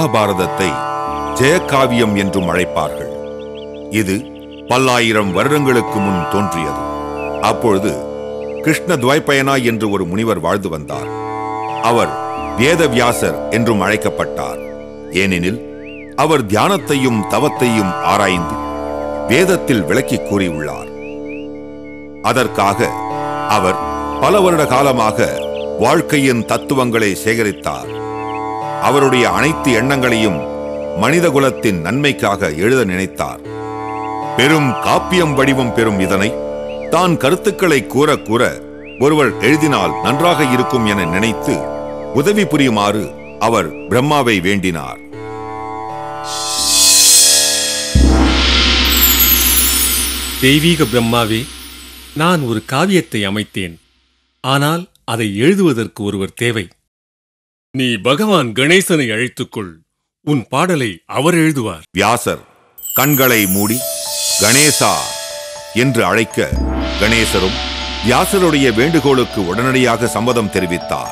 மகாபாரதத்தை ஜெயகாவியம் என்றும் அழைப்பார்கள் இது பல்லாயிரம் வருடங்களுக்கு முன் தோன்றியது அப்பொழுது கிருஷ்ண துவைப்பயனா என்று ஒரு முனிவர் வாழ்ந்து வந்தார் அவர் வேதவியாசர் என்றும் அழைக்கப்பட்டார் ஏனெனில் அவர் தியானத்தையும் தவத்தையும் ஆராய்ந்து வேதத்தில் விளக்கிக் கூறியுள்ளார் அதற்காக அவர் பல வருட காலமாக வாழ்க்கையின் தத்துவங்களை சேகரித்தார் அவருடைய அனைத்து எண்ணங்களையும் மனிதகுலத்தின் நன்மைக்காக எழுத நினைத்தார் பெரும் காப்பியம் வடிவம் பெறும் இதனை தான் கருத்துக்களை கூற கூற ஒருவர் எழுதினால் நன்றாக இருக்கும் என நினைத்து உதவி புரியுமாறு அவர் பிரம்மாவை வேண்டினார் தெய்வீக பிரம்மாவே நான் ஒரு காவியத்தை அமைத்தேன் ஆனால் அதை எழுதுவதற்கு ஒருவர் தேவை நீ பகவான் கணேசனை அழைத்துக்கொள் உன் பாடலை அவர் எழுதுவார் வியாசர் கண்களை மூடி கணேசா என்று அழைக்க கணேசரும் வியாசருடைய வேண்டுகோளுக்கு உடனடியாக சம்மதம் தெரிவித்தார்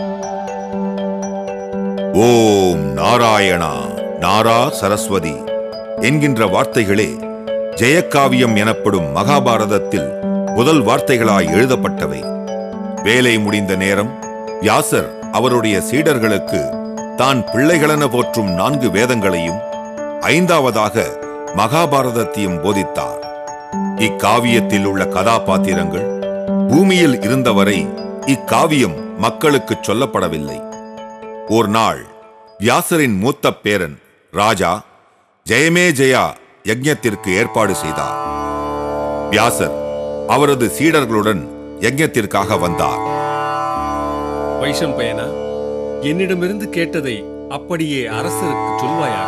ஓம் நாராயணா நாரா சரஸ்வதி என்கின்ற வார்த்தைகளே ஜெயக்காவியம் எனப்படும் மகாபாரதத்தில் முதல் வார்த்தைகளாய் எழுதப்பட்டவை வேலை முடிந்த நேரம் வியாசர் அவருடைய சீடர்களுக்கு தான் பிள்ளைகளென போற்றும் நான்கு வேதங்களையும் ஐந்தாவதாக மகாபாரதத்தையும் போதித்தார் இக்காவியத்தில் உள்ள கதாபாத்திரங்கள் பூமியில் இருந்தவரை இக்காவியம் மக்களுக்கு சொல்லப்படவில்லை ஒரு நாள் வியாசரின் மூத்த பேரன் ராஜா ஜெயமே ஜெயா யஜ்ஞத்திற்கு ஏற்பாடு செய்தார் வியாசர் அவரது சீடர்களுடன் யஜ்ஞத்திற்காக வந்தார் வைஷம்பயனா என்னிடமிருந்து கேட்டதை அப்படியே அரசருக்கு சொல்வாயாக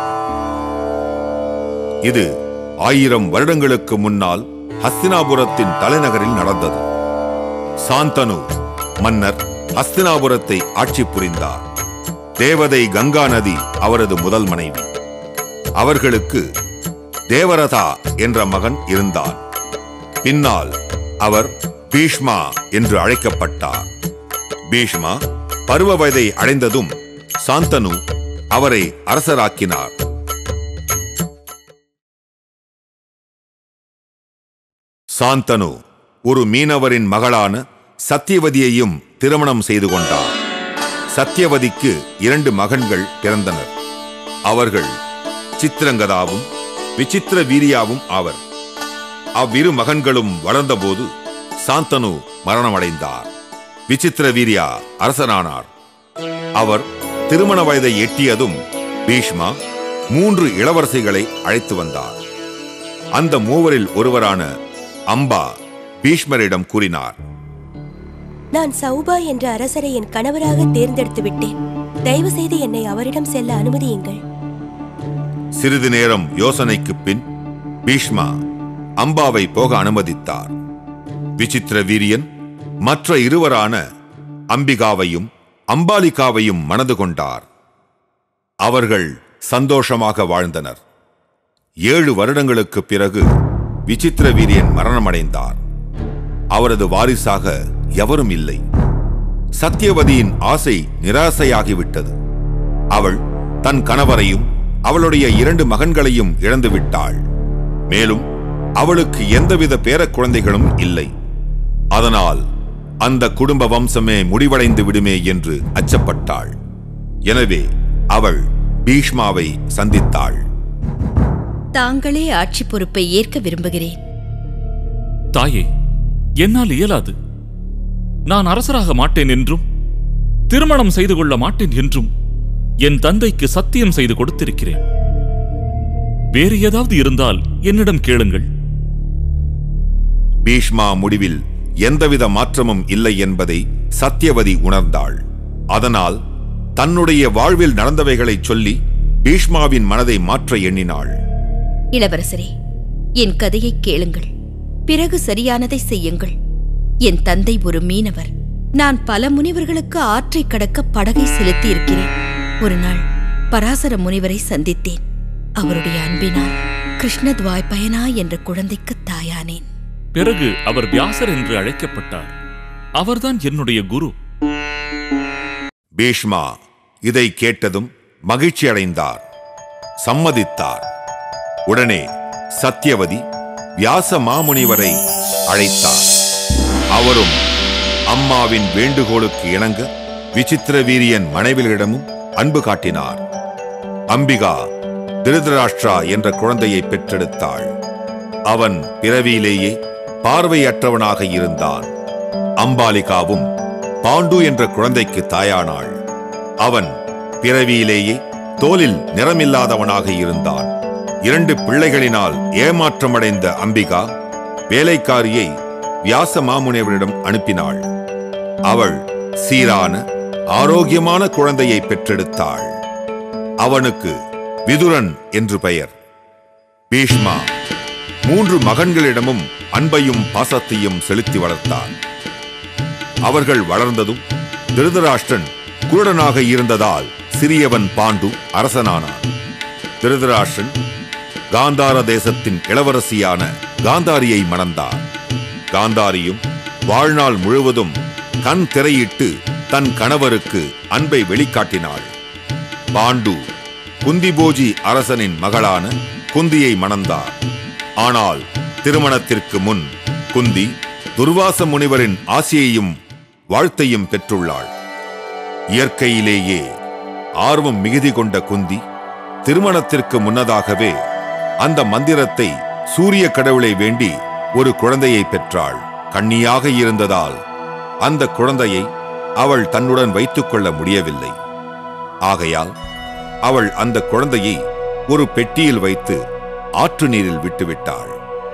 இது ஆயிரம் வருடங்களுக்கு முன்னால் ஹஸ்தினாபுரத்தின் தலைநகரில் நடந்தது சாந்தனு மன்னர் ஹஸ்தினாபுரத்தை ஆட்சி புரிந்தார் தேவதை கங்கா நதி அவரது முதல் மனைவி அவர்களுக்கு தேவரதா என்ற மகன் இருந்தார் பின்னால் அவர் பீஷ்மா என்று அழைக்கப்பட்டார் பீஷ்மா பருவ வயதை அடைந்ததும் சாந்தனு அவரை அரசராக்கினார் சாந்தனு ஒரு மீனவரின் மகளான சத்தியவதியையும் திருமணம் செய்து கொண்டார் சத்தியவதிக்கு இரண்டு மகன்கள் பிறந்தனர் அவர்கள் சித்திரங்கதாவும் விசித்திர வீரியாவும் ஆவர் அவ்விரு மகன்களும் வளர்ந்தபோது சாந்தனு மரணமடைந்தார் விசித்திர வீரியா அரசனானார் அவர் திருமண வயதை எட்டியதும் பீஷ்மா மூன்று இளவரசிகளை அழைத்து வந்தார் அந்த மூவரில் ஒருவரான அம்பா பீஷ்மரிடம் கூறினார் நான் சௌபா என்ற அரசரை என் கணவராக தேர்ந்தெடுத்து விட்டேன் தயவு செய்து என்னை அவரிடம் செல்ல அனுமதியுங்கள் சிறிது நேரம் யோசனைக்குப் பின் பீஷ்மா அம்பாவை போக அனுமதித்தார் விசித்திர வீரியன் மற்ற இருவரான அம்பிகாவையும் அம்பாலிகாவையும் மணந்து கொண்டார் அவர்கள் சந்தோஷமாக வாழ்ந்தனர் ஏழு வருடங்களுக்குப் பிறகு விசித்திர வீரியன் மரணமடைந்தார் அவரது வாரிசாக எவரும் இல்லை சத்தியவதியின் ஆசை நிராசையாகிவிட்டது அவள் தன் கணவரையும் அவளுடைய இரண்டு மகன்களையும் இழந்து விட்டாள் மேலும் அவளுக்கு எந்தவித பேரக் குழந்தைகளும் இல்லை அதனால் அந்த குடும்ப வம்சமே முடிவடைந்து விடுமே என்று அச்சப்பட்டாள் எனவே அவள் பீஷ்மாவை சந்தித்தாள் தாங்களே ஆட்சி பொறுப்பை ஏற்க விரும்புகிறேன் தாயே என்னால் இயலாது நான் அரசராக மாட்டேன் என்றும் திருமணம் செய்து கொள்ள மாட்டேன் என்றும் என் தந்தைக்கு சத்தியம் செய்து கொடுத்திருக்கிறேன் வேறு ஏதாவது இருந்தால் என்னிடம் கேளுங்கள் பீஷ்மா முடிவில் எந்தவித மாற்றமும் இல்லை என்பதை சத்தியவதி உணர்ந்தாள் அதனால் தன்னுடைய வாழ்வில் நடந்தவைகளைச் சொல்லி பீஷ்மாவின் மனதை மாற்ற எண்ணினாள் இளவரசரே என் கதையை கேளுங்கள் பிறகு சரியானதை செய்யுங்கள் என் தந்தை ஒரு மீனவர் நான் பல முனிவர்களுக்கு ஆற்றை கடக்க படகை செலுத்தி இருக்கிறேன் ஒரு நாள் பராசர முனிவரை சந்தித்தேன் அவருடைய அன்பினால் கிருஷ்ணத்வாய்பயனா என்ற குழந்தைக்கு தாயானேன் பிறகு அவர் வியாசர் என்று அழைக்கப்பட்டார் அவர்தான் என்னுடைய குரு பீஷ்மா இதை கேட்டதும் மகிழ்ச்சி அடைந்தார் சம்மதித்தார் உடனே சத்தியவதி வியாச மாமுனிவரை அழைத்தார் அவரும் அம்மாவின் வேண்டுகோளுக்கு இணங்க விசித்திர வீரியன் மனைவிகளிடமும் அன்பு காட்டினார் அம்பிகா திருதராஷ்டிரா என்ற குழந்தையை பெற்றெடுத்தாள் அவன் பிறவியிலேயே பார்வையற்றவனாக இருந்தான் அம்பாலிகாவும் பாண்டு என்ற குழந்தைக்கு தாயானாள் அவன் பிறவியிலேயே தோலில் நிறமில்லாதவனாக இருந்தான் இரண்டு பிள்ளைகளினால் ஏமாற்றமடைந்த அம்பிகா வேலைக்காரியை வியாச மாமுனிவரிடம் அனுப்பினாள் அவள் சீரான ஆரோக்கியமான குழந்தையை பெற்றெடுத்தாள் அவனுக்கு விதுரன் என்று பெயர் பீஷ்மா மூன்று மகன்களிடமும் அன்பையும் பாசத்தையும் செலுத்தி வளர்த்தான் அவர்கள் வளர்ந்ததும் திருதராஷ்டிரன் குருடனாக இருந்ததால் சிறியவன் பாண்டு அரசனானான் திருதராஷ்டிரன் காந்தார தேசத்தின் இளவரசியான காந்தாரியை மணந்தார் காந்தாரியும் வாழ்நாள் முழுவதும் கண் திரையிட்டு தன் கணவருக்கு அன்பை வெளிக்காட்டினாள் பாண்டு குந்திபோஜி அரசனின் மகளான குந்தியை மணந்தார் ஆனால் திருமணத்திற்கு முன் குந்தி துர்வாச முனிவரின் ஆசியையும் வாழ்த்தையும் பெற்றுள்ளாள் இயற்கையிலேயே ஆர்வம் மிகுதி கொண்ட குந்தி திருமணத்திற்கு முன்னதாகவே அந்த மந்திரத்தை சூரிய கடவுளை வேண்டி ஒரு குழந்தையை பெற்றாள் கன்னியாக இருந்ததால் அந்த குழந்தையை அவள் தன்னுடன் வைத்துக் கொள்ள முடியவில்லை ஆகையால் அவள் அந்த குழந்தையை ஒரு பெட்டியில் வைத்து ஆற்று நீரில் விட்டுவிட்டாள்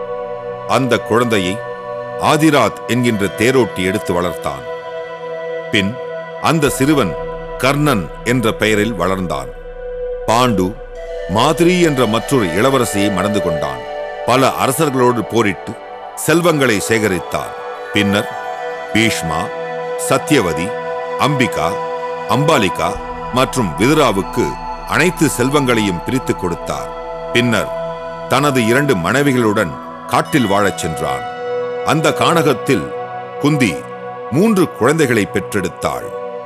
அந்த குழந்தையை ஆதிராத் என்கின்ற தேரோட்டி எடுத்து வளர்த்தான் பின் அந்த சிறுவன் கர்ணன் என்ற பெயரில் வளர்ந்தான் பாண்டு மாதிரி என்ற மற்றொரு இளவரசியை மணந்து கொண்டான் பல அரசர்களோடு போரிட்டு செல்வங்களை சேகரித்தான் பின்னர் பீஷ்மா சத்தியவதி அம்பிகா அம்பாலிகா மற்றும் விதுராவுக்கு அனைத்து செல்வங்களையும் பிரித்துக் கொடுத்தார் பின்னர் தனது இரண்டு மனைவிகளுடன் காட்டில் வாழச் சென்றான் அந்த கானகத்தில் குந்தி மூன்று குழந்தைகளை பெற்றெடுத்தாள்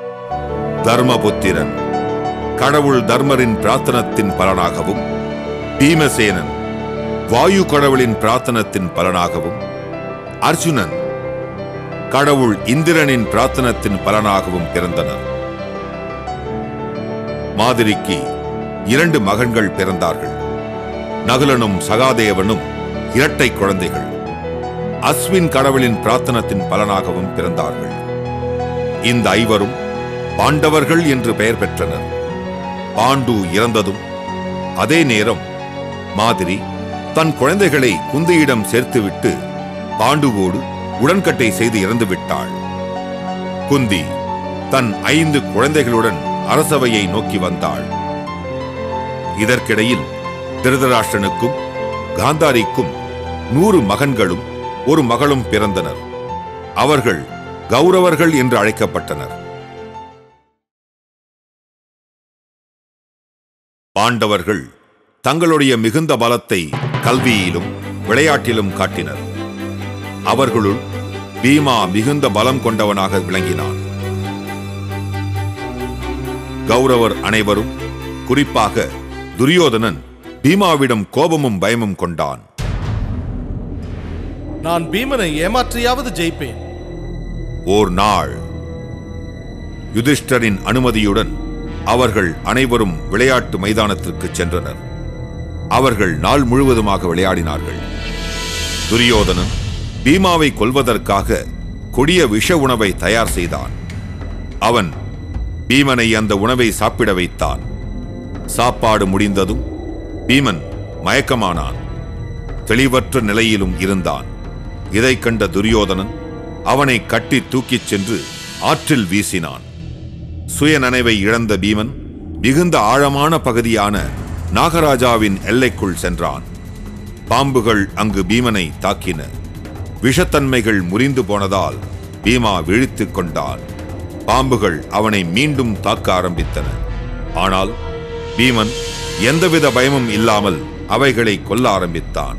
தர்மபுத்திரன் கடவுள் தர்மரின் பிரார்த்தனத்தின் பலனாகவும் பீமசேனன் வாயு கடவுளின் பிரார்த்தனத்தின் பலனாகவும் அர்ஜுனன் கடவுள் இந்திரனின் பிரார்த்தனத்தின் பலனாகவும் பிறந்தனர் மாதிரிக்கு இரண்டு மகன்கள் பிறந்தார்கள் நகுலனும் சகாதேவனும் இரட்டை குழந்தைகள் அஸ்வின் கடவுளின் பிரார்த்தனத்தின் பலனாகவும் பிறந்தார்கள் இந்த ஐவரும் பாண்டவர்கள் என்று பெயர் பெற்றனர் பாண்டு இறந்ததும் அதே நேரம் மாதிரி தன் குழந்தைகளை குந்தியிடம் சேர்த்துவிட்டு பாண்டுவோடு உடன்கட்டை செய்து இறந்து விட்டாள் குந்தி தன் ஐந்து குழந்தைகளுடன் அரசவையை நோக்கி வந்தாள் இதற்கிடையில் திருதராஷ்டிரனுக்கும் காந்தாரிக்கும் நூறு மகன்களும் ஒரு மகளும் பிறந்தனர் அவர்கள் கௌரவர்கள் என்று அழைக்கப்பட்டனர் பாண்டவர்கள் தங்களுடைய மிகுந்த பலத்தை கல்வியிலும் விளையாட்டிலும் காட்டினர் அவர்களுள் பீமா மிகுந்த பலம் கொண்டவனாக விளங்கினான் கௌரவர் அனைவரும் குறிப்பாக துரியோதனன் பீமாவிடம் கோபமும் பயமும் கொண்டான் நான் பீமனை ஏமாற்றியாவது ஜெயிப்பேன் ஓர் நாள் யுதிஷ்டரின் அனுமதியுடன் அவர்கள் அனைவரும் விளையாட்டு மைதானத்திற்கு சென்றனர் அவர்கள் நாள் முழுவதுமாக விளையாடினார்கள் துரியோதனன் பீமாவை கொல்வதற்காக கொடிய விஷ உணவை தயார் செய்தான் அவன் பீமனை அந்த உணவை சாப்பிட வைத்தான் சாப்பாடு முடிந்ததும் பீமன் மயக்கமானான் தெளிவற்ற நிலையிலும் இருந்தான் இதைக் கண்ட துரியோதனன் அவனை கட்டி தூக்கிச் சென்று ஆற்றில் வீசினான் சுயநனைவை இழந்த பீமன் மிகுந்த ஆழமான பகுதியான நாகராஜாவின் எல்லைக்குள் சென்றான் பாம்புகள் அங்கு பீமனை தாக்கின விஷத்தன்மைகள் முறிந்து போனதால் பீமா விழித்துக் கொண்டான் பாம்புகள் அவனை மீண்டும் தாக்க ஆரம்பித்தன ஆனால் பீமன் எந்தவித பயமும் இல்லாமல் அவைகளை கொல்ல ஆரம்பித்தான்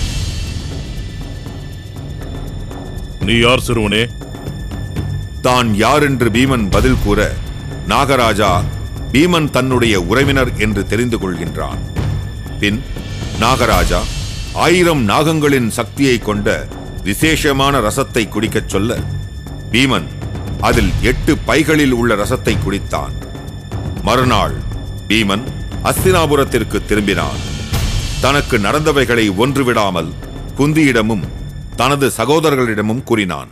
நீ யார் சிறுவனே தான் யார் என்று பீமன் பதில் கூற நாகராஜா பீமன் தன்னுடைய உறவினர் என்று தெரிந்து கொள்கின்றான் பின் நாகராஜா ஆயிரம் நாகங்களின் சக்தியை கொண்ட விசேஷமான ரசத்தை குடிக்கச் சொல்ல பீமன் அதில் எட்டு பைகளில் உள்ள ரசத்தை குடித்தான் மறுநாள் பீமன் அஸ்தினாபுரத்திற்கு திரும்பினான் தனக்கு நடந்தவைகளை ஒன்றுவிடாமல் குந்தியிடமும் தனது சகோதரர்களிடமும் கூறினான்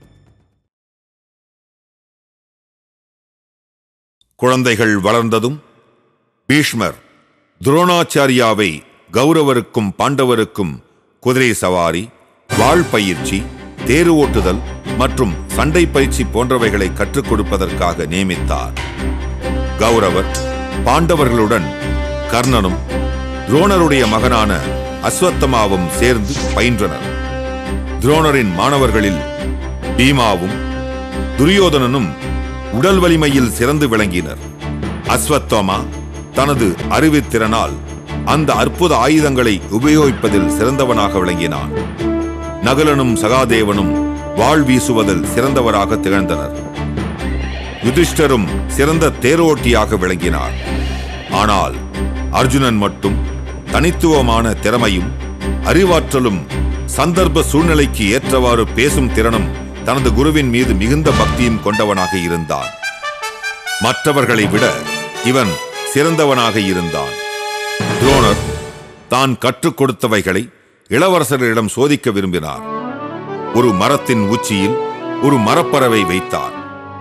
குழந்தைகள் வளர்ந்ததும் பீஷ்மர் துரோணாச்சாரியாவை கௌரவருக்கும் பாண்டவருக்கும் குதிரை சவாரி வாழ் பயிற்சி தேரு ஓட்டுதல் மற்றும் சண்டை பயிற்சி போன்றவைகளை கற்றுக் கொடுப்பதற்காக நியமித்தார் கௌரவர் பாண்டவர்களுடன் கர்ணனும் துரோணருடைய மகனான அஸ்வத்தமாவும் சேர்ந்து பயின்றனர் துரோணரின் மாணவர்களில் பீமாவும் துரியோதனனும் உடல் வலிமையில் சிறந்து விளங்கினர் அஸ்வத்தோமா தனது அறிவுத்திறனால் அந்த அற்புத ஆயுதங்களை உபயோகிப்பதில் சிறந்தவனாக விளங்கினான் நகுலனும் சகாதேவனும் வாழ் வீசுவதில் சிறந்தவராக திகழ்ந்தனர் யுதிஷ்டரும் சிறந்த தேரோட்டியாக விளங்கினார் ஆனால் அர்ஜுனன் மட்டும் தனித்துவமான திறமையும் அறிவாற்றலும் சந்தர்ப்ப சூழ்நிலைக்கு ஏற்றவாறு பேசும் திறனும் தனது குருவின் மீது மிகுந்த பக்தியும் கொண்டவனாக இருந்தான் மற்றவர்களை விட இவன் சிறந்தவனாக இருந்தான் துரோணர் தான் கற்றுக் கொடுத்தவைகளை இளவரசர்களிடம் சோதிக்க விரும்பினார் ஒரு மரத்தின் உச்சியில் ஒரு மரப்பறவை வைத்தார்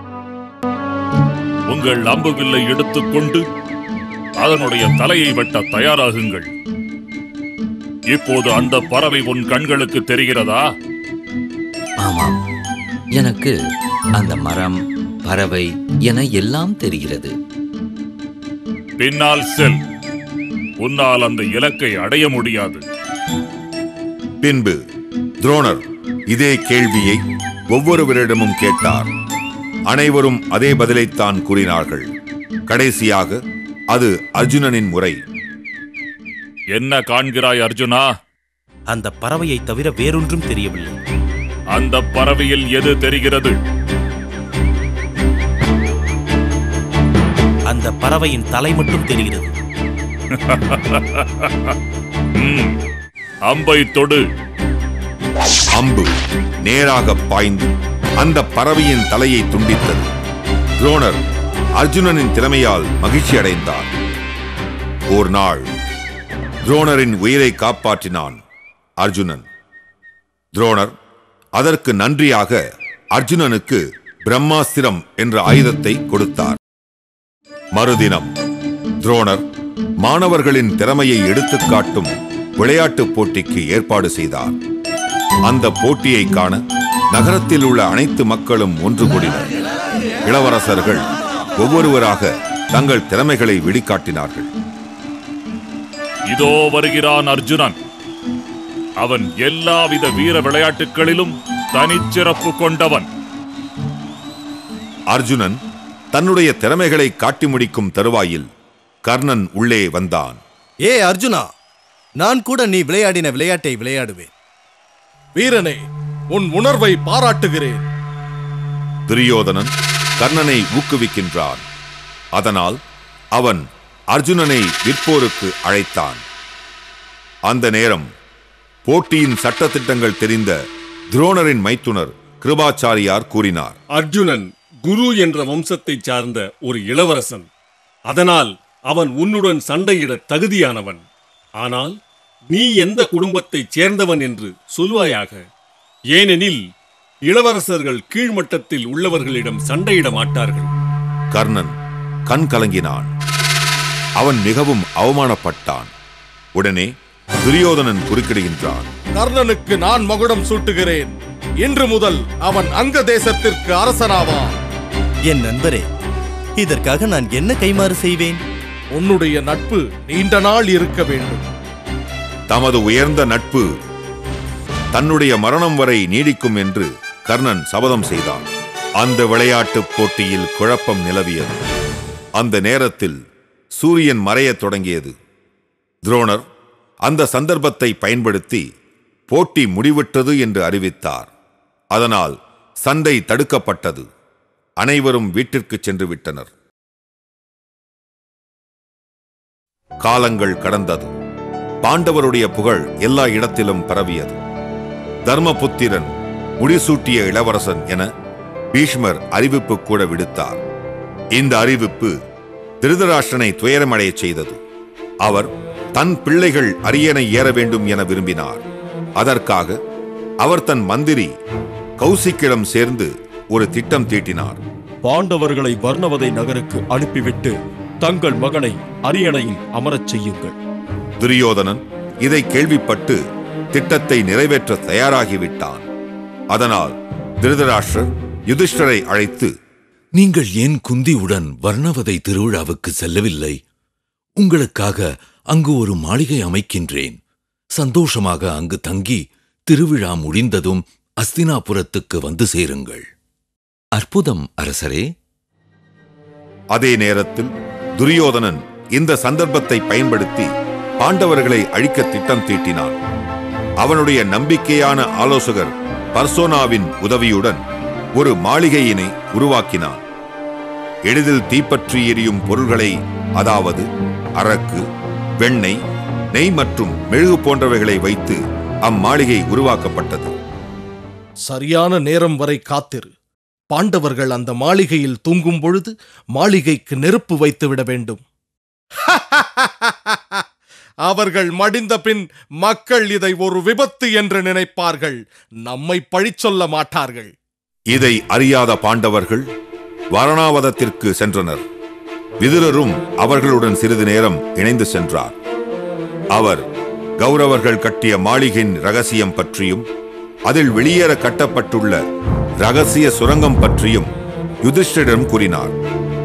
உங்கள் அம்புவில்லை எடுத்துக்கொண்டு அதனுடைய தலையை வெட்ட தயாராகுங்கள் இப்போது அந்த பறவை உன் கண்களுக்கு தெரிகிறதா ஆமாம் எனக்கு அந்த மரம் பறவை என எல்லாம் தெரிகிறது பின்னால் செல் உன்னால் அந்த இலக்கை அடைய முடியாது பின்பு துரோணர் இதே கேள்வியை ஒவ்வொருவரிடமும் கேட்டார் அனைவரும் அதே பதிலைத்தான் கூறினார்கள் கடைசியாக அது அர்ஜுனனின் முறை என்ன காண்கிறாய் அர்ஜுனா அந்த பறவையை தவிர வேறொன்றும் தெரியவில்லை அந்த பறவையில் எது தெரிகிறது அந்த பறவையின் தலை மட்டும் தெரிகிறது ம், அம்பை தொடு அம்பு நேராக பாய்ந்து அந்த பறவையின் தலையை துண்டித்தது துரோணர் அர்ஜுனனின் திறமையால் மகிழ்ச்சி அடைந்தார் ஓர் நாள் துரோணரின் உயிரை காப்பாற்றினான் அர்ஜுனன் துரோணர் அதற்கு நன்றியாக அர்ஜுனனுக்கு பிரம்மாஸ்திரம் என்ற ஆயுதத்தை கொடுத்தார் மறுதினம் துரோணர் மாணவர்களின் திறமையை எடுத்துக்காட்டும் விளையாட்டுப் போட்டிக்கு ஏற்பாடு செய்தார் அந்த போட்டியை காண நகரத்தில் உள்ள அனைத்து மக்களும் ஒன்று கூடினர் இளவரசர்கள் ஒவ்வொருவராக தங்கள் திறமைகளை வெளிக்காட்டினார்கள் இதோ வருகிறான் அர்ஜுனன் அவன் எல்லாவித வீர விளையாட்டுகளிலும் தனிச்சிறப்பு கொண்டவன் அர்ஜுனன் தன்னுடைய திறமைகளை காட்டி முடிக்கும் தருவாயில் கர்ணன் உள்ளே வந்தான் ஏ அர்ஜுனா நான் கூட நீ விளையாடின விளையாட்டை விளையாடுவேன் வீரனே உன் உணர்வை பாராட்டுகிறேன் துரியோதனன் கர்ணனை ஊக்குவிக்கின்றான் அதனால் அவன் அர்ஜுனனை விற்போருக்கு அழைத்தான் அந்த நேரம் போட்டியின் சட்டத்திட்டங்கள் தெரிந்த துரோணரின் மைத்துனர் கிருபாச்சாரியார் கூறினார் அர்ஜுனன் குரு என்ற வம்சத்தைச் சார்ந்த ஒரு இளவரசன் அதனால் அவன் உன்னுடன் சண்டையிட தகுதியானவன் ஆனால் நீ எந்த குடும்பத்தைச் சேர்ந்தவன் என்று சொல்வாயாக ஏனெனில் இளவரசர்கள் கீழ்மட்டத்தில் உள்ளவர்களிடம் சண்டையிட மாட்டார்கள் கர்ணன் கண் கலங்கினான் அவன் மிகவும் அவமானப்பட்டான் உடனே துரியோதனன் குறுக்கிடுகின்றான் கர்ணனுக்கு நான் மகுடம் சூட்டுகிறேன் இன்று முதல் அவன் அங்க தேசத்திற்கு அரசனாவான் என் நண்பரே இதற்காக நான் என்ன கைமாறு செய்வேன் உன்னுடைய நட்பு நீண்ட நாள் இருக்க வேண்டும் தமது உயர்ந்த நட்பு தன்னுடைய மரணம் வரை நீடிக்கும் என்று கர்ணன் சபதம் செய்தான் அந்த விளையாட்டுப் போட்டியில் குழப்பம் நிலவியது அந்த நேரத்தில் சூரியன் மறையத் தொடங்கியது துரோணர் அந்த சந்தர்ப்பத்தை பயன்படுத்தி போட்டி முடிவிட்டது என்று அறிவித்தார் அதனால் சண்டை தடுக்கப்பட்டது அனைவரும் வீட்டிற்கு சென்று விட்டனர் காலங்கள் கடந்தது பாண்டவருடைய புகழ் எல்லா இடத்திலும் பரவியது தர்மபுத்திரன் முடிசூட்டிய இளவரசன் என பீஷ்மர் அறிவிப்பு கூட விடுத்தார் இந்த அறிவிப்பு திருதராஷ்டிரனை துயரமடையச் செய்தது அவர் தன் பிள்ளைகள் அரியணை ஏற வேண்டும் என விரும்பினார் அதற்காக அவர் தன் மந்திரி கௌசிக்கிடம் சேர்ந்து ஒரு திட்டம் தீட்டினார் பாண்டவர்களை வர்ணவதை நகருக்கு அனுப்பிவிட்டு தங்கள் மகனை அரியணையில் அமரச் செய்யுங்கள் துரியோதனன் இதை கேள்விப்பட்டு திட்டத்தை நிறைவேற்ற தயாராகிவிட்டான் அதனால் திருதராஷ்டிரர் யுதிஷ்டரை அழைத்து நீங்கள் ஏன் குந்தியுடன் வர்ணவதை திருவிழாவுக்கு செல்லவில்லை உங்களுக்காக அங்கு ஒரு மாளிகை அமைக்கின்றேன் சந்தோஷமாக அங்கு தங்கி திருவிழா முடிந்ததும் அஸ்தினாபுரத்துக்கு வந்து சேருங்கள் அற்புதம் அரசரே அதே நேரத்தில் துரியோதனன் இந்த சந்தர்ப்பத்தை பயன்படுத்தி பாண்டவர்களை அழிக்க திட்டம் தீட்டினான் அவனுடைய நம்பிக்கையான ஆலோசகர் பர்சோனாவின் உதவியுடன் ஒரு மாளிகையினை உருவாக்கினான் எளிதில் தீப்பற்றி எரியும் பொருள்களை அதாவது அரக்கு வெண்ணெய் நெய் மற்றும் மெழுகு போன்றவைகளை வைத்து அம்மாளிகை உருவாக்கப்பட்டது சரியான நேரம் வரை காத்திரு பாண்டவர்கள் அந்த மாளிகையில் தூங்கும் பொழுது மாளிகைக்கு நெருப்பு வைத்து விட வேண்டும் அவர்கள் மடிந்த பின் மக்கள் இதை ஒரு விபத்து என்று நினைப்பார்கள் நம்மை பழிச் சொல்ல மாட்டார்கள் இதை அறியாத பாண்டவர்கள் வரணாவதத்திற்கு சென்றனர் விதுரரும் அவர்களுடன் சிறிது நேரம் இணைந்து சென்றார் அவர் கௌரவர்கள் கட்டிய மாளிகையின் ரகசியம் பற்றியும் அதில் வெளியேற கட்டப்பட்டுள்ள ரகசிய சுரங்கம் பற்றியும் யுதிஷ்டிரிடம் கூறினார்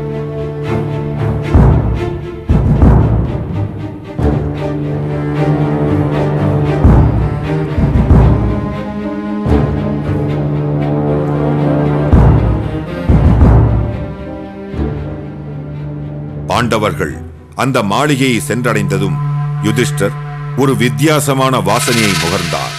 பாண்டவர்கள் அந்த மாளிகையை சென்றடைந்ததும் யுதிஷ்டர் ஒரு வித்தியாசமான வாசனையை முகர்ந்தார்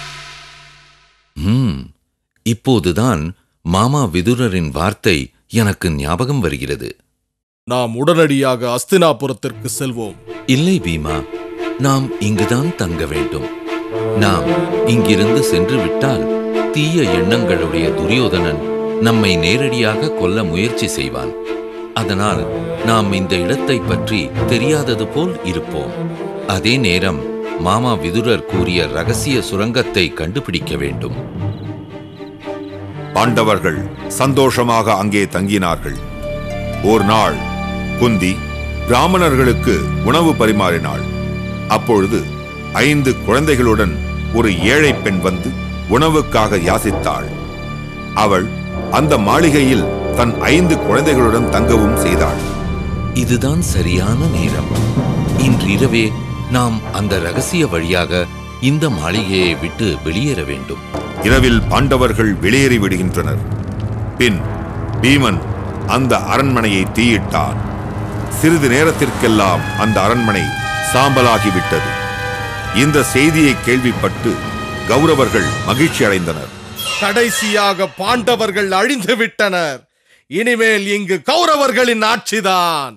ம் இப்போதுதான் மாமா விதுரரின் வார்த்தை எனக்கு ஞாபகம் வருகிறது நாம் உடனடியாக அஸ்தினாபுரத்திற்கு செல்வோம் இல்லை பீமா நாம் இங்குதான் தங்க வேண்டும் நாம் இங்கிருந்து சென்று விட்டால் தீய எண்ணங்களுடைய துரியோதனன் நம்மை நேரடியாக கொல்ல முயற்சி செய்வான் அதனால் நாம் இந்த இடத்தை பற்றி தெரியாதது போல் இருப்போம் அதே நேரம் மாமா விதுரர் கூறிய ரகசிய சுரங்கத்தை கண்டுபிடிக்க வேண்டும் பாண்டவர்கள் சந்தோஷமாக அங்கே தங்கினார்கள் ஒரு நாள் குந்தி பிராமணர்களுக்கு உணவு பரிமாறினாள் அப்பொழுது ஐந்து குழந்தைகளுடன் ஒரு ஏழை பெண் வந்து உணவுக்காக யாசித்தாள் அவள் அந்த மாளிகையில் தன் ஐந்து குழந்தைகளுடன் தங்கவும் செய்தாள் இதுதான் சரியான நேரம் இன்றிரவே நாம் அந்த ரகசிய வழியாக இந்த மாளிகையை விட்டு வெளியேற வேண்டும் இரவில் பாண்டவர்கள் வெளியேறி விடுகின்றனர் பின் பீமன் அந்த அரண்மனையை தீயிட்டான் சிறிது நேரத்திற்கெல்லாம் அந்த அரண்மனை சாம்பலாகிவிட்டது இந்த செய்தியை கேள்விப்பட்டு கௌரவர்கள் மகிழ்ச்சி அடைந்தனர் கடைசியாக பாண்டவர்கள் அழிந்து விட்டனர் இனிமேல் இங்கு கௌரவர்களின் ஆட்சிதான்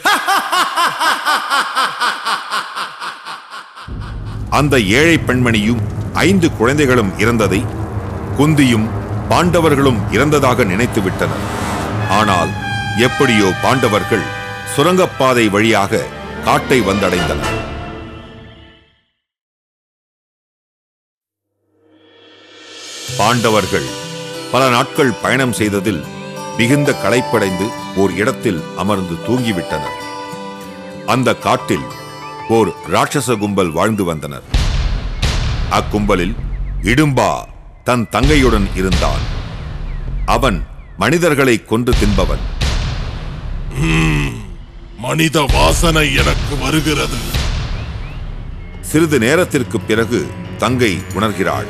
அந்த ஏழை பெண்மணியும் ஐந்து குழந்தைகளும் இறந்ததை குந்தியும் பாண்டவர்களும் இறந்ததாக நினைத்து விட்டனர் ஆனால் எப்படியோ பாண்டவர்கள் சுரங்கப்பாதை வழியாக காட்டை வந்தடைந்தனர் பாண்டவர்கள் பல நாட்கள் பயணம் செய்ததில் மிகுந்த களைப்படைந்து ஓர் இடத்தில் அமர்ந்து தூங்கிவிட்டனர் அந்த காட்டில் ஓர் ராட்சச கும்பல் வாழ்ந்து வந்தனர் அக்கும்பலில் இடும்பா தன் தங்கையுடன் இருந்தான் அவன் மனிதர்களை கொன்று தின்பவன் மனித வாசனை எனக்கு வருகிறது சிறிது நேரத்திற்கு பிறகு தங்கை உணர்கிறாள்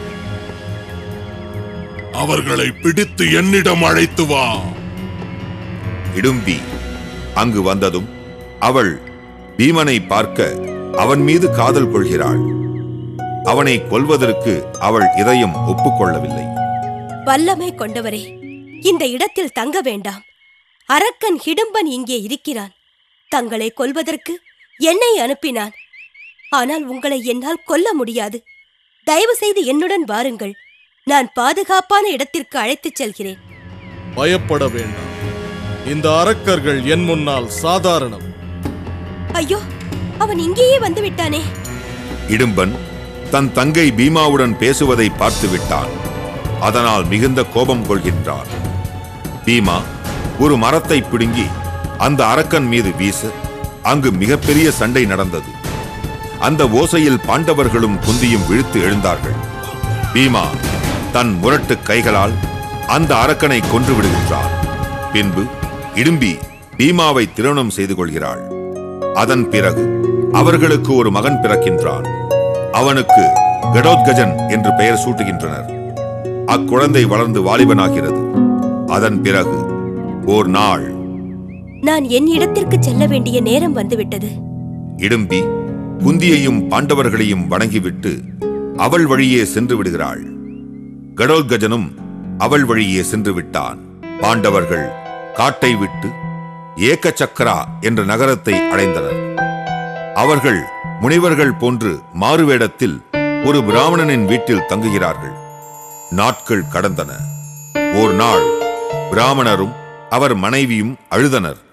அவர்களை பிடித்து என்னிடம் அழைத்து வா இடும்பி அங்கு வந்ததும் அவள் பீமனை பார்க்க அவன் மீது காதல் கொள்கிறாள் அவனை கொல்வதற்கு அவள் இதயம் ஒப்புக்கொள்ளவில்லை வல்லமை கொண்டவரே இந்த இடத்தில் தங்க வேண்டாம் அரக்கன் ஹிடும்பன் இங்கே இருக்கிறான் தங்களை கொல்வதற்கு என்னை அனுப்பினான் ஆனால் உங்களை என்னால் கொல்ல முடியாது தயவு செய்து என்னுடன் வாருங்கள் நான் பாதுகாப்பான இடத்திற்கு அழைத்துச் செல்கிறேன் பயப்பட வேண்டாம் இந்த அரக்கர்கள் என் முன்னால் சாதாரணம் ஐயோ அவன் இங்கேயே வந்து விட்டானே இடும்பன் தன் தங்கை பீமாவுடன் பேசுவதை பார்த்து விட்டான் அதனால் மிகுந்த கோபம் கொள்கின்றான் பீமா ஒரு மரத்தை பிடுங்கி அந்த அரக்கன் மீது வீச அங்கு மிகப்பெரிய சண்டை நடந்தது அந்த ஓசையில் பாண்டவர்களும் குந்தியும் விழுத்து எழுந்தார்கள் பீமா தன் முரட்டு கைகளால் அந்த அரக்கனை கொன்று விடுகின்றான் பின்பு இடும்பி பீமாவை திருமணம் செய்து கொள்கிறாள் அதன் பிறகு அவர்களுக்கு ஒரு மகன் பிறக்கின்றான் அவனுக்கு கடோத்கஜன் என்று பெயர் சூட்டுகின்றனர் அக்குழந்தை வளர்ந்து வாலிபனாகிறது அதன் பிறகு ஓர் நாள் நான் என் இடத்திற்கு செல்ல வேண்டிய நேரம் வந்துவிட்டது இடும்பி குந்தியையும் பாண்டவர்களையும் வணங்கிவிட்டு அவள் வழியே சென்று விடுகிறாள் கடோத்கஜனும் அவள் வழியே சென்று விட்டான் பாண்டவர்கள் காட்டை விட்டு ஏக்கச்சக்கரா என்ற நகரத்தை அடைந்தனர் அவர்கள் முனிவர்கள் போன்று மாறுவேடத்தில் ஒரு பிராமணனின் வீட்டில் தங்குகிறார்கள் நாட்கள் கடந்தன ஓர் நாள் பிராமணரும் அவர் மனைவியும் அழுதனர்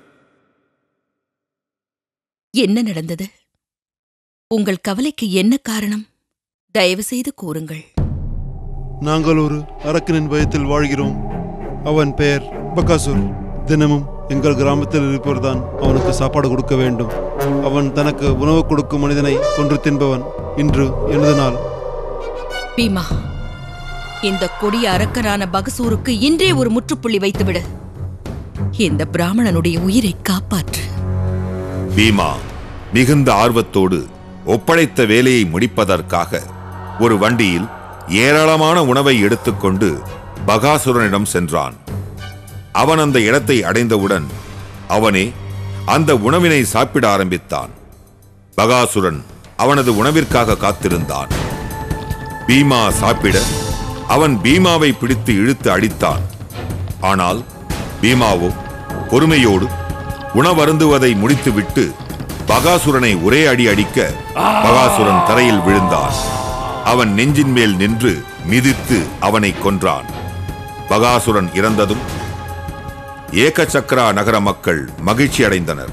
என்ன நடந்தது உங்கள் கவலைக்கு என்ன காரணம் தயவு செய்து கூறுங்கள் நாங்கள் ஒரு அரக்கனின் பயத்தில் வாழ்கிறோம் அவன் பெயர் பகாசுர் தினமும் எங்கள் கிராமத்தில் இருப்பவர்தான் அவனுக்கு சாப்பாடு கொடுக்க வேண்டும் அவன் தனக்கு உணவு கொடுக்கும் மனிதனை கொன்று தின்பவன் இன்று எனது நாள் பீமா இந்த கொடிய அரக்கரான பகசூருக்கு இன்றே ஒரு முற்றுப்புள்ளி வைத்துவிடு இந்த பிராமணனுடைய உயிரை காப்பாற்று பீமா மிகுந்த ஆர்வத்தோடு ஒப்படைத்த வேலையை முடிப்பதற்காக ஒரு வண்டியில் ஏராளமான உணவை எடுத்துக்கொண்டு பகாசுரனிடம் சென்றான் அவன் அந்த இடத்தை அடைந்தவுடன் அவனே அந்த உணவினை சாப்பிட ஆரம்பித்தான் பகாசுரன் அவனது உணவிற்காக காத்திருந்தான் பீமா சாப்பிட அவன் பீமாவை பிடித்து இழுத்து அடித்தான் ஆனால் பீமாவோ பொறுமையோடு உணவருந்துவதை முடித்துவிட்டு பகாசுரனை ஒரே அடி அடிக்க பகாசுரன் தரையில் விழுந்தான் அவன் நெஞ்சின் மேல் நின்று மிதித்து அவனை கொன்றான் பகாசுரன் இறந்ததும் ஏகசக்கரா நகர மக்கள் மகிழ்ச்சி அடைந்தனர்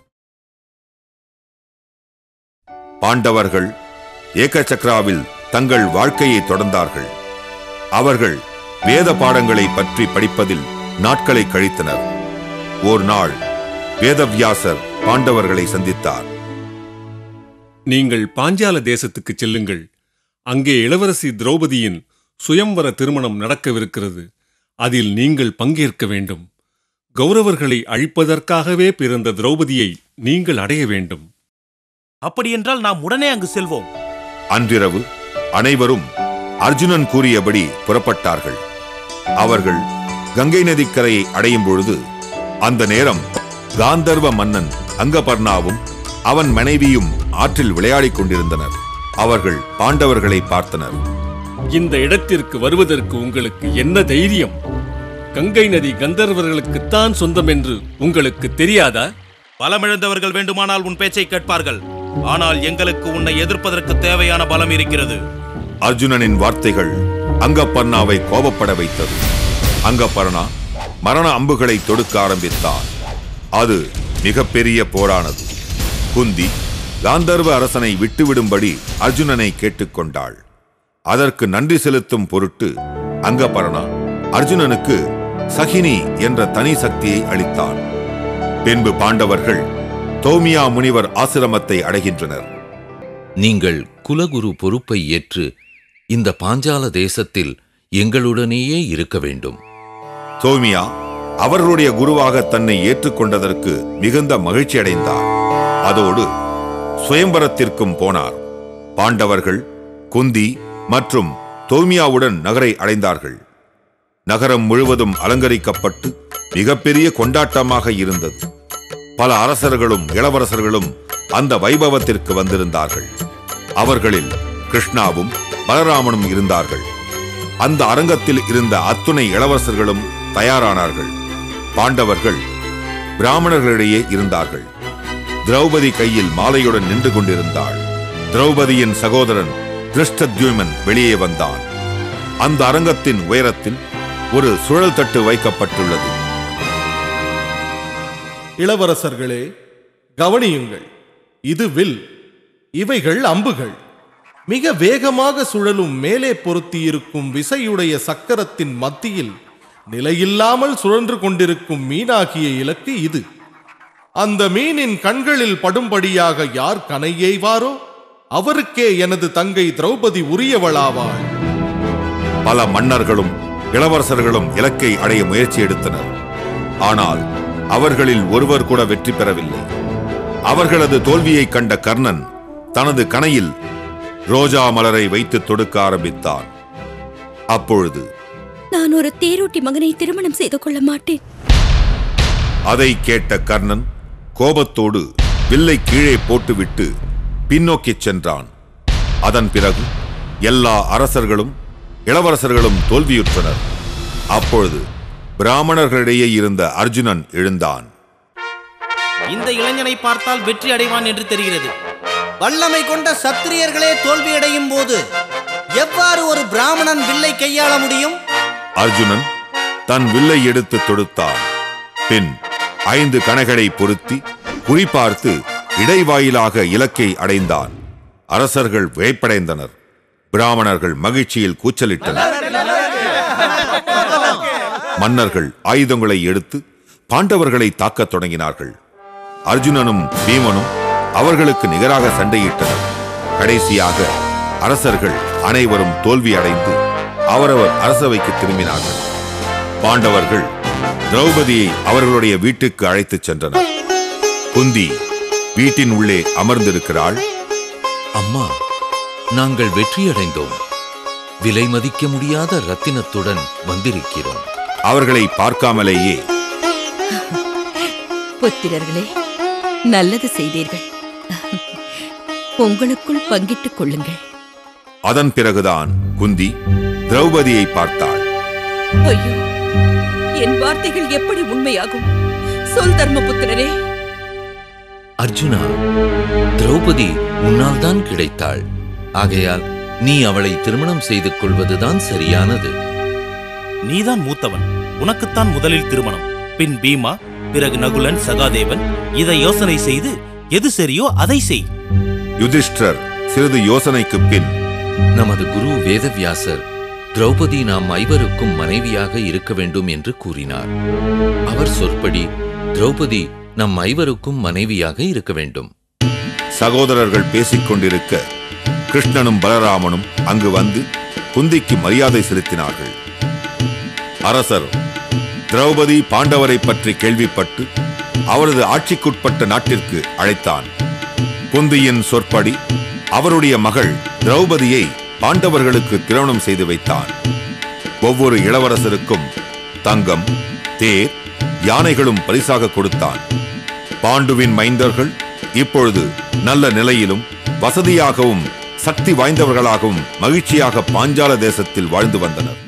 பாண்டவர்கள் ஏகசக்கராவில் தங்கள் வாழ்க்கையை தொடர்ந்தார்கள் அவர்கள் வேத பாடங்களை பற்றி படிப்பதில் நாட்களை கழித்தனர் ஓர் நாள் வேதவியாசர் பாண்டவர்களை சந்தித்தார் நீங்கள் பாஞ்சால தேசத்துக்கு செல்லுங்கள் அங்கே இளவரசி திரௌபதியின் சுயம்வர திருமணம் நடக்கவிருக்கிறது அதில் நீங்கள் பங்கேற்க வேண்டும் கௌரவர்களை அழிப்பதற்காகவே பிறந்த திரௌபதியை நீங்கள் அடைய வேண்டும் அப்படியென்றால் நாம் உடனே அங்கு செல்வோம் அன்றிரவு அனைவரும் அர்ஜுனன் கூறியபடி புறப்பட்டார்கள் அவர்கள் கங்கை நதிக்கரையை அடையும் பொழுது அந்த நேரம் காந்தர்வ மன்னன் அங்கபர்ணாவும் அவன் மனைவியும் ஆற்றில் விளையாடிக் கொண்டிருந்தனர் அவர்கள் பாண்டவர்களை பார்த்தனர் இந்த இடத்திற்கு வருவதற்கு உங்களுக்கு என்ன தைரியம் கங்கை நதி கந்தர்வர்களுக்குத்தான் சொந்தம் என்று உங்களுக்கு தெரியாதா பலமிழந்தவர்கள் வேண்டுமானால் உன் பேச்சை கேட்பார்கள் ஆனால் எங்களுக்கு உன்னை எதிர்ப்பதற்கு தேவையான பலம் இருக்கிறது அர்ஜுனனின் வார்த்தைகள் அங்கப்பர்ணாவை கோபப்பட வைத்தது அங்கப்பர்ணா மரண அம்புகளை தொடுக்க ஆரம்பித்தார் அது மிகப்பெரிய போரானது குந்தி காந்தர்வ அரசனை விட்டுவிடும்படி அர்ஜுனனை கேட்டுக்கொண்டாள் அதற்கு நன்றி செலுத்தும் பொருட்டு அங்கபரணா அர்ஜுனனுக்கு சகினி என்ற தனி சக்தியை அளித்தான் பின்பு பாண்டவர்கள் தோமியா முனிவர் ஆசிரமத்தை அடைகின்றனர் நீங்கள் குலகுரு பொறுப்பை ஏற்று இந்த பாஞ்சால தேசத்தில் எங்களுடனேயே இருக்க வேண்டும் தோமியா அவர்களுடைய குருவாக தன்னை ஏற்றுக்கொண்டதற்கு மிகுந்த மகிழ்ச்சி அடைந்தார் அதோடு சுயம்பரத்திற்கும் போனார் பாண்டவர்கள் குந்தி மற்றும் தோமியாவுடன் நகரை அடைந்தார்கள் நகரம் முழுவதும் அலங்கரிக்கப்பட்டு மிகப்பெரிய கொண்டாட்டமாக இருந்தது பல அரசர்களும் இளவரசர்களும் அந்த வைபவத்திற்கு வந்திருந்தார்கள் அவர்களில் கிருஷ்ணாவும் பலராமனும் இருந்தார்கள் அந்த அரங்கத்தில் இருந்த அத்துணை இளவரசர்களும் தயாரானார்கள் பாண்டவர்கள் பிராமணர்களிடையே இருந்தார்கள் திரௌபதி கையில் மாலையுடன் நின்று கொண்டிருந்தாள் திரௌபதியின் சகோதரன் திருஷ்டத்யுமன் வெளியே வந்தான் அந்த அரங்கத்தின் உயரத்தில் ஒரு சுழல் தட்டு வைக்கப்பட்டுள்ளது இளவரசர்களே கவனியுங்கள் இது வில் இவைகள் அம்புகள் மிக வேகமாக சுழலும் மேலே பொருத்தியிருக்கும் விசையுடைய சக்கரத்தின் மத்தியில் நிலையில்லாமல் சுழன்று கொண்டிருக்கும் மீனாகிய இலக்கு இது அந்த மீனின் கண்களில் படும்படியாக யார் கனை எய்வாரோ அவருக்கே எனது தங்கை திரௌபதி உரியவளாவாள் பல மன்னர்களும் இளவரசர்களும் இலக்கை அடைய முயற்சி எடுத்தனர் ஆனால் அவர்களில் ஒருவர் கூட வெற்றி பெறவில்லை அவர்களது தோல்வியைக் கண்ட கர்ணன் தனது கணையில் ரோஜா மலரை வைத்து தொடுக்க ஆரம்பித்தான் அப்பொழுது நான் ஒரு தேரோட்டி மகனை திருமணம் செய்து கொள்ள மாட்டேன் அதை கேட்ட கர்ணன் கோபத்தோடு வில்லை கீழே போட்டுவிட்டு பின்னோக்கிச் சென்றான் அதன் பிறகு எல்லா அரசர்களும் இளவரசர்களும் தோல்வியுற்றனர் அப்பொழுது பிராமணர்களிடையே இருந்த அர்ஜுனன் எழுந்தான் இந்த இளைஞனை பார்த்தால் வெற்றி அடைவான் என்று தெரிகிறது வல்லமை கொண்ட சத்திரியர்களே தோல்வியடையும் போது எவ்வாறு ஒரு பிராமணன் வில்லை கையாள முடியும் அர்ஜுனன் தன் வில்லை எடுத்து தொடுத்தான் பின் ஐந்து கணைகளை பொருத்தி குறிபார்த்து இடைவாயிலாக இலக்கை அடைந்தான் அரசர்கள் வியப்படைந்தனர் பிராமணர்கள் மகிழ்ச்சியில் கூச்சலிட்டனர் மன்னர்கள் ஆயுதங்களை எடுத்து பாண்டவர்களை தாக்கத் தொடங்கினார்கள் அர்ஜுனனும் பீமனும் அவர்களுக்கு நிகராக சண்டையிட்டனர் கடைசியாக அரசர்கள் அனைவரும் தோல்வி அடைந்து அவரவர் அரசவைக்கு திரும்பினார்கள் பாண்டவர்கள் திரௌபதியை அவர்களுடைய வீட்டுக்கு அழைத்துச் சென்றனர் குந்தி வீட்டின் உள்ளே அமர்ந்திருக்கிறாள் அம்மா நாங்கள் வெற்றியடைந்தோம் விலை மதிக்க முடியாத ரத்தினத்துடன் வந்திருக்கிறோம் அவர்களை பார்க்காமலேயே புத்திரர்களே நல்லது செய்தீர்கள் உங்களுக்குள் பங்கிட்டுக் கொள்ளுங்கள் அதன் பிறகுதான் குந்தி திரௌபதியை பார்த்தாள் ஐயோ என் வார்த்தைகள் எப்படி உண்மையாகும் சொல் தர்மபுத்திரரே அர்ஜுனா திரௌபதி உன்னால் தான் கிடைத்தாள் ஆகையால் நீ அவளை திருமணம் செய்து கொள்வதுதான் சரியானது நீதான் மூத்தவன் உனக்குத்தான் முதலில் திருமணம் பின் பீமா பிறகு நகுலன் சகாதேவன் இதை யோசனை செய்து எது சரியோ அதை செய் யுதிஷ்டர் சிறிது யோசனைக்கு பின் நமது குரு வேதவியாசர் திரௌபதி நாம் ஐவருக்கும் மனைவியாக இருக்க வேண்டும் என்று கூறினார் அவர் சொற்படி திரௌபதி நம் ஐவருக்கும் மனைவியாக இருக்க வேண்டும் சகோதரர்கள் பேசிக் கொண்டிருக்க கிருஷ்ணனும் பலராமனும் அங்கு வந்து குந்திக்கு மரியாதை செலுத்தினார்கள் அரசர் திரௌபதி பாண்டவரை பற்றி கேள்விப்பட்டு அவரது ஆட்சிக்குட்பட்ட நாட்டிற்கு அழைத்தான் குந்தியின் சொற்படி அவருடைய மகள் திரௌபதியை பாண்டவர்களுக்கு திருமணம் செய்து வைத்தான் ஒவ்வொரு இளவரசருக்கும் தங்கம் தேர் யானைகளும் பரிசாக கொடுத்தான் பாண்டுவின் மைந்தர்கள் இப்பொழுது நல்ல நிலையிலும் வசதியாகவும் சக்தி வாய்ந்தவர்களாகவும் மகிழ்ச்சியாக பாஞ்சால தேசத்தில் வாழ்ந்து வந்தனர்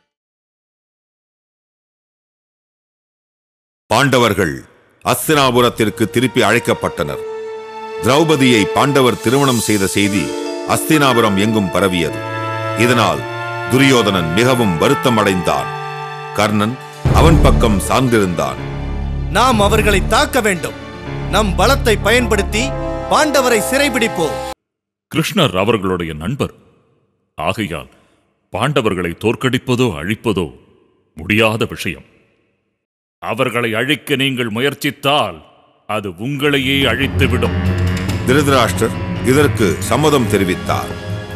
பாண்டவர்கள் அஸ்தினாபுரத்திற்கு திருப்பி அழைக்கப்பட்டனர் திரௌபதியை பாண்டவர் திருமணம் செய்த செய்தி அஸ்தினாபுரம் எங்கும் பரவியது இதனால் துரியோதனன் மிகவும் வருத்தம் அடைந்தான் கர்ணன் அவன் பக்கம் சார்ந்திருந்தான் நாம் அவர்களை தாக்க வேண்டும் நம் பலத்தை பயன்படுத்தி பாண்டவரை சிறைபிடிப்போம் கிருஷ்ணர் அவர்களுடைய நண்பர் ஆகையால் பாண்டவர்களை தோற்கடிப்பதோ அழிப்பதோ முடியாத விஷயம் அவர்களை அழிக்க நீங்கள் முயற்சித்தால் அது உங்களையே அழித்துவிடும் திருதராஷ்டர் இதற்கு சம்மதம் தெரிவித்தார்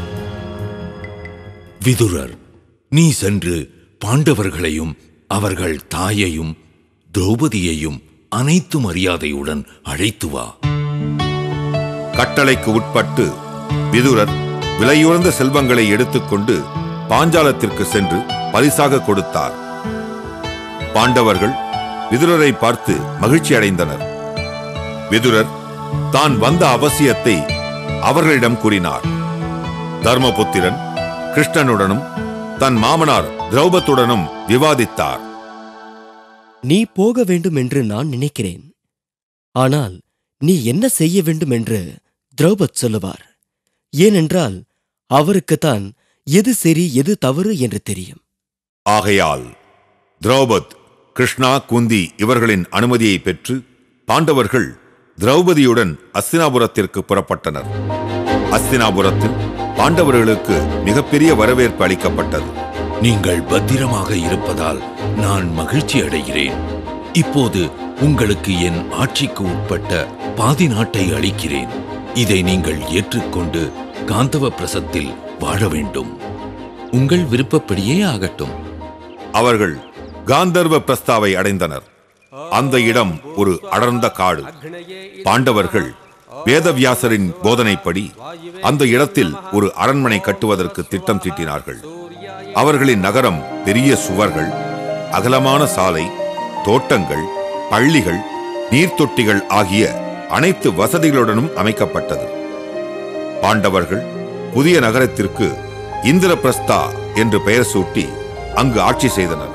விதுரர் நீ சென்று பாண்டவர்களையும் அவர்கள் தாயையும் திரௌபதியையும் அனைத்து மரியாதையுடன் அழைத்து வா கட்டளைக்கு உட்பட்டு விதுரர் விலையுறந்த செல்வங்களை எடுத்துக்கொண்டு பாஞ்சாலத்திற்கு சென்று பரிசாக கொடுத்தார் பாண்டவர்கள் விதுரரை பார்த்து மகிழ்ச்சி அடைந்தனர் விதுரர் தான் வந்த அவசியத்தை அவர்களிடம் கூறினார் தர்மபுத்திரன் கிருஷ்ணனுடனும் தன் மாமனார் திரௌபத்துடனும் விவாதித்தார் நீ போக வேண்டும் என்று நான் நினைக்கிறேன் ஆனால் நீ என்ன செய்ய வேண்டும் என்று திரௌபத் சொல்லுவார் ஏனென்றால் அவருக்குத்தான் எது சரி எது தவறு என்று தெரியும் ஆகையால் திரௌபத் கிருஷ்ணா குந்தி இவர்களின் அனுமதியை பெற்று பாண்டவர்கள் திரௌபதியுடன் அஸ்தினாபுரத்திற்கு புறப்பட்டனர் அஸ்தினாபுரத்தில் பாண்டவர்களுக்கு மிகப்பெரிய வரவேற்பு அளிக்கப்பட்டது நீங்கள் பத்திரமாக இருப்பதால் நான் மகிழ்ச்சி அடைகிறேன் இப்போது உங்களுக்கு என் ஆட்சிக்கு உட்பட்ட பாதி நாட்டை அளிக்கிறேன் இதை நீங்கள் ஏற்றுக்கொண்டு காந்தவ பிரசத்தில் வாழ வேண்டும் உங்கள் விருப்பப்படியே ஆகட்டும் அவர்கள் காந்தர்வ பிரஸ்தாவை அடைந்தனர் அந்த இடம் ஒரு அடர்ந்த காடு பாண்டவர்கள் வேதவியாசரின் போதனைப்படி அந்த இடத்தில் ஒரு அரண்மனை கட்டுவதற்கு திட்டம் தீட்டினார்கள் அவர்களின் நகரம் பெரிய சுவர்கள் அகலமான சாலை தோட்டங்கள் பள்ளிகள் நீர்த்தொட்டிகள் ஆகிய அனைத்து வசதிகளுடனும் அமைக்கப்பட்டது பாண்டவர்கள் புதிய நகரத்திற்கு இந்திரபிரஸ்தா என்று பெயர் சூட்டி அங்கு ஆட்சி செய்தனர்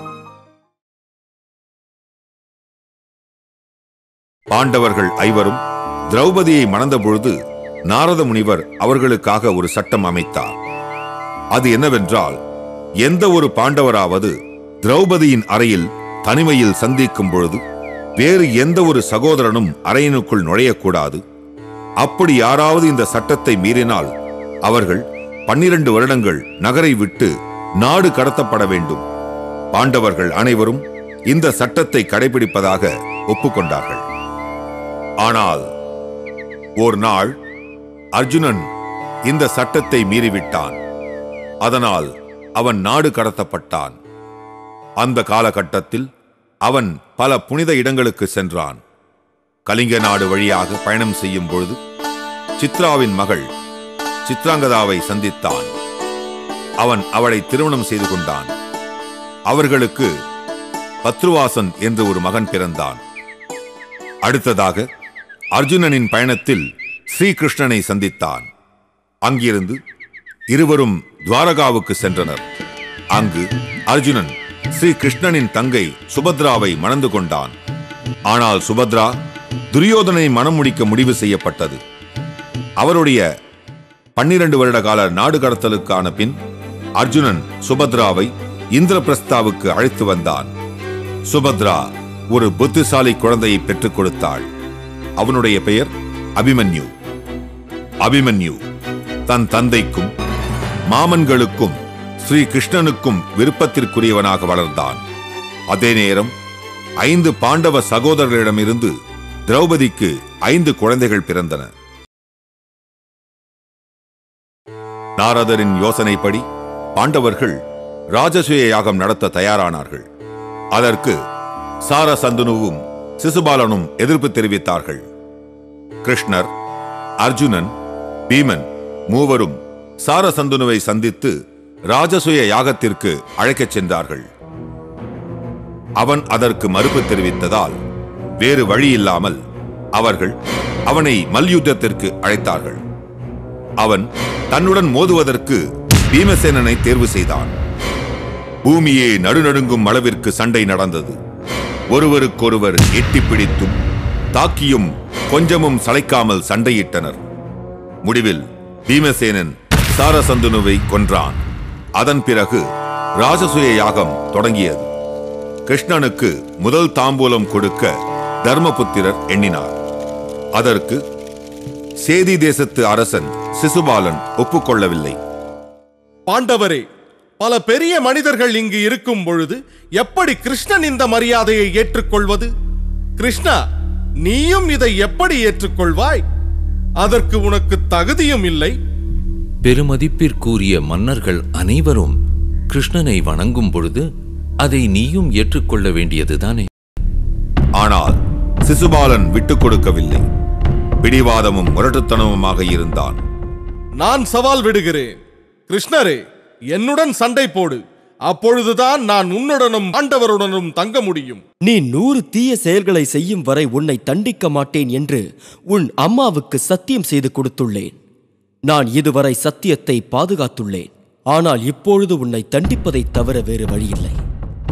பாண்டவர்கள் ஐவரும் திரௌபதியை மணந்தபொழுது நாரத முனிவர் அவர்களுக்காக ஒரு சட்டம் அமைத்தார் அது என்னவென்றால் எந்த ஒரு பாண்டவராவது திரௌபதியின் அறையில் தனிமையில் சந்திக்கும் பொழுது வேறு எந்த ஒரு சகோதரனும் அறையினுக்குள் நுழையக்கூடாது அப்படி யாராவது இந்த சட்டத்தை மீறினால் அவர்கள் பன்னிரண்டு வருடங்கள் நகரை விட்டு நாடு கடத்தப்பட வேண்டும் பாண்டவர்கள் அனைவரும் இந்த சட்டத்தை கடைபிடிப்பதாக ஒப்புக்கொண்டார்கள் ஆனால் ஒரு நாள் அர்ஜுனன் இந்த சட்டத்தை மீறிவிட்டான் அதனால் அவன் நாடு கடத்தப்பட்டான் அந்த காலகட்டத்தில் அவன் பல புனித இடங்களுக்கு சென்றான் கலிங்க நாடு வழியாக பயணம் செய்யும் பொழுது சித்ராவின் மகள் சித்ராங்கதாவை சந்தித்தான் அவன் அவளை திருமணம் செய்து கொண்டான் அவர்களுக்கு பத்ருவாசன் என்று ஒரு மகன் பிறந்தான் அடுத்ததாக அர்ஜுனனின் பயணத்தில் ஸ்ரீகிருஷ்ணனை சந்தித்தான் அங்கிருந்து இருவரும் துவாரகாவுக்கு சென்றனர் அங்கு அர்ஜுனன் ஸ்ரீ கிருஷ்ணனின் தங்கை சுபத்ராவை மணந்து கொண்டான் ஆனால் சுபத்ரா துரியோதனை மனம் முடிக்க முடிவு செய்யப்பட்டது அவருடைய பன்னிரண்டு வருட கால நாடு கடத்தலுக்கான பின் அர்ஜுனன் சுபத்ராவை இந்திரபிரஸ்தாவுக்கு அழைத்து வந்தான் சுபத்ரா ஒரு புத்திசாலி குழந்தையை பெற்றுக் கொடுத்தாள் அவனுடைய பெயர் அபிமன்யு அபிமன்யு தன் தந்தைக்கும் மாமன்களுக்கும் ஸ்ரீ கிருஷ்ணனுக்கும் விருப்பத்திற்குரியவனாக வளர்ந்தான் அதே நேரம் ஐந்து பாண்டவ சகோதரர்களிடமிருந்து திரௌபதிக்கு ஐந்து குழந்தைகள் பிறந்தன நாரதரின் யோசனைப்படி பாண்டவர்கள் ராஜசூய யாகம் நடத்த தயாரானார்கள் அதற்கு சாரசந்துனுவும் சிசுபாலனும் எதிர்ப்பு தெரிவித்தார்கள் கிருஷ்ணர் அர்ஜுனன் பீமன் மூவரும் சாரசந்துனுவை சந்தித்து ராஜசூய யாகத்திற்கு அழைக்கச் சென்றார்கள் அவன் அதற்கு மறுப்பு தெரிவித்ததால் வேறு வழி இல்லாமல் அவர்கள் அவனை மல்யுத்தத்திற்கு அழைத்தார்கள் அவன் தன்னுடன் மோதுவதற்கு பீமசேனனை தேர்வு செய்தான் பூமியே நடுநடுங்கும் அளவிற்கு சண்டை நடந்தது ஒருவருக்கொருவர் எட்டிப் பிடித்தும் தாக்கியும் கொஞ்சமும் சளைக்காமல் சண்டையிட்டனர் முடிவில் பீமசேனன் சாரசந்துனுவை கொன்றான் அதன் பிறகு ராஜசூய யாகம் தொடங்கியது கிருஷ்ணனுக்கு முதல் தாம்பூலம் கொடுக்க தர்மபுத்திரர் எண்ணினார் அதற்கு சேதி தேசத்து அரசன் சிசுபாலன் ஒப்புக்கொள்ளவில்லை பாண்டவரே பல பெரிய மனிதர்கள் இங்கு இருக்கும் பொழுது எப்படி கிருஷ்ணன் இந்த மரியாதையை ஏற்றுக்கொள்வது கிருஷ்ணா நீயும் இதை எப்படி ஏற்றுக்கொள்வாய் அதற்கு உனக்கு தகுதியும் இல்லை பெருமதிப்பிற்குரிய மன்னர்கள் அனைவரும் கிருஷ்ணனை வணங்கும் பொழுது அதை நீயும் ஏற்றுக்கொள்ள வேண்டியதுதானே ஆனால் சிசுபாலன் விட்டுக் கொடுக்கவில்லை பிடிவாதமும் முரட்டுத்தனமுமாக இருந்தான் நான் சவால் விடுகிறேன் கிருஷ்ணரே என்னுடன் சண்டை போடு அப்பொழுதுதான் நான் உன்னுடனும் ஆண்டவருடனும் தங்க முடியும் நீ நூறு தீய செயல்களை செய்யும் வரை உன்னை தண்டிக்க மாட்டேன் என்று உன் அம்மாவுக்கு சத்தியம் செய்து கொடுத்துள்ளேன் நான் இதுவரை சத்தியத்தை பாதுகாத்துள்ளேன் ஆனால் இப்பொழுது உன்னை தண்டிப்பதைத் தவிர வேறு வழியில்லை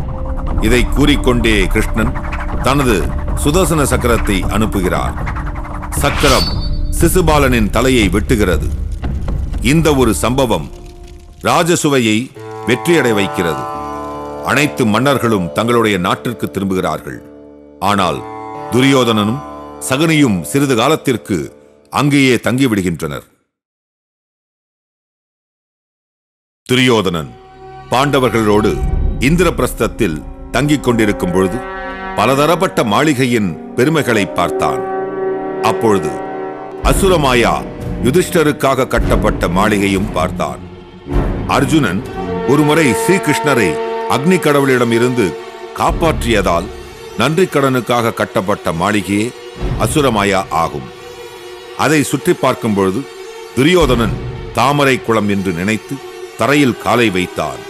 இதை கூறிக்கொண்டே கிருஷ்ணன் தனது சுதர்சன சக்கரத்தை அனுப்புகிறார் சக்கரம் சிசுபாலனின் தலையை வெட்டுகிறது இந்த ஒரு சம்பவம் ராஜசுவையை வெற்றியடை வைக்கிறது அனைத்து மன்னர்களும் தங்களுடைய நாட்டிற்கு திரும்புகிறார்கள் ஆனால் துரியோதனனும் சகுனியும் சிறிது காலத்திற்கு அங்கேயே தங்கிவிடுகின்றனர் துரியோதனன் பாண்டவர்களோடு இந்திரபிரஸ்தத்தில் தங்கிக் கொண்டிருக்கும் பொழுது பலதரப்பட்ட மாளிகையின் பெருமைகளை பார்த்தான் அப்பொழுது அசுரமாயா யுதிஷ்டருக்காக கட்டப்பட்ட மாளிகையும் பார்த்தான் அர்ஜுனன் ஒருமுறை ஸ்ரீகிருஷ்ணரை அக்னி கடவுளிடம் இருந்து காப்பாற்றியதால் நன்றி கடனுக்காக கட்டப்பட்ட மாளிகையே அசுரமாயா ஆகும் அதை சுற்றி பார்க்கும் பொழுது துரியோதனன் தாமரை குளம் என்று நினைத்து தரையில் காலை வைத்தான்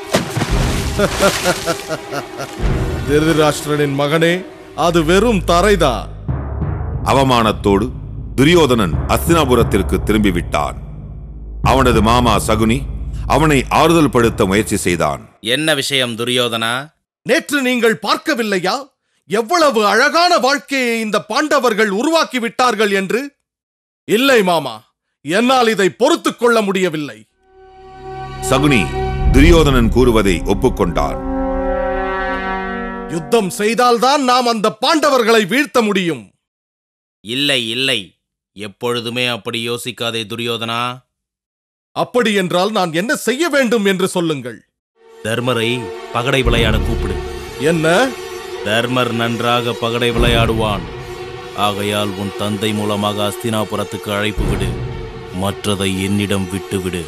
திருதராஷ்டிரனின் மகனே அது வெறும் தரைதான் அவமானத்தோடு துரியோதனன் அஸ்தினாபுரத்திற்கு திரும்பிவிட்டான் அவனது மாமா சகுனி அவனை ஆறுதல் படுத்த முயற்சி செய்தான் என்ன விஷயம் துரியோதனா நேற்று நீங்கள் பார்க்கவில்லையா எவ்வளவு அழகான வாழ்க்கையை இந்த பாண்டவர்கள் உருவாக்கி விட்டார்கள் என்று இல்லை மாமா என்னால் இதை பொறுத்துக் கொள்ள முடியவில்லை சகுனி துரியோதனன் கூறுவதை ஒப்புக்கொண்டான் யுத்தம் செய்தால்தான் நாம் அந்த பாண்டவர்களை வீழ்த்த முடியும் இல்லை இல்லை எப்பொழுதுமே அப்படி யோசிக்காதே துரியோதனா அப்படி என்றால் நான் என்ன செய்ய வேண்டும் என்று சொல்லுங்கள் தர்மரை பகடை விளையாட கூப்பிடு என்ன தர்மர் நன்றாக பகடை விளையாடுவான் ஆகையால் உன் தந்தை மூலமாக அஸ்தினாபுரத்துக்கு அழைப்பு விடு மற்றதை என்னிடம் விட்டுவிடு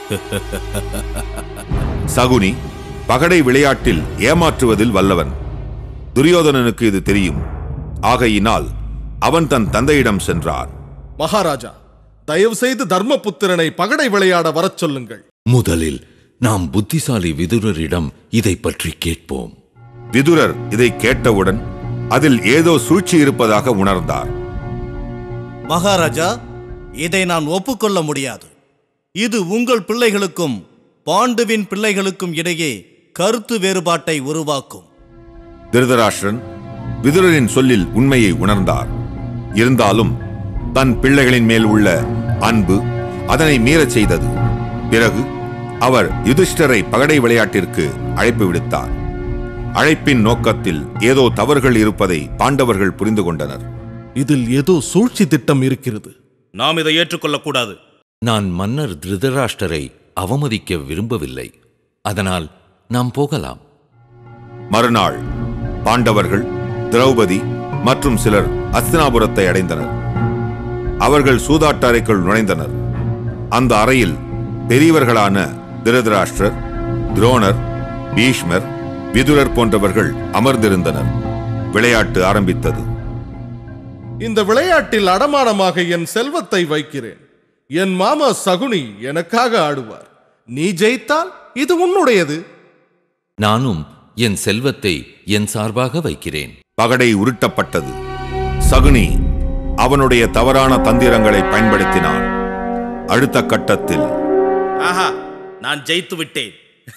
சகுனி பகடை விளையாட்டில் ஏமாற்றுவதில் வல்லவன் துரியோதனனுக்கு இது தெரியும் ஆகையினால் அவன் தன் தந்தையிடம் சென்றான் மகாராஜா தயவு செய்து தர்மபுத்திரனை பகடை விளையாட வரச் சொல்லுங்கள் முதலில் நாம் புத்திசாலி விதுரரிடம் இதை பற்றி கேட்போம் விதுரர் இதை கேட்டவுடன் அதில் ஏதோ சூழ்ச்சி இருப்பதாக உணர்ந்தார் மகாராஜா இதை நான் ஒப்புக்கொள்ள முடியாது இது உங்கள் பிள்ளைகளுக்கும் பாண்டுவின் பிள்ளைகளுக்கும் இடையே கருத்து வேறுபாட்டை உருவாக்கும் திருதராஷ்டிரன் விதுரரின் சொல்லில் உண்மையை உணர்ந்தார் இருந்தாலும் தன் பிள்ளைகளின் மேல் உள்ள அன்பு அதனை மீறச் செய்தது பிறகு அவர் யுதிஷ்டரை பகடை விளையாட்டிற்கு அழைப்பு விடுத்தார் அழைப்பின் நோக்கத்தில் ஏதோ தவறுகள் இருப்பதை பாண்டவர்கள் புரிந்து கொண்டனர் இதில் ஏதோ சூழ்ச்சி திட்டம் இருக்கிறது நாம் இதை ஏற்றுக்கொள்ளக்கூடாது நான் மன்னர் திருதராஷ்டரை அவமதிக்க விரும்பவில்லை அதனால் நாம் போகலாம் மறுநாள் பாண்டவர்கள் திரௌபதி மற்றும் சிலர் அஸ்தினாபுரத்தை அடைந்தனர் அவர்கள் சூதாட்ட அறைக்குள் நுழைந்தனர் அந்த அறையில் பெரியவர்களான திருதராஷ்டிரர் துரோணர் பீஷ்மர் விதுரர் போன்றவர்கள் அமர்ந்திருந்தனர் விளையாட்டு ஆரம்பித்தது இந்த விளையாட்டில் அடமானமாக என் செல்வத்தை வைக்கிறேன் என் மாமா சகுனி எனக்காக ஆடுவார் நீ ஜெயித்தால் இது உன்னுடையது நானும் என் செல்வத்தை என் சார்பாக வைக்கிறேன் பகடை உருட்டப்பட்டது சகுனி அவனுடைய தவறான தந்திரங்களை பயன்படுத்தினான் அடுத்த கட்டத்தில் ஆஹா நான் ஜெயித்து விட்டேன்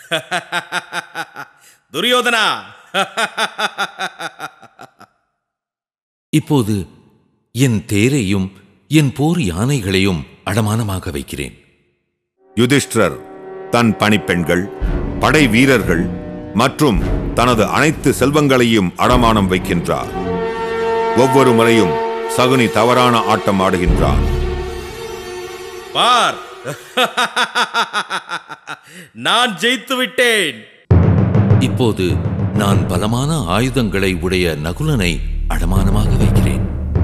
துரியோதனா இப்போது என் தேரையும் என் போர் யானைகளையும் அடமானமாக வைக்கிறேன் யுதிஷ்டிரர் தன் பணிப்பெண்கள் படை வீரர்கள் மற்றும் தனது அனைத்து செல்வங்களையும் அடமானம் வைக்கின்றார் ஒவ்வொரு முறையும் சகுனி தவறான ஆட்டம் ஆடுகின்றான் பார் நான் ஜெயித்து விட்டேன் இப்போது நான் பலமான ஆயுதங்களை உடைய நகுலனை அடமானமாக வைக்கிறேன்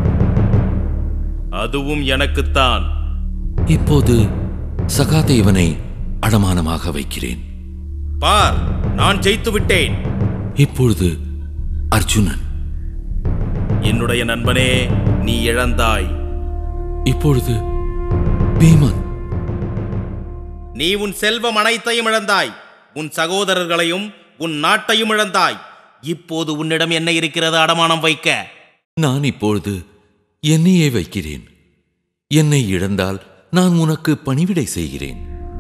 அதுவும் எனக்குத்தான் இப்போது சகாதேவனை அடமானமாக வைக்கிறேன் பார் நான் ஜெயித்து விட்டேன் இப்பொழுது அர்ஜுனன் என்னுடைய நண்பனே நீ இழந்தாய் இப்பொழுது பீமன் நீ உன் செல்வம் அனைத்தையும் இழந்தாய் உன் சகோதரர்களையும் உன் நாட்டையும் இழந்தாய் இப்போது உன்னிடம் என்ன இருக்கிறது அடமானம் வைக்க நான் இப்பொழுது என்னையே வைக்கிறேன் என்னை இழந்தால் நான் உனக்கு பணிவிடை செய்கிறேன்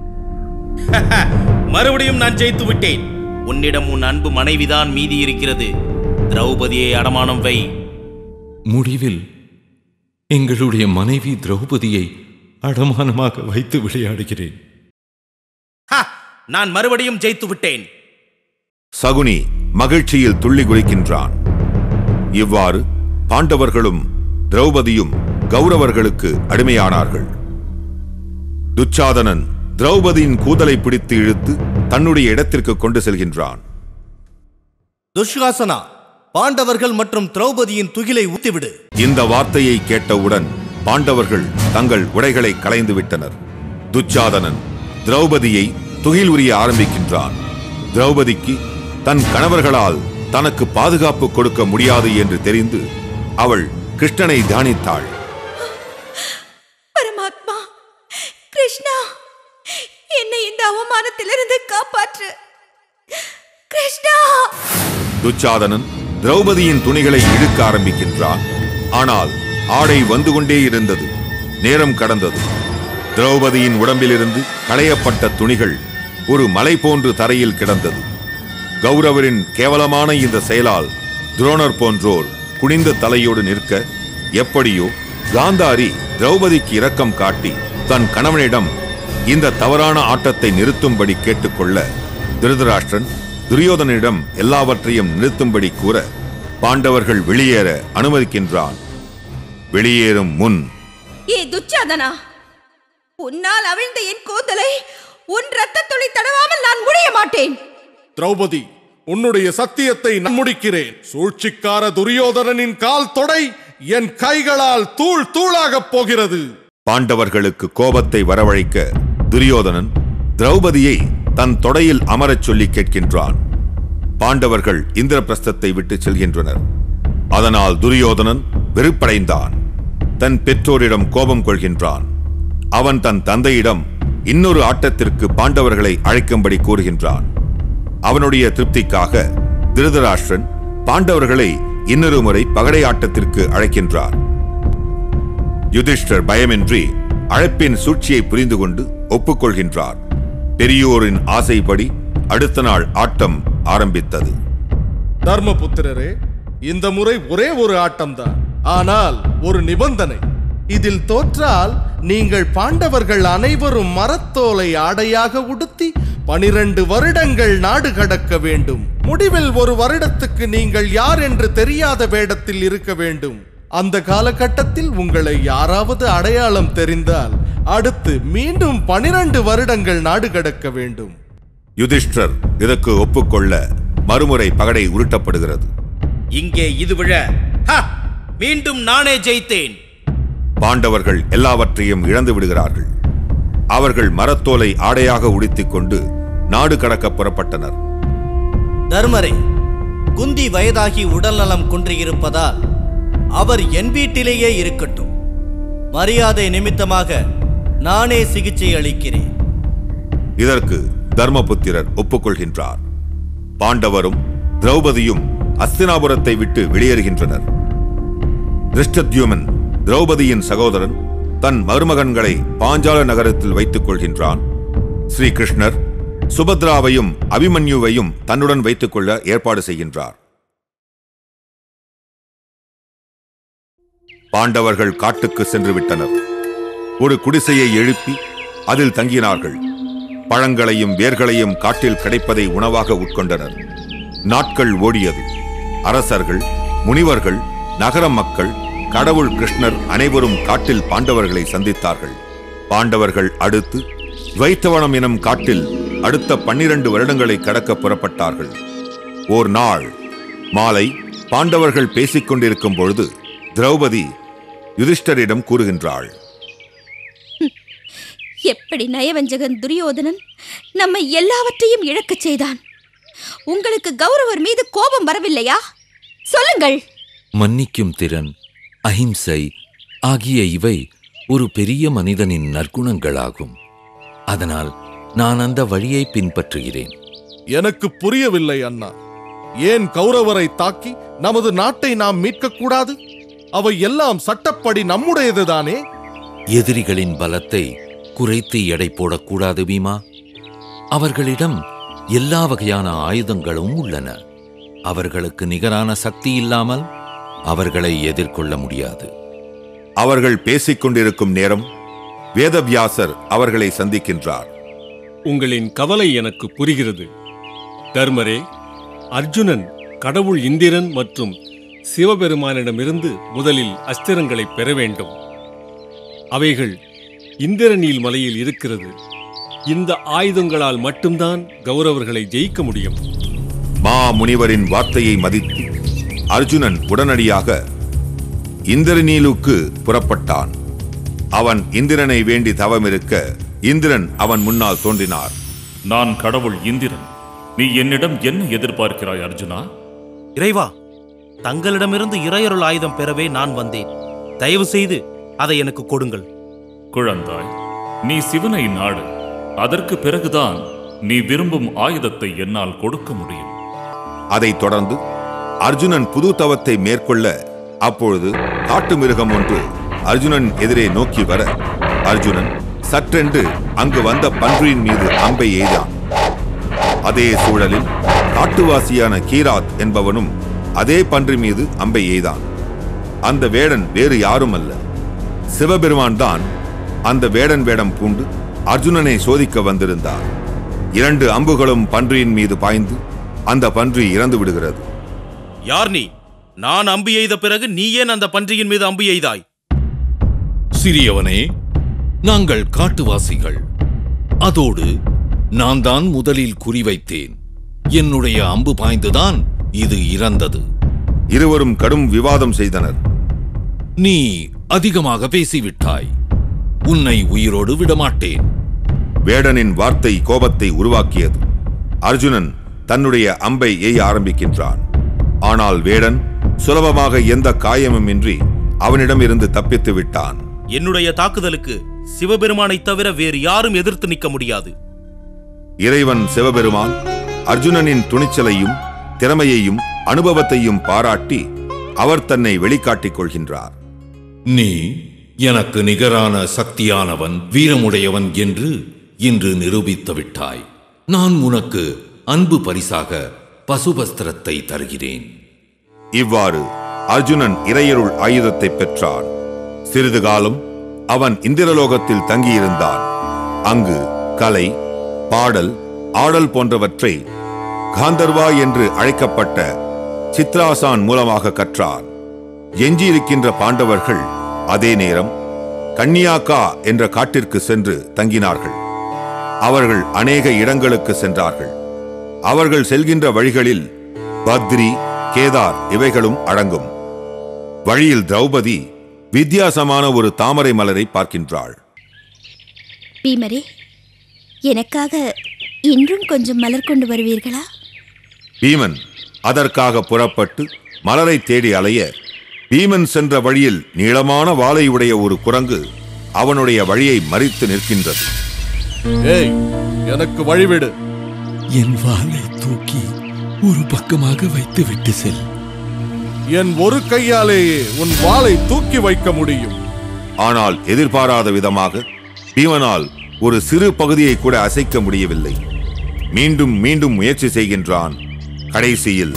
மறுபடியும் நான் ஜெயித்து விட்டேன் உன்னிடம் உன் அன்பு மனைவிதான் மீதி இருக்கிறது திரௌபதியை அடமானம் வை முடிவில் எங்களுடைய மனைவி திரௌபதியை அடமானமாக வைத்து விளையாடுகிறேன் ஹா நான் மறுபடியும் ஜெயித்து விட்டேன் சகுனி மகிழ்ச்சியில் துள்ளி குதிக்கின்றான் இவ்வாறு பாண்டவர்களும் திரௌபதியும் கௌரவர்களுக்கு அடிமையானார்கள் துச்சாதனன் திரௌபதியின் கூதலை பிடித்து இழுத்து தன்னுடைய இடத்திற்கு கொண்டு செல்கின்றான் துஷ்காசனா பாண்டவர்கள் மற்றும் திரௌபதியின் துகிலை ஊத்திவிடு இந்த வார்த்தையை கேட்டவுடன் பாண்டவர்கள் தங்கள் உடைகளை களைந்து விட்டனர் துச்சாதனன் திரௌபதியை துகில் உரிய ஆரம்பிக்கின்றான் திரௌபதிக்கு தன் கணவர்களால் தனக்கு பாதுகாப்பு கொடுக்க முடியாது என்று தெரிந்து அவள் கிருஷ்ணனை தியானித்தாள் பரமாத்மா கிருஷ்ணா என்னை இந்த அவமானத்திலிருந்து காப்பாற்று கிருஷ்ணா துச்சாதனன் திரௌபதியின் துணிகளை இழுக்க ஆரம்பிக்கின்றான் ஆனால் ஆடை வந்து கொண்டே இருந்தது நேரம் கடந்தது திரௌபதியின் உடம்பிலிருந்து களையப்பட்ட துணிகள் ஒரு மலை போன்று தரையில் கிடந்தது கௌரவரின் கேவலமான இந்த செயலால் துரோணர் போன்றோர் குனிந்த தலையோடு நிற்க எப்படியோ காந்தாரி திரௌபதிக்கு இரக்கம் காட்டி தன் கணவனிடம் இந்த தவறான ஆட்டத்தை நிறுத்தும்படி கேட்டுக்கொள்ள திருதராஷ்டிரன் துரியோதனிடம் எல்லாவற்றையும் நிறுத்தும்படி கூற பாண்டவர்கள் வெளியேற அனுமதிக்கின்றான் வெளியேறும் முன் ஏ துச்சாதனா உன்னால் அவிழ்ந்த என் கூந்தலை உன் ரத்த துளி தடவாமல் நான் முடிய மாட்டேன் திரௌபதி உன்னுடைய சத்தியத்தை நான் முடிக்கிறேன் சூழ்ச்சிக்கார துரியோதனனின் கால் தொடை என் கைகளால் தூள் தூளாகப் போகிறது பாண்டவர்களுக்கு கோபத்தை வரவழைக்க துரியோதனன் திரௌபதியை தன் தொடையில் அமரச் சொல்லி கேட்கின்றான் பாண்டவர்கள் இந்திரபிரஸ்தத்தை விட்டு செல்கின்றனர் அதனால் துரியோதனன் வெறுப்படைந்தான் தன் பெற்றோரிடம் கோபம் கொள்கின்றான் அவன் தன் தந்தையிடம் இன்னொரு ஆட்டத்திற்கு பாண்டவர்களை அழைக்கும்படி கூறுகின்றான் அவனுடைய திருப்திக்காக திருதராஷ்டிரன் பாண்டவர்களை இன்னொரு முறை பகடை ஆட்டத்திற்கு அழைக்கின்றார் யுதிஷ்டர் பயமின்றி அழைப்பின் சூழ்ச்சியை புரிந்து கொண்டு ஒப்புக்கொள்கின்றார் பெரியோரின் ஆசைப்படி அடுத்த நாள் ஆட்டம் ஆரம்பித்தது தர்மபுத்திரரே இந்த முறை ஒரே ஒரு ஆட்டம்தான் ஆனால் ஒரு நிபந்தனை இதில் தோற்றால் நீங்கள் பாண்டவர்கள் அனைவரும் மரத்தோலை ஆடையாக உடுத்தி பனிரெண்டு வருடங்கள் நாடு கடக்க வேண்டும் முடிவில் ஒரு வருடத்துக்கு நீங்கள் யார் என்று தெரியாத வேடத்தில் இருக்க வேண்டும் அந்த காலகட்டத்தில் உங்களை யாராவது அடையாளம் தெரிந்தால் அடுத்து மீண்டும் பனிரெண்டு வருடங்கள் நாடு கடக்க வேண்டும் யுதிஷ்டர் இதற்கு ஒப்புக்கொள்ள மறுமுறை பகடை உருட்டப்படுகிறது இங்கே இது விழ ஹ! மீண்டும் நானே ஜெயித்தேன் பாண்டவர்கள் எல்லாவற்றையும் இழந்து விடுகிறார்கள் அவர்கள் மரத்தோலை ஆடையாக உடுத்திக் கொண்டு நாடு கடக்க புறப்பட்டனர் தர்மரே குந்தி வயதாகி உடல்நலம் குன்றியிருப்பதால் அவர் என் வீட்டிலேயே இருக்கட்டும் மரியாதை நிமித்தமாக நானே சிகிச்சை அளிக்கிறேன் இதற்கு தர்மபுத்திரர் ஒப்புக்கொள்கின்றார் பாண்டவரும் திரௌபதியும் அஸ்தினாபுரத்தை விட்டு வெளியேறுகின்றனர் திருஷ்டத்யுமன் திரௌபதியின் சகோதரன் தன் மருமகன்களை பாஞ்சால நகரத்தில் வைத்துக் கொள்கின்றான் ஸ்ரீ கிருஷ்ணர் சுபத்ராவையும் அபிமன்யுவையும் தன்னுடன் வைத்துக் கொள்ள ஏற்பாடு செய்கின்றார் பாண்டவர்கள் காட்டுக்கு சென்று விட்டனர் ஒரு குடிசையை எழுப்பி அதில் தங்கினார்கள் பழங்களையும் வேர்களையும் காட்டில் கிடைப்பதை உணவாக உட்கொண்டனர் நாட்கள் ஓடியது அரசர்கள் முனிவர்கள் நகர மக்கள் கடவுள் கிருஷ்ணர் அனைவரும் காட்டில் பாண்டவர்களை சந்தித்தார்கள் பாண்டவர்கள் அடுத்து துவைத்தவனம் எனும் காட்டில் அடுத்த பன்னிரண்டு வருடங்களை கடக்க புறப்பட்டார்கள் ஓர் நாள் மாலை பாண்டவர்கள் பேசிக் கொண்டிருக்கும் பொழுது திரௌபதி யுதிஷ்டரிடம் கூறுகின்றாள் எப்படி நயவஞ்சகன் துரியோதனன் நம்மை எல்லாவற்றையும் இழக்கச் செய்தான் உங்களுக்கு கௌரவர் மீது கோபம் வரவில்லையா சொல்லுங்கள் மன்னிக்கும் திறன் அஹிம்சை ஆகிய இவை ஒரு பெரிய மனிதனின் நற்குணங்களாகும் அதனால் நான் அந்த வழியை பின்பற்றுகிறேன் எனக்கு புரியவில்லை அண்ணா ஏன் கௌரவரை தாக்கி நமது நாட்டை நாம் மீட்கக்கூடாது அவை எல்லாம் சட்டப்படி நம்முடையதுதானே எதிரிகளின் பலத்தை குறைத்து எடை போடக்கூடாது பீமா அவர்களிடம் எல்லா வகையான ஆயுதங்களும் உள்ளன அவர்களுக்கு நிகரான சக்தி இல்லாமல் அவர்களை எதிர்கொள்ள முடியாது அவர்கள் பேசிக் கொண்டிருக்கும் நேரம் வேதவியாசர் அவர்களை சந்திக்கின்றார் உங்களின் கவலை எனக்கு புரிகிறது தர்மரே அர்ஜுனன் கடவுள் இந்திரன் மற்றும் சிவபெருமானிடமிருந்து முதலில் அஸ்திரங்களை பெற வேண்டும் அவைகள் இந்திரநீல் மலையில் இருக்கிறது இந்த ஆயுதங்களால் மட்டும்தான் கௌரவர்களை ஜெயிக்க முடியும் மா முனிவரின் வார்த்தையை மதித்து அர்ஜுனன் உடனடியாக இந்திரநீலுக்கு புறப்பட்டான் அவன் இந்திரனை வேண்டி தவமிருக்க இந்திரன் அவன் முன்னால் தோன்றினார் நான் கடவுள் இந்திரன் நீ என்னிடம் என்ன எதிர்பார்க்கிறாய் அர்ஜுனா இறைவா தங்களிடமிருந்து இறையருள் ஆயுதம் பெறவே நான் வந்தேன் தயவு செய்து அதை எனக்கு கொடுங்கள் குழந்தாய் நீ சிவனை நாடு அதற்கு பிறகுதான் நீ விரும்பும் ஆயுதத்தை என்னால் கொடுக்க முடியும் அதைத் தொடர்ந்து அர்ஜுனன் புது தவத்தை மேற்கொள்ள அப்பொழுது காட்டு மிருகம் ஒன்று அர்ஜுனன் எதிரே நோக்கி வர அர்ஜுனன் சற்றென்று அங்கு வந்த பன்றியின் மீது அம்பை எய்தான் அதே சூழலில் காட்டுவாசியான கீராத் என்பவனும் அதே பன்றி மீது அம்பை எய்தான் அந்த வேடன் வேறு யாரும் அல்ல சிவபெருமான் தான் அந்த வேடன் வேடம் பூண்டு அர்ஜுனனை சோதிக்க வந்திருந்தார் இரண்டு அம்புகளும் பன்றியின் மீது பாய்ந்து அந்த பன்றி இறந்து விடுகிறது யார் நீ நான் அம்பு எய்த பிறகு நீ ஏன் அந்த பன்றியின் மீது அம்பு எய்தாய் சிறியவனே நாங்கள் காட்டுவாசிகள் அதோடு நான் தான் முதலில் குறிவைத்தேன் என்னுடைய அம்பு பாய்ந்துதான் இது இறந்தது இருவரும் கடும் விவாதம் செய்தனர் நீ அதிகமாக பேசிவிட்டாய் உன்னை உயிரோடு விடமாட்டேன் வேடனின் வார்த்தை கோபத்தை உருவாக்கியது அர்ஜுனன் தன்னுடைய அம்பை எய்ய ஆரம்பிக்கின்றான் ஆனால் வேடன் சுலபமாக எந்த காயமுமின்றி அவனிடமிருந்து தப்பித்து விட்டான் என்னுடைய தாக்குதலுக்கு சிவபெருமானைத் தவிர வேறு யாரும் எதிர்த்து நிற்க முடியாது இறைவன் சிவபெருமான் அர்ஜுனனின் துணிச்சலையும் திறமையையும் அனுபவத்தையும் பாராட்டி அவர் தன்னை வெளிக்காட்டிக் கொள்கின்றார் நீ எனக்கு நிகரான சக்தியானவன் வீரமுடையவன் என்று இன்று நிரூபித்து விட்டாய் நான் உனக்கு அன்பு பரிசாக பசுபஸ்திரத்தை தருகிறேன் இவ்வாறு அர்ஜுனன் இறையருள் ஆயுதத்தை பெற்றான் சிறிது காலம் அவன் இந்திரலோகத்தில் தங்கியிருந்தான் அங்கு கலை பாடல் ஆடல் போன்றவற்றை காந்தர்வா என்று அழைக்கப்பட்ட சித்ராசான் மூலமாக கற்றார் எஞ்சியிருக்கின்ற பாண்டவர்கள் அதே நேரம் கன்னியாக்கா என்ற காட்டிற்கு சென்று தங்கினார்கள் அவர்கள் அநேக இடங்களுக்கு சென்றார்கள் அவர்கள் செல்கின்ற வழிகளில் பத்ரி கேதார் இவைகளும் அடங்கும் வழியில் திரௌபதி வித்தியாசமான ஒரு தாமரை மலரை பார்க்கின்றாள் பீமரே எனக்காக இன்றும் கொஞ்சம் மலர் கொண்டு வருவீர்களா பீமன் அதற்காக புறப்பட்டு மலரை தேடி அலைய பீமன் சென்ற வழியில் நீளமான வாலை உடைய ஒரு குரங்கு அவனுடைய வழியை மறித்து நிற்கின்றது ஏய் எனக்கு வழிவிடு என் வாளை தூக்கி ஒரு பக்கமாக வைத்து விட்டு செல் என் ஒரு கையாலேயே உன் வாளை தூக்கி வைக்க முடியும் ஆனால் எதிர்பாராத விதமாக பீமனால் ஒரு சிறு பகுதியை கூட அசைக்க முடியவில்லை மீண்டும் மீண்டும் முயற்சி செய்கின்றான் கடைசியில்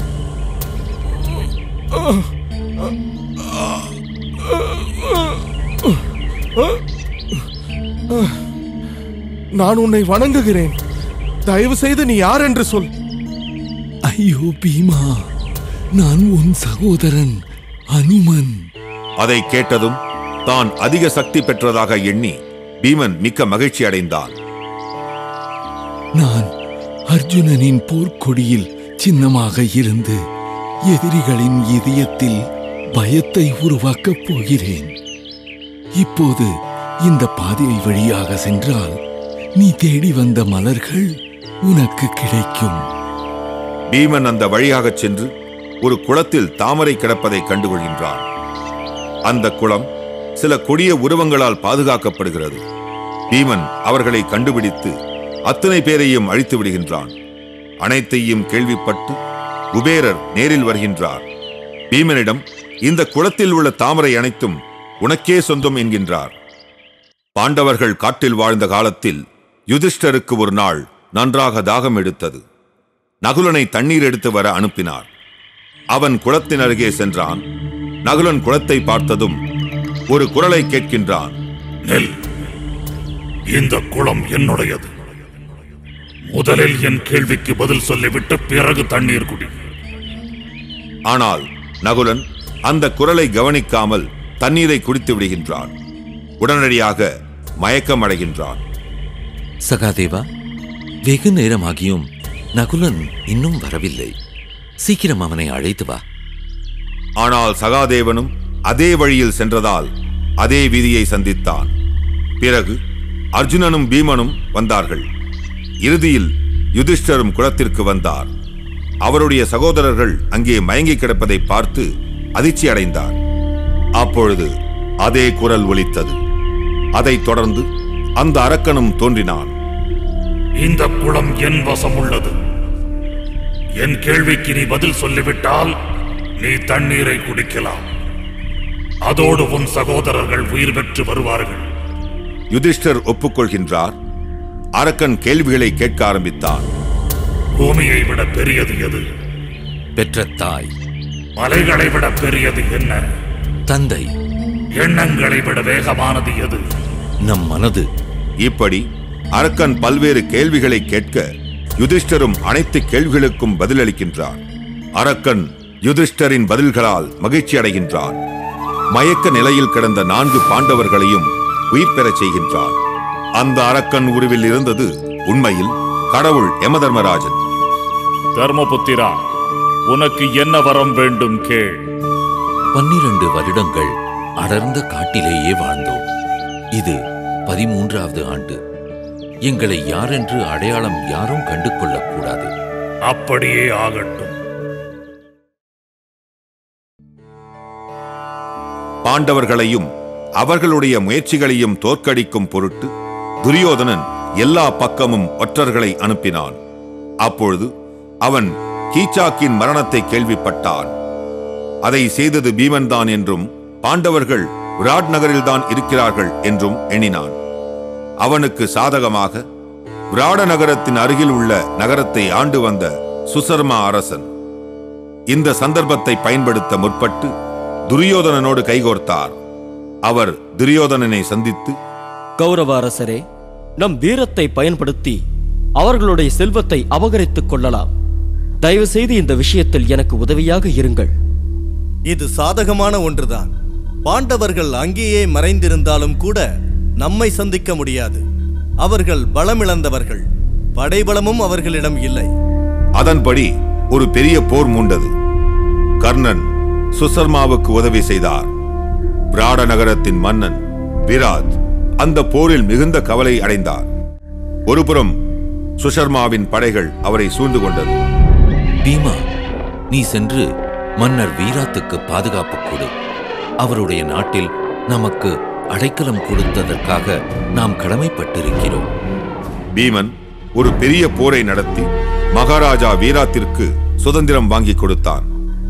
நான் உன்னை வணங்குகிறேன் தயவு செய்து நீ யார் என்று சொல் ஐயோ பீமா நான் உன் சகோதரன் அனுமன் அதை கேட்டதும் தான் அதிக சக்தி பெற்றதாக எண்ணி பீமன் மிக்க மகிழ்ச்சி அடைந்தான் நான் அர்ஜுனனின் போர்க்கொடியில் சின்னமாக இருந்து எதிரிகளின் இதயத்தில் பயத்தை உருவாக்கப் போகிறேன் இப்போது இந்த பாதையை வழியாக சென்றால் நீ தேடி வந்த மலர்கள் உனக்கு கிடைக்கும் பீமன் அந்த வழியாகச் சென்று ஒரு குளத்தில் தாமரை கிடப்பதை கண்டுகொள்கின்றான் அந்த குளம் சில கொடிய உருவங்களால் பாதுகாக்கப்படுகிறது பீமன் அவர்களை கண்டுபிடித்து அத்தனை பேரையும் அழித்து விடுகின்றான் அனைத்தையும் கேள்விப்பட்டு குபேரர் நேரில் வருகின்றார் பீமனிடம் இந்த குளத்தில் உள்ள தாமரை அனைத்தும் உனக்கே சொந்தம் என்கின்றார் பாண்டவர்கள் காட்டில் வாழ்ந்த காலத்தில் யுதிஷ்டருக்கு ஒரு நாள் நன்றாக தாகம் எடுத்தது நகுலனை தண்ணீர் எடுத்து வர அனுப்பினார் அவன் குளத்தின் அருகே சென்றான் நகுலன் குளத்தை பார்த்ததும் ஒரு குரலை கேட்கின்றான் நெல் இந்த குளம் என்னுடையது முதலில் என் கேள்விக்கு பதில் சொல்லிவிட்டு பிறகு தண்ணீர் குடி ஆனால் நகுலன் அந்த குரலை கவனிக்காமல் தண்ணீரை குடித்து விடுகின்றான் உடனடியாக மயக்கமடைகின்றான் சகாதேவா வெகு நேரமாகியும் நகுலன் இன்னும் வரவில்லை சீக்கிரம் அவனை அழைத்து வா ஆனால் சகாதேவனும் அதே வழியில் சென்றதால் அதே வீதியை சந்தித்தான் பிறகு அர்ஜுனனும் பீமனும் வந்தார்கள் இறுதியில் யுதிஷ்டரும் குளத்திற்கு வந்தார் அவருடைய சகோதரர்கள் அங்கே மயங்கி கிடப்பதை பார்த்து அதிர்ச்சி அடைந்தார் அப்பொழுது அதே குரல் ஒலித்தது அதைத் தொடர்ந்து அந்த அரக்கனும் தோன்றினான் இந்த குளம் என் வசம் உள்ளது என் கேள்விக்கு நீ பதில் சொல்லிவிட்டால் நீ தண்ணீரை குடிக்கலாம் அதோடு உன் சகோதரர்கள் உயிர் பெற்று வருவார்கள் யுதிஷ்டர் ஒப்புக்கொள்கின்றார் அரக்கன் கேள்விகளை கேட்க ஆரம்பித்தான் பூமியை விட பெரியது எது பெற்ற தாய் மலைகளை விட பெரியது என்ன தந்தை எண்ணங்களை விட வேகமானது எது நம் மனது இப்படி அரக்கன் பல்வேறு கேள்விகளை கேட்க யுதிஷ்டரும் அனைத்து கேள்விகளுக்கும் பதிலளிக்கின்றார் அரக்கன் யுதிஷ்டரின் பதில்களால் மகிழ்ச்சி அடைகின்றான் மயக்க நிலையில் கிடந்த நான்கு பாண்டவர்களையும் உயிர் பெறச் செய்கின்றான் அந்த அரக்கன் உருவில் இருந்தது உண்மையில் கடவுள் யமதர்மராஜன் தர்மபுத்திரா உனக்கு என்ன வரம் வேண்டும் கேள் பன்னிரண்டு வருடங்கள் அடர்ந்த காட்டிலேயே வாழ்ந்தோம் இது பதிமூன்றாவது ஆண்டு எங்களை யாரென்று அடையாளம் யாரும் கண்டு கொள்ளக்கூடாது அப்படியே ஆகட்டும் பாண்டவர்களையும் அவர்களுடைய முயற்சிகளையும் தோற்கடிக்கும் பொருட்டு துரியோதனன் எல்லா பக்கமும் ஒற்றர்களை அனுப்பினான் அப்பொழுது அவன் கீச்சாக்கின் மரணத்தை கேள்விப்பட்டான் அதை செய்தது பீமன்தான் என்றும் பாண்டவர்கள் விராட் நகரில்தான் இருக்கிறார்கள் என்றும் எண்ணினான் அவனுக்கு சாதகமாக விராட நகரத்தின் அருகில் உள்ள நகரத்தை ஆண்டு வந்த சுசர்மா அரசன் இந்த சந்தர்ப்பத்தை பயன்படுத்த முற்பட்டு துரியோதனனோடு கைகோர்த்தார் அவர் துரியோதனனை சந்தித்து கௌரவ அரசரே நம் வீரத்தை பயன்படுத்தி அவர்களுடைய செல்வத்தை அபகரித்துக் கொள்ளலாம் தயவு செய்து இந்த விஷயத்தில் எனக்கு உதவியாக இருங்கள் இது சாதகமான ஒன்றுதான் பாண்டவர்கள் அங்கேயே மறைந்திருந்தாலும் கூட நம்மை சந்திக்க முடியாது அவர்கள் பலமிழந்தவர்கள் படைபலமும் அவர்களிடம் இல்லை அதன்படி ஒரு பெரிய போர் மூண்டது கர்ணன் சுசர்மாவுக்கு உதவி செய்தார் விராட நகரத்தின் மன்னன் விராத் அந்த போரில் மிகுந்த கவலை அடைந்தார் ஒருபுறம் சுஷர்மாவின் படைகள் அவரை சூழ்ந்து கொண்டது பீமா நீ சென்று மன்னர் வீராத்துக்கு பாதுகாப்பு கொடு அவருடைய நாட்டில் நமக்கு அடைக்கலம் கொடுத்ததற்காக நாம் கடமைப்பட்டிருக்கிறோம் பீமன் ஒரு பெரிய போரை நடத்தி மகாராஜா வீராத்திற்கு சுதந்திரம் வாங்கி கொடுத்தான்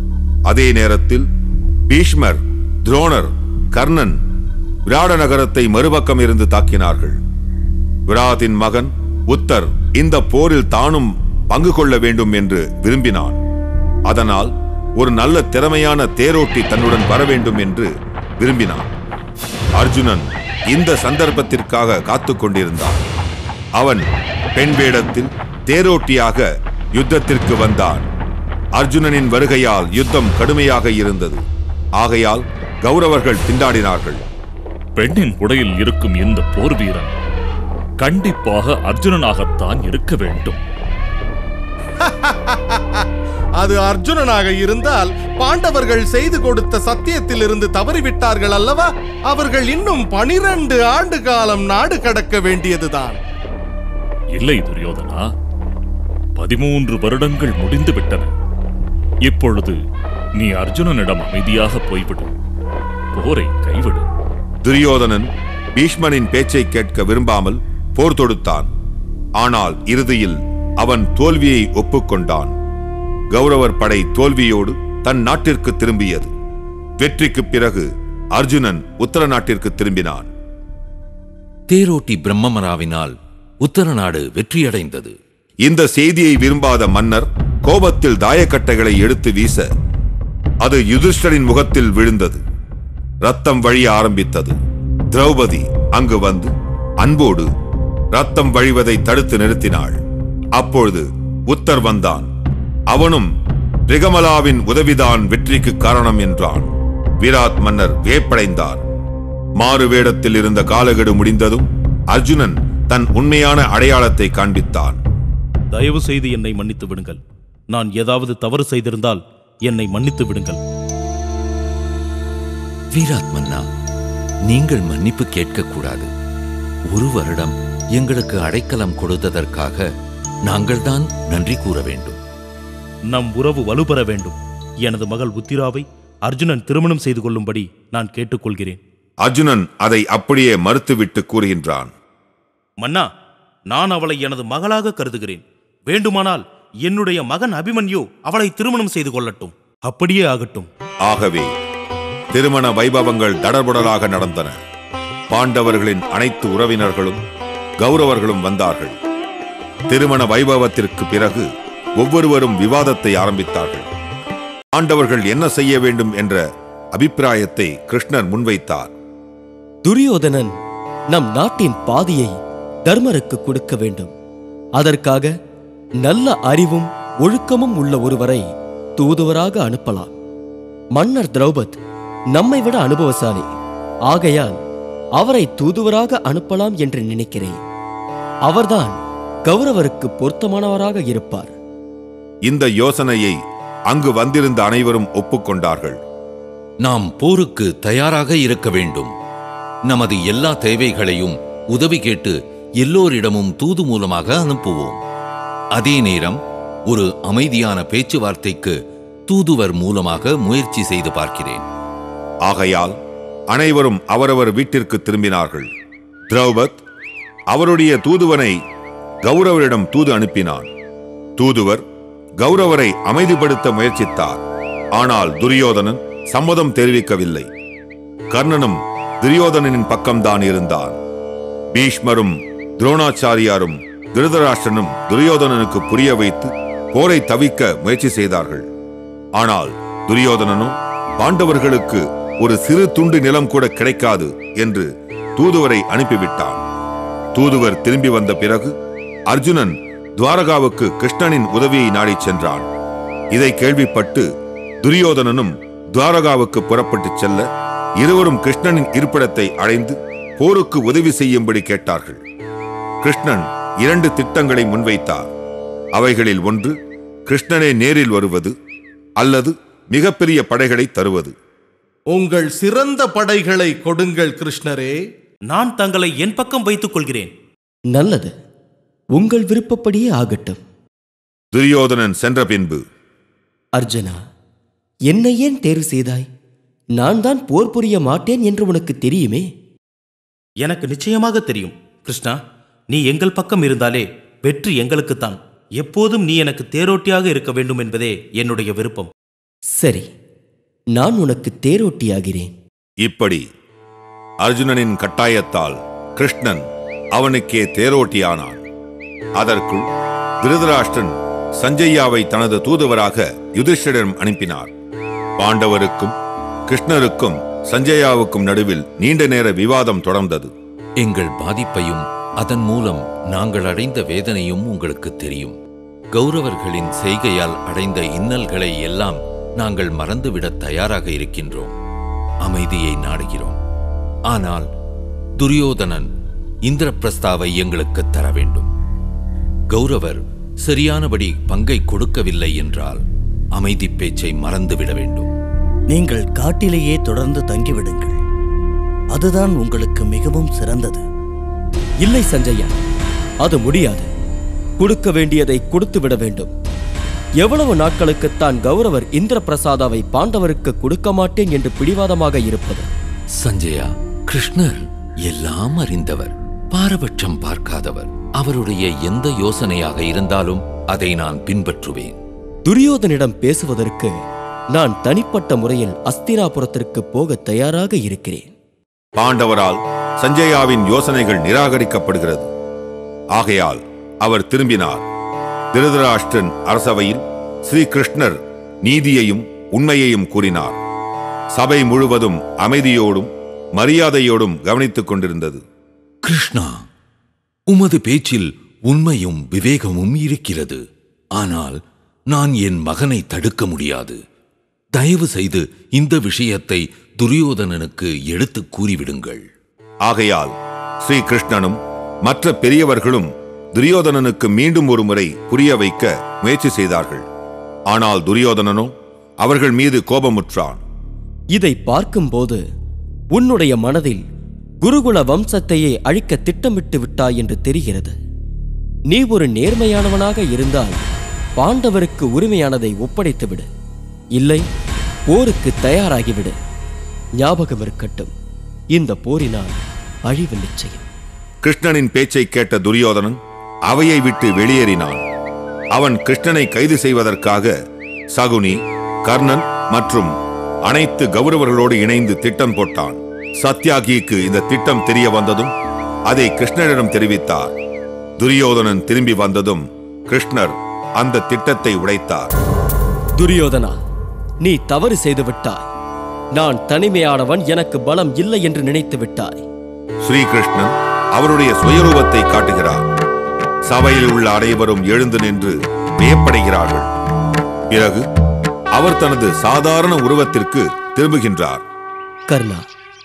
அதே நேரத்தில் பீஷ்மர் துரோணர் கர்ணன் விராட நகரத்தை மறுபக்கம் இருந்து தாக்கினார்கள் விராதின் மகன் உத்தர் இந்த போரில் தானும் பங்கு கொள்ள வேண்டும் என்று விரும்பினான் அதனால் ஒரு நல்ல திறமையான தேரோட்டி தன்னுடன் வர வேண்டும் என்று விரும்பினான் அர்ஜுனன் இந்த சந்தர்ப்பத்திற்காக காத்துக் கொண்டிருந்தான் அவன் பெண் வேடத்தில் தேரோட்டியாக யுத்தத்திற்கு வந்தான் அர்ஜுனனின் வருகையால் யுத்தம் கடுமையாக இருந்தது ஆகையால் கௌரவர்கள் திண்டாடினார்கள் பெண்ணின் உடையில் இருக்கும் இந்த போர் வீரன் கண்டிப்பாக அர்ஜுனனாகத்தான் இருக்க வேண்டும் அது அர்ஜுனனாக இருந்தால் பாண்டவர்கள் செய்து கொடுத்த சத்தியத்திலிருந்து தவறிவிட்டார்கள் அல்லவா அவர்கள் இன்னும் பனிரெண்டு ஆண்டு காலம் நாடு கடக்க வேண்டியதுதான் இல்லை துரியோதனா பதிமூன்று வருடங்கள் முடிந்து விட்டன இப்பொழுது நீ அர்ஜுனனிடம் அமைதியாக போய்விடு போரை கைவிடு துரியோதனன் பீஷ்மனின் பேச்சை கேட்க விரும்பாமல் போர் தொடுத்தான் ஆனால் இறுதியில் அவன் தோல்வியை ஒப்புக்கொண்டான் கௌரவர் படை தோல்வியோடு தன் நாட்டிற்கு திரும்பியது வெற்றிக்குப் பிறகு அர்ஜுனன் உத்தர நாட்டிற்கு திரும்பினான் தேரோட்டி பிரம்மமராவினால் உத்தரநாடு வெற்றியடைந்தது இந்த செய்தியை விரும்பாத மன்னர் கோபத்தில் தாயக்கட்டைகளை எடுத்து வீச அது யுதிஷ்டரின் முகத்தில் விழுந்தது ரத்தம் வழிய ஆரம்பித்தது திரௌபதி அங்கு வந்து அன்போடு ரத்தம் வழிவதை தடுத்து நிறுத்தினாள் அப்பொழுது உத்தர் வந்தான் அவனும் ரிகமலாவின் உதவிதான் வெற்றிக்கு காரணம் என்றான் விராட் மன்னர் வியப்படைந்தார் மாறு வேடத்தில் இருந்த காலகெடு முடிந்ததும் அர்ஜுனன் தன் உண்மையான அடையாளத்தை காண்பித்தான் தயவு செய்து என்னை மன்னித்து விடுங்கள் நான் ஏதாவது தவறு செய்திருந்தால் என்னை மன்னித்து விடுங்கள் வீராத் மன்னா நீங்கள் மன்னிப்பு கேட்கக்கூடாது ஒரு வருடம் எங்களுக்கு அடைக்கலம் கொடுத்ததற்காக நாங்கள்தான் நன்றி கூற வேண்டும் நம் உறவு வலுப்பெற வேண்டும் எனது மகள் உத்திராவை அர்ஜுனன் திருமணம் செய்து கொள்ளும்படி நான் கேட்டுக்கொள்கிறேன் அர்ஜுனன் அதை அப்படியே மறுத்துவிட்டு கூறுகின்றான் மன்னா நான் அவளை எனது மகளாக கருதுகிறேன் வேண்டுமானால் என்னுடைய மகன் அபிமன்யு அவளை திருமணம் செய்து கொள்ளட்டும் அப்படியே ஆகட்டும் ஆகவே திருமண வைபவங்கள் தடபுடலாக நடந்தன பாண்டவர்களின் அனைத்து உறவினர்களும் கௌரவர்களும் வந்தார்கள் திருமண வைபவத்திற்கு பிறகு ஒவ்வொருவரும் விவாதத்தை ஆரம்பித்தார்கள் பாண்டவர்கள் என்ன செய்ய வேண்டும் என்ற அபிப்பிராயத்தை கிருஷ்ணர் முன்வைத்தார் துரியோதனன் நம் நாட்டின் பாதியை தர்மருக்கு கொடுக்க வேண்டும் அதற்காக நல்ல அறிவும் ஒழுக்கமும் உள்ள ஒருவரை தூதுவராக அனுப்பலாம் மன்னர் திரௌபத் நம்மை விட அனுபவசாலி ஆகையால் அவரை தூதுவராக அனுப்பலாம் என்று நினைக்கிறேன் அவர்தான் கௌரவருக்கு பொருத்தமானவராக இருப்பார் இந்த யோசனையை அங்கு வந்திருந்த அனைவரும் ஒப்புக்கொண்டார்கள் நாம் போருக்கு தயாராக இருக்க வேண்டும் நமது எல்லா தேவைகளையும் உதவி கேட்டு எல்லோரிடமும் தூது மூலமாக அனுப்புவோம் அதே நேரம் ஒரு அமைதியான பேச்சுவார்த்தைக்கு தூதுவர் மூலமாக முயற்சி செய்து பார்க்கிறேன் ஆகையால் அனைவரும் அவரவர் வீட்டிற்கு திரும்பினார்கள் திரௌபத் அவருடைய தூதுவனை கௌரவரிடம் தூது அனுப்பினான் தூதுவர் கௌரவரை அமைதிப்படுத்த முயற்சித்தார் ஆனால் துரியோதனன் சம்மதம் தெரிவிக்கவில்லை கர்ணனும் துரியோதனனின் பக்கம்தான் இருந்தான் பீஷ்மரும் துரோணாச்சாரியாரும் திருதராஷ்டிரனும் துரியோதனனுக்கு புரிய வைத்து போரை தவிக்க முயற்சி செய்தார்கள் ஆனால் துரியோதனனோ பாண்டவர்களுக்கு ஒரு சிறு துண்டு நிலம் கூட கிடைக்காது என்று தூதுவரை அனுப்பிவிட்டான் தூதுவர் திரும்பி வந்த பிறகு அர்ஜுனன் துவாரகாவுக்கு கிருஷ்ணனின் உதவியை நாடிச் சென்றான் இதை கேள்விப்பட்டு துரியோதனனும் துவாரகாவுக்கு புறப்பட்டுச் செல்ல இருவரும் கிருஷ்ணனின் இருப்பிடத்தை அடைந்து போருக்கு உதவி செய்யும்படி கேட்டார்கள் கிருஷ்ணன் இரண்டு திட்டங்களை முன்வைத்தார் அவைகளில் ஒன்று கிருஷ்ணனே நேரில் வருவது அல்லது மிகப்பெரிய படைகளை தருவது உங்கள் சிறந்த படைகளை கொடுங்கள் கிருஷ்ணரே நான் தங்களை என் பக்கம் வைத்துக் கொள்கிறேன் நல்லது உங்கள் விருப்பப்படியே ஆகட்டும் துரியோதனன் சென்ற பின்பு அர்ஜுனா என்னை ஏன் தேர்வு செய்தாய் நான் தான் போர் புரிய மாட்டேன் என்று உனக்கு தெரியுமே எனக்கு நிச்சயமாக தெரியும் கிருஷ்ணா நீ எங்கள் பக்கம் இருந்தாலே வெற்றி எங்களுக்குத்தான் எப்போதும் நீ எனக்கு தேரோட்டியாக இருக்க வேண்டும் என்பதே என்னுடைய விருப்பம் சரி நான் உனக்கு தேரோட்டியாகிறேன் இப்படி அர்ஜுனனின் கட்டாயத்தால் கிருஷ்ணன் அவனுக்கே தேரோட்டியானான் அதற்குள் திருதராஷ்டிரன் சஞ்சய்யாவை தனது தூதுவராக யுதிஷ்டிரம் அனுப்பினார் பாண்டவருக்கும் கிருஷ்ணருக்கும் சஞ்சயாவுக்கும் நடுவில் நீண்ட நேர விவாதம் தொடர்ந்தது எங்கள் பாதிப்பையும் அதன் மூலம் நாங்கள் அடைந்த வேதனையும் உங்களுக்கு தெரியும் கௌரவர்களின் செய்கையால் அடைந்த இன்னல்களை எல்லாம் நாங்கள் மறந்துவிடத் தயாராக இருக்கின்றோம் அமைதியை நாடுகிறோம் ஆனால் துரியோதனன் இந்திரபிரஸ்தாவை எங்களுக்கு தர வேண்டும் கௌரவர் சரியானபடி பங்கை கொடுக்கவில்லை என்றால் அமைதி பேச்சை மறந்துவிட வேண்டும் நீங்கள் காட்டிலேயே தொடர்ந்து தங்கிவிடுங்கள் அதுதான் உங்களுக்கு மிகவும் சிறந்தது இல்லை சஞ்சயா அது முடியாது கொடுக்க வேண்டியதை கொடுத்து விட வேண்டும் எவ்வளவு நாட்களுக்குத்தான் கௌரவர் இந்திர பிரசாதாவை பாண்டவருக்கு கொடுக்க மாட்டேன் என்று பிடிவாதமாக இருப்பது சஞ்சயா கிருஷ்ணர் எல்லாம் அறிந்தவர் பாரபட்சம் பார்க்காதவர் அவருடைய எந்த யோசனையாக இருந்தாலும் அதை நான் பின்பற்றுவேன் துரியோதனிடம் பேசுவதற்கு நான் தனிப்பட்ட முறையில் அஸ்தினாபுரத்திற்கு போக தயாராக இருக்கிறேன் பாண்டவரால் சஞ்சயாவின் யோசனைகள் நிராகரிக்கப்படுகிறது ஆகையால் அவர் திரும்பினார் திருதராஷ்டிரன் அரசவையில் ஸ்ரீ கிருஷ்ணர் நீதியையும் உண்மையையும் கூறினார் சபை முழுவதும் அமைதியோடும் மரியாதையோடும் கவனித்துக் கொண்டிருந்தது கிருஷ்ணா உமது பேச்சில் உண்மையும் விவேகமும் இருக்கிறது ஆனால் நான் என் மகனை தடுக்க முடியாது தயவு செய்து இந்த விஷயத்தை துரியோதனனுக்கு எடுத்துக் கூறிவிடுங்கள் ஆகையால் ஸ்ரீ கிருஷ்ணனும் மற்ற பெரியவர்களும் துரியோதனனுக்கு மீண்டும் ஒரு முறை புரிய வைக்க முயற்சி செய்தார்கள் ஆனால் துரியோதனனோ அவர்கள் மீது கோபமுற்றான் இதை பார்க்கும்போது உன்னுடைய மனதில் குருகுல வம்சத்தையே அழிக்க திட்டமிட்டு விட்டாய் என்று தெரிகிறது நீ ஒரு நேர்மையானவனாக இருந்தால் பாண்டவருக்கு உரிமையானதை ஒப்படைத்து விடு இல்லை போருக்கு தயாராகிவிடு ஞாபகம் இருக்கட்டும் இந்த போரினால் அழிவு நிச்சயம் கிருஷ்ணனின் பேச்சை கேட்ட துரியோதனன் அவையை விட்டு வெளியேறினான் அவன் கிருஷ்ணனை கைது செய்வதற்காக சகுனி கர்ணன் மற்றும் அனைத்து கௌரவர்களோடு இணைந்து திட்டம் போட்டான் சத்யாகிக்கு இந்த திட்டம் தெரிய வந்ததும் அதை கிருஷ்ணனிடம் தெரிவித்தார் துரியோதனன் திரும்பி வந்ததும் கிருஷ்ணர் அந்த திட்டத்தை உடைத்தார் துரியோதனா நீ தவறு செய்து விட்டாய் நான் தனிமையானவன் எனக்கு பலம் இல்லை என்று நினைத்து விட்டாய் ஸ்ரீகிருஷ்ணன் அவருடைய சுயரூபத்தை காட்டுகிறார் சபையில் உள்ள அனைவரும் எழுந்து நின்று வியப்படைகிறார்கள் பிறகு அவர் தனது சாதாரண உருவத்திற்கு திரும்புகின்றார் கர்ணா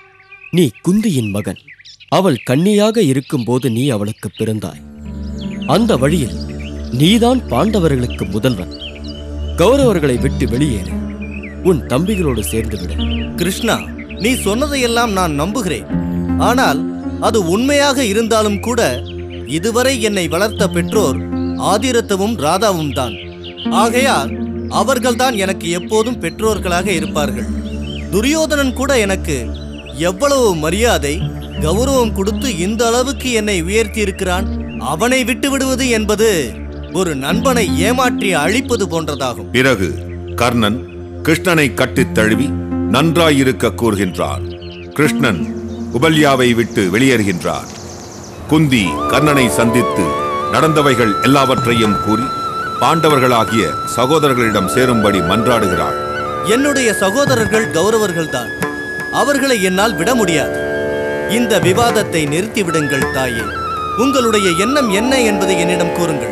நீ குந்தியின் மகன் அவள் கன்னியாக இருக்கும்போது நீ அவளுக்கு பிறந்தாய் அந்த வழியில் நீதான் பாண்டவர்களுக்கு முதல்வன் கௌரவர்களை விட்டு வெளியேறு உன் தம்பிகளோடு சேர்ந்து விடு கிருஷ்ணா நீ சொன்னதையெல்லாம் நான் நம்புகிறேன் ஆனால் அது உண்மையாக இருந்தாலும் கூட இதுவரை என்னை வளர்த்த பெற்றோர் ஆதிரத்தவும் ராதாவும் தான் ஆகையால் அவர்கள்தான் எனக்கு எப்போதும் பெற்றோர்களாக இருப்பார்கள் துரியோதனன் கூட எனக்கு எவ்வளவு மரியாதை கௌரவம் கொடுத்து இந்த அளவுக்கு என்னை உயர்த்தி இருக்கிறான் அவனை விட்டு விடுவது என்பது ஒரு நண்பனை ஏமாற்றி அழிப்பது போன்றதாகும் பிறகு கர்ணன் கிருஷ்ணனை கட்டித் தழுவி நன்றாயிருக்க கூறுகின்றார் கிருஷ்ணன் உபல்யாவை விட்டு வெளியேறுகின்றார் குந்தி கர்ணனை சந்தித்து நடந்தவைகள் எல்லாவற்றையும் கூறி பாண்டவர்களாகிய சகோதரர்களிடம் சேரும்படி மன்றாடுகிறார் என்னுடைய சகோதரர்கள் கௌரவர்கள்தான் அவர்களை என்னால் விட முடியாது இந்த விவாதத்தை நிறுத்திவிடுங்கள் தாயே உங்களுடைய எண்ணம் என்ன என்பதை என்னிடம் கூறுங்கள்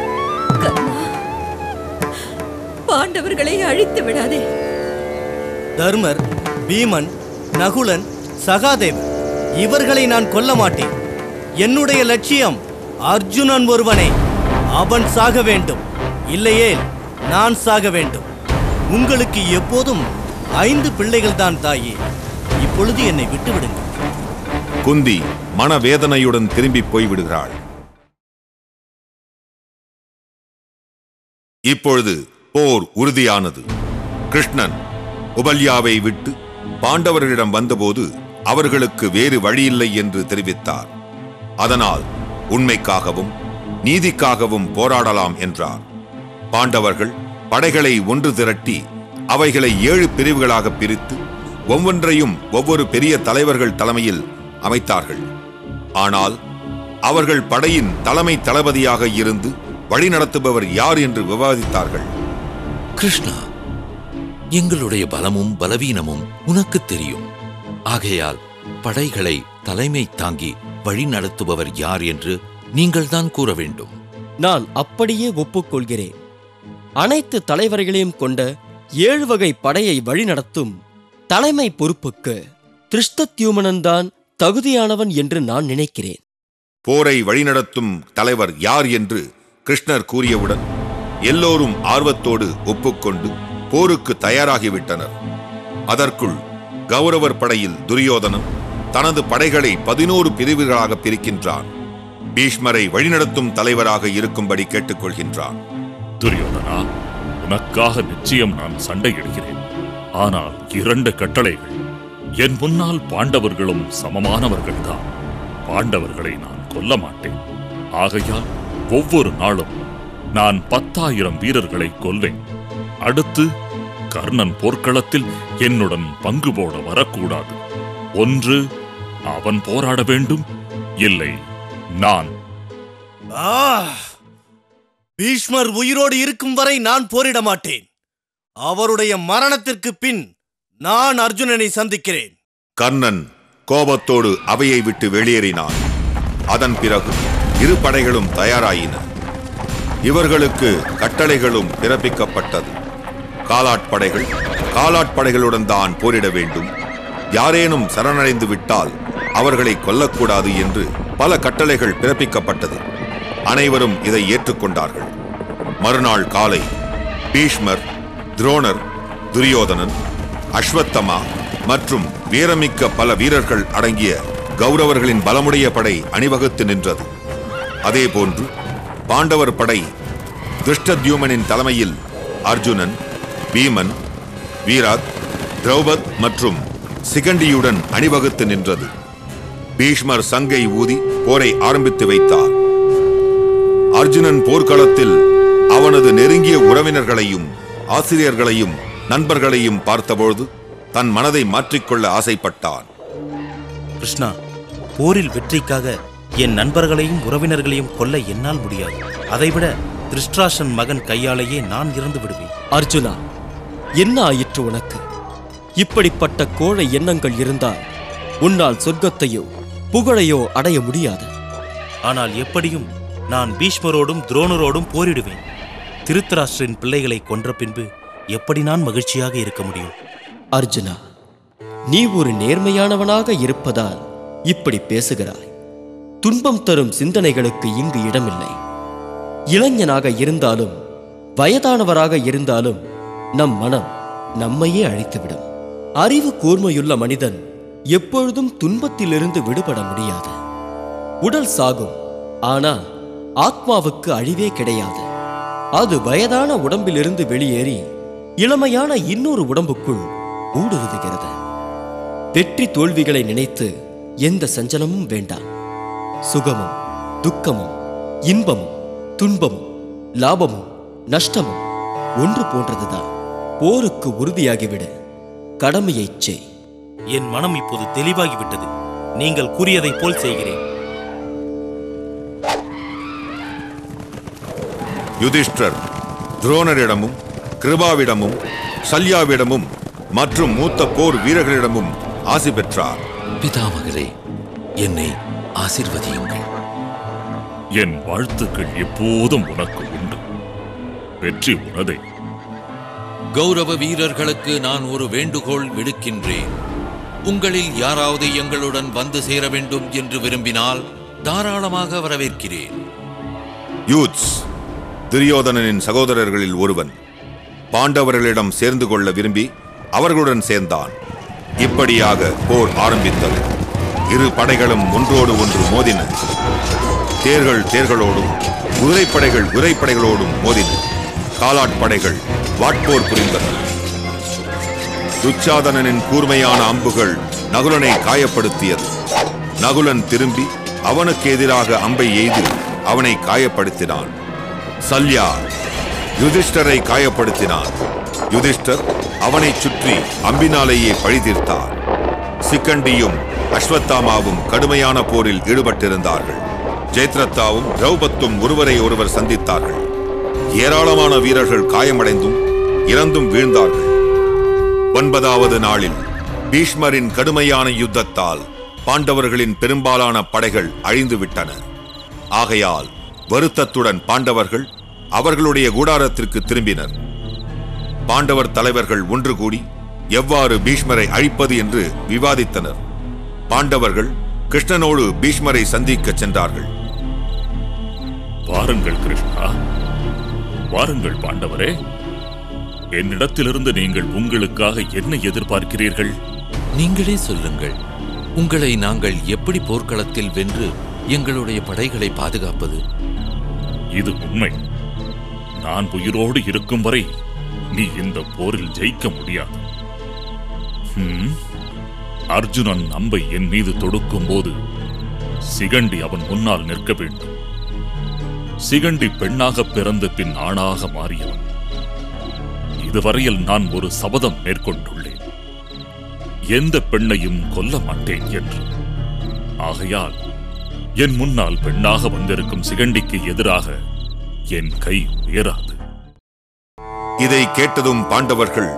பாண்டவர்களை அழித்து விடாதே தர்மர் பீமன் நகுலன் சகாதேவன் இவர்களை நான் கொல்ல மாட்டேன் என்னுடைய லட்சியம் அர்ஜுனன் ஒருவனே அவன் சாக வேண்டும் இல்லையே நான் சாக வேண்டும் உங்களுக்கு எப்போதும் ஐந்து பிள்ளைகள் தான் தாயே இப்பொழுது என்னை விட்டுவிடுங்கள் குந்தி மனவேதனையுடன் திரும்பி போய்விடுகிறாள் இப்பொழுது போர் உறுதியானது கிருஷ்ணன் உபல்யாவை விட்டு பாண்டவர்களிடம் வந்தபோது அவர்களுக்கு வேறு வழியில்லை என்று தெரிவித்தார் அதனால் உண்மைக்காகவும் நீதிக்காகவும் போராடலாம் என்றார் பாண்டவர்கள் படைகளை ஒன்று திரட்டி அவைகளை ஏழு பிரிவுகளாக பிரித்து ஒவ்வொன்றையும் ஒவ்வொரு பெரிய தலைவர்கள் தலைமையில் அமைத்தார்கள் ஆனால் அவர்கள் படையின் தலைமை தளபதியாக இருந்து வழிநடத்துபவர் யார் என்று விவாதித்தார்கள் கிருஷ்ணா எங்களுடைய பலமும் பலவீனமும் உனக்கு தெரியும் ஆகையால் படைகளை தலைமை தாங்கி வழி நடத்துபவர் யார் என்று நீங்கள்தான் கூற வேண்டும் நான் அப்படியே ஒப்புக்கொள்கிறேன் அனைத்து தலைவர்களையும் கொண்ட ஏழு வகை படையை வழிநடத்தும் தலைமை பொறுப்புக்கு திருஷ்டத்யூமனன் தான் தகுதியானவன் என்று நான் நினைக்கிறேன் போரை வழிநடத்தும் தலைவர் யார் என்று கிருஷ்ணர் கூறியவுடன் எல்லோரும் ஆர்வத்தோடு ஒப்புக்கொண்டு போருக்கு தயாராகிவிட்டனர் அதற்குள் கௌரவர் படையில் துரியோதனன் தனது படைகளை பதினோரு பிரிவுகளாக பிரிக்கின்றான் பீஷ்மரை வழிநடத்தும் தலைவராக இருக்கும்படி கேட்டுக்கொள்கின்றான் துரியோதனா உனக்காக நிச்சயம் நான் சண்டையிடுகிறேன் ஆனால் இரண்டு கட்டளைகள் என் முன்னால் பாண்டவர்களும் சமமானவர்கள்தான் பாண்டவர்களை நான் கொல்ல மாட்டேன் ஆகையால் ஒவ்வொரு நாளும் நான் பத்தாயிரம் வீரர்களை கொல்வேன் அடுத்து கர்ணன் போர்க்களத்தில் என்னுடன் பங்கு போட வரக்கூடாது ஒன்று அவன் போராட வேண்டும் இல்லை நான் ஆ! பீஷ்மர் உயிரோடு இருக்கும் வரை நான் போரிட மாட்டேன் அவருடைய மரணத்திற்கு பின் நான் அர்ஜுனனை சந்திக்கிறேன் கர்ணன் கோபத்தோடு அவையை விட்டு வெளியேறினான் அதன் பிறகு இரு படைகளும் தயாராயின இவர்களுக்கு கட்டளைகளும் பிறப்பிக்கப்பட்டது காலாட்படைகள் காலாட்படைகளுடன் தான் போரிட வேண்டும் யாரேனும் சரணடைந்து விட்டால் அவர்களை கொல்லக்கூடாது என்று பல கட்டளைகள் பிறப்பிக்கப்பட்டது அனைவரும் இதை ஏற்றுக்கொண்டார்கள் மறுநாள் காலை பீஷ்மர் துரோணர் துரியோதனன் அஸ்வத்தமா மற்றும் வீரமிக்க பல வீரர்கள் அடங்கிய கௌரவர்களின் பலமுடைய படை அணிவகுத்து நின்றது அதேபோன்று பாண்டவர் படை துஷ்டத்யூமனின் தலைமையில் அர்ஜுனன் பீமன் வீராத் திரௌபத் மற்றும் சிகண்டியுடன் அணிவகுத்து நின்றது பீஷ்மர் சங்கை ஊதி போரை ஆரம்பித்து வைத்தார் அர்ஜுனன் போர்க்களத்தில் அவனது நெருங்கிய உறவினர்களையும் ஆசிரியர்களையும் நண்பர்களையும் பார்த்தபொழுது தன் மனதை மாற்றிக்கொள்ள ஆசைப்பட்டான் கிருஷ்ணா போரில் வெற்றிக்காக என் நண்பர்களையும் உறவினர்களையும் கொல்ல என்னால் முடியாது அதைவிட திருஷ்டிராஷன் மகன் கையாலேயே நான் இறந்து விடுவேன் அர்ஜுனா என்ன ஆயிற்று உனக்கு இப்படிப்பட்ட கோழை எண்ணங்கள் இருந்தால் உன்னால் சொர்க்கத்தையோ புகழையோ அடைய முடியாது ஆனால் எப்படியும் நான் பீஷ்மரோடும் துரோணரோடும் போரிடுவேன் திருத்தராஷ்டிரின் பிள்ளைகளை கொன்ற பின்பு எப்படி நான் மகிழ்ச்சியாக இருக்க முடியும் அர்ஜுனா நீ ஒரு நேர்மையானவனாக இருப்பதால் இப்படி பேசுகிறாய் துன்பம் தரும் சிந்தனைகளுக்கு இங்கு இடமில்லை இளைஞனாக இருந்தாலும் வயதானவராக இருந்தாலும் நம் மனம் நம்மையே அழைத்துவிடும் அறிவு கூர்மையுள்ள மனிதன் எப்பொழுதும் துன்பத்திலிருந்து விடுபட முடியாது உடல் சாகும் ஆனால் ஆத்மாவுக்கு அழிவே கிடையாது அது வயதான உடம்பிலிருந்து வெளியேறி இளமையான இன்னொரு உடம்புக்குள் ஊடுருவுகிறது வெற்றி தோல்விகளை நினைத்து எந்த சஞ்சலமும் வேண்டாம் சுகமும் துக்கமும் இன்பமும் துன்பமும் லாபமும் நஷ்டமும் ஒன்று போன்றதுதான் போருக்கு உறுதியாகிவிட கடமையைச் செய் என் மனம் இப்போது தெளிவாகிவிட்டது நீங்கள் கூறியதைப் போல் செய்கிறேன் யுதிஷ்டர் துரோணரிடமும் கிருபாவிடமும் சல்யாவிடமும் மற்றும் மூத்த போர் வீரர்களிடமும் ஆசி பெற்றார் பிதாமகரே என்னை ஆசிர்வதியுங்கள் என் வாழ்த்துக்கள் எப்போதும் உனக்கு உண்டு வெற்றி உனதே கௌரவ வீரர்களுக்கு நான் ஒரு வேண்டுகோள் விடுக்கின்றேன் உங்களில் யாராவது எங்களுடன் வந்து சேர வேண்டும் என்று விரும்பினால் தாராளமாக வரவேற்கிறேன் யூத்ஸ் துரியோதனனின் சகோதரர்களில் ஒருவன் பாண்டவர்களிடம் சேர்ந்து கொள்ள விரும்பி அவர்களுடன் சேர்ந்தான் இப்படியாக போர் ஆரம்பித்தது இரு படைகளும் ஒன்றோடு ஒன்று மோதின தேர்கள் தேர்களோடும் குதிரைப்படைகள் குதிரைப்படைகளோடும் மோதின காலாட்படைகள் வாட்போர் புரிந்தன துச்சாதனனின் கூர்மையான அம்புகள் நகுலனை காயப்படுத்தியது நகுலன் திரும்பி அவனுக்கு எதிராக அம்பை எய்து அவனை காயப்படுத்தினான் சல்யா யுதிஷ்டரை காயப்படுத்தினான் யுதிஷ்டர் அவனைச் சுற்றி அம்பினாலேயே பழி தீர்த்தார் சிக்கண்டியும் அஸ்வத்தாமாவும் கடுமையான போரில் ஈடுபட்டிருந்தார்கள் ஜெயத்ரத்தாவும் திரௌபத்தும் ஒருவரை ஒருவர் சந்தித்தார்கள் ஏராளமான வீரர்கள் காயமடைந்தும் இறந்தும் வீழ்ந்தார்கள் ஒன்பதாவது நாளில் பீஷ்மரின் கடுமையான யுத்தத்தால் பாண்டவர்களின் பெரும்பாலான படைகள் அழிந்து விட்டன ஆகையால் வருத்தத்துடன் பாண்டவர்கள் அவர்களுடைய கூடாரத்திற்கு திரும்பினர் பாண்டவர் தலைவர்கள் ஒன்று கூடி எவ்வாறு பீஷ்மரை அழிப்பது என்று விவாதித்தனர் பாண்டவர்கள் கிருஷ்ணனோடு பீஷ்மரை சந்திக்கச் சென்றார்கள் வாருங்கள் கிருஷ்ணா வாருங்கள் பாண்டவரே என்னிடத்திலிருந்து நீங்கள் உங்களுக்காக என்ன எதிர்பார்க்கிறீர்கள் நீங்களே சொல்லுங்கள் உங்களை நாங்கள் எப்படி போர்க்களத்தில் வென்று எங்களுடைய படைகளை பாதுகாப்பது இது உண்மை நான் உயிரோடு இருக்கும் வரை நீ இந்த போரில் ஜெயிக்க முடியாது ஹம், அர்ஜுனன் அம்பை என் மீது தொடுக்கும் போது சிகண்டி அவன் முன்னால் நிற்க வேண்டும் சிகண்டி பெண்ணாக பிறந்த பின் ஆணாக மாறியவன் இதுவரையில் நான் ஒரு சபதம் மேற்கொண்டுள்ளேன் எந்த பெண்ணையும் கொல்ல மாட்டேன் என்று ஆகையால் என் முன்னால் பெண்ணாக வந்திருக்கும் சிகண்டிக்கு எதிராக என் கை உயராது இதை கேட்டதும் பாண்டவர்கள்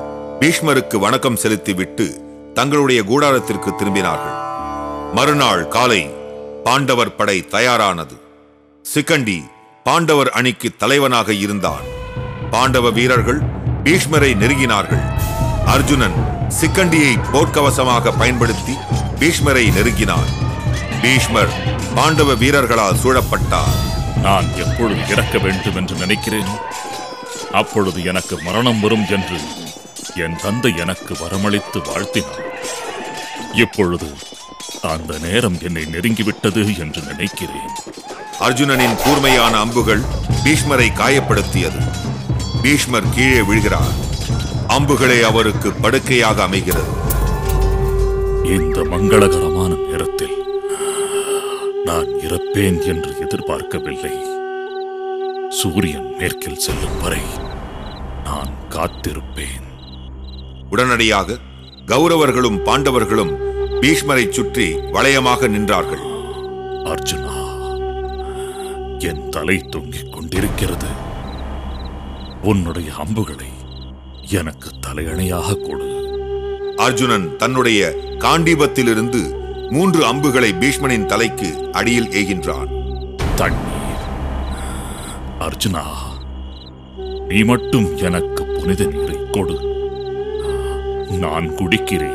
பீஷ்மருக்கு வணக்கம் செலுத்திவிட்டு தங்களுடைய கூடாரத்திற்கு திரும்பினார்கள் மறுநாள் காலை பாண்டவர் படை தயாரானது சிக்கண்டி பாண்டவர் அணிக்கு தலைவனாக இருந்தான் பாண்டவ வீரர்கள் பீஷ்மரை நெருங்கினார்கள் அர்ஜுனன் சிக்கண்டியை போர்க்கவசமாக பயன்படுத்தி பீஷ்மரை நெருங்கினான் பீஷ்மர் பாண்டவ வீரர்களால் சூழப்பட்டார் நான் எப்பொழுது இறக்க வேண்டும் என்று நினைக்கிறேன் அப்பொழுது எனக்கு மரணம் வரும் என்று என் தந்தை எனக்கு வரமளித்து வாழ்த்தினார் இப்பொழுது அந்த நேரம் என்னை நெருங்கிவிட்டது என்று நினைக்கிறேன் அர்ஜுனனின் கூர்மையான அம்புகள் பீஷ்மரை காயப்படுத்தியது பீஷ்மர் கீழே விழுகிறார் அம்புகளே அவருக்கு படுக்கையாக அமைகிறது இந்த மங்களகரமான நேரத்தில் நான் இறப்பேன் என்று எதிர்பார்க்கவில்லை சூரியன் மேற்கில் செல்லும் வரை நான் காத்திருப்பேன் உடனடியாக கௌரவர்களும் பாண்டவர்களும் பீஷ்மரை சுற்றி வளையமாக நின்றார்கள் அர்ஜுனா என் தலை தொங்கிக் கொண்டிருக்கிறது உன்னுடைய அம்புகளை எனக்கு தலையணையாக கொடு அர்ஜுனன் தன்னுடைய காண்டீபத்திலிருந்து மூன்று அம்புகளை பீஷ்மனின் தலைக்கு அடியில் ஏகின்றான் தண்ணீர் அர்ஜுனா நீ மட்டும் எனக்கு புனித நீரை கொடு நான் குடிக்கிறேன்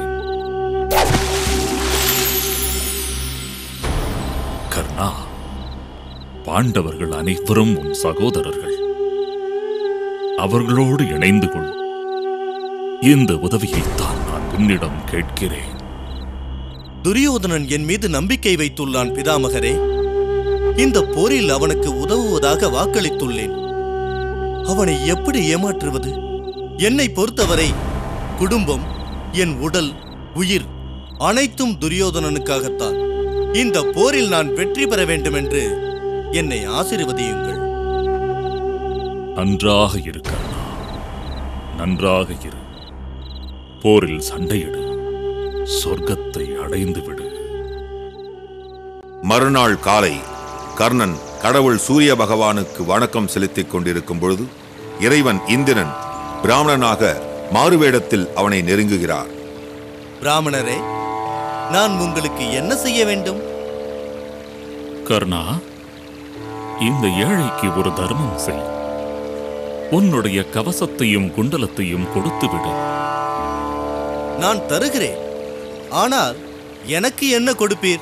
கர்ணா பாண்டவர்கள் அனைவரும் உன் சகோதரர்கள் அவர்களோடு இணைந்து கொள் இந்த உதவியைத்தான் நான் உன்னிடம் கேட்கிறேன் துரியோதனன் என் மீது நம்பிக்கை வைத்துள்ளான் பிதாமகரே இந்த போரில் அவனுக்கு உதவுவதாக வாக்களித்துள்ளேன் அவனை எப்படி ஏமாற்றுவது என்னை பொறுத்தவரை குடும்பம் என் உடல் உயிர் அனைத்தும் துரியோதனனுக்காகத்தான் இந்த போரில் நான் வெற்றி பெற வேண்டும் என்று என்னை ஆசீர்வதியுங்கள் நன்றாக இரு கர்ணா நன்றாக இரு போரில் சண்டையிடு சொர்க்கத்தை அடைந்து விடு மறுநாள் காலை கர்ணன் கடவுள் சூரிய பகவானுக்கு வணக்கம் செலுத்திக் கொண்டிருக்கும் பொழுது இறைவன் இந்திரன் பிராமணனாக மாறுவேடத்தில் அவனை நெருங்குகிறார் பிராமணரே நான் உங்களுக்கு என்ன செய்ய வேண்டும் கர்ணா இந்த ஏழைக்கு ஒரு தர்மம் செய் உன்னுடைய கவசத்தையும் குண்டலத்தையும் கொடுத்து விடு நான் தருகிறேன் ஆனால் எனக்கு என்ன கொடுப்பீர்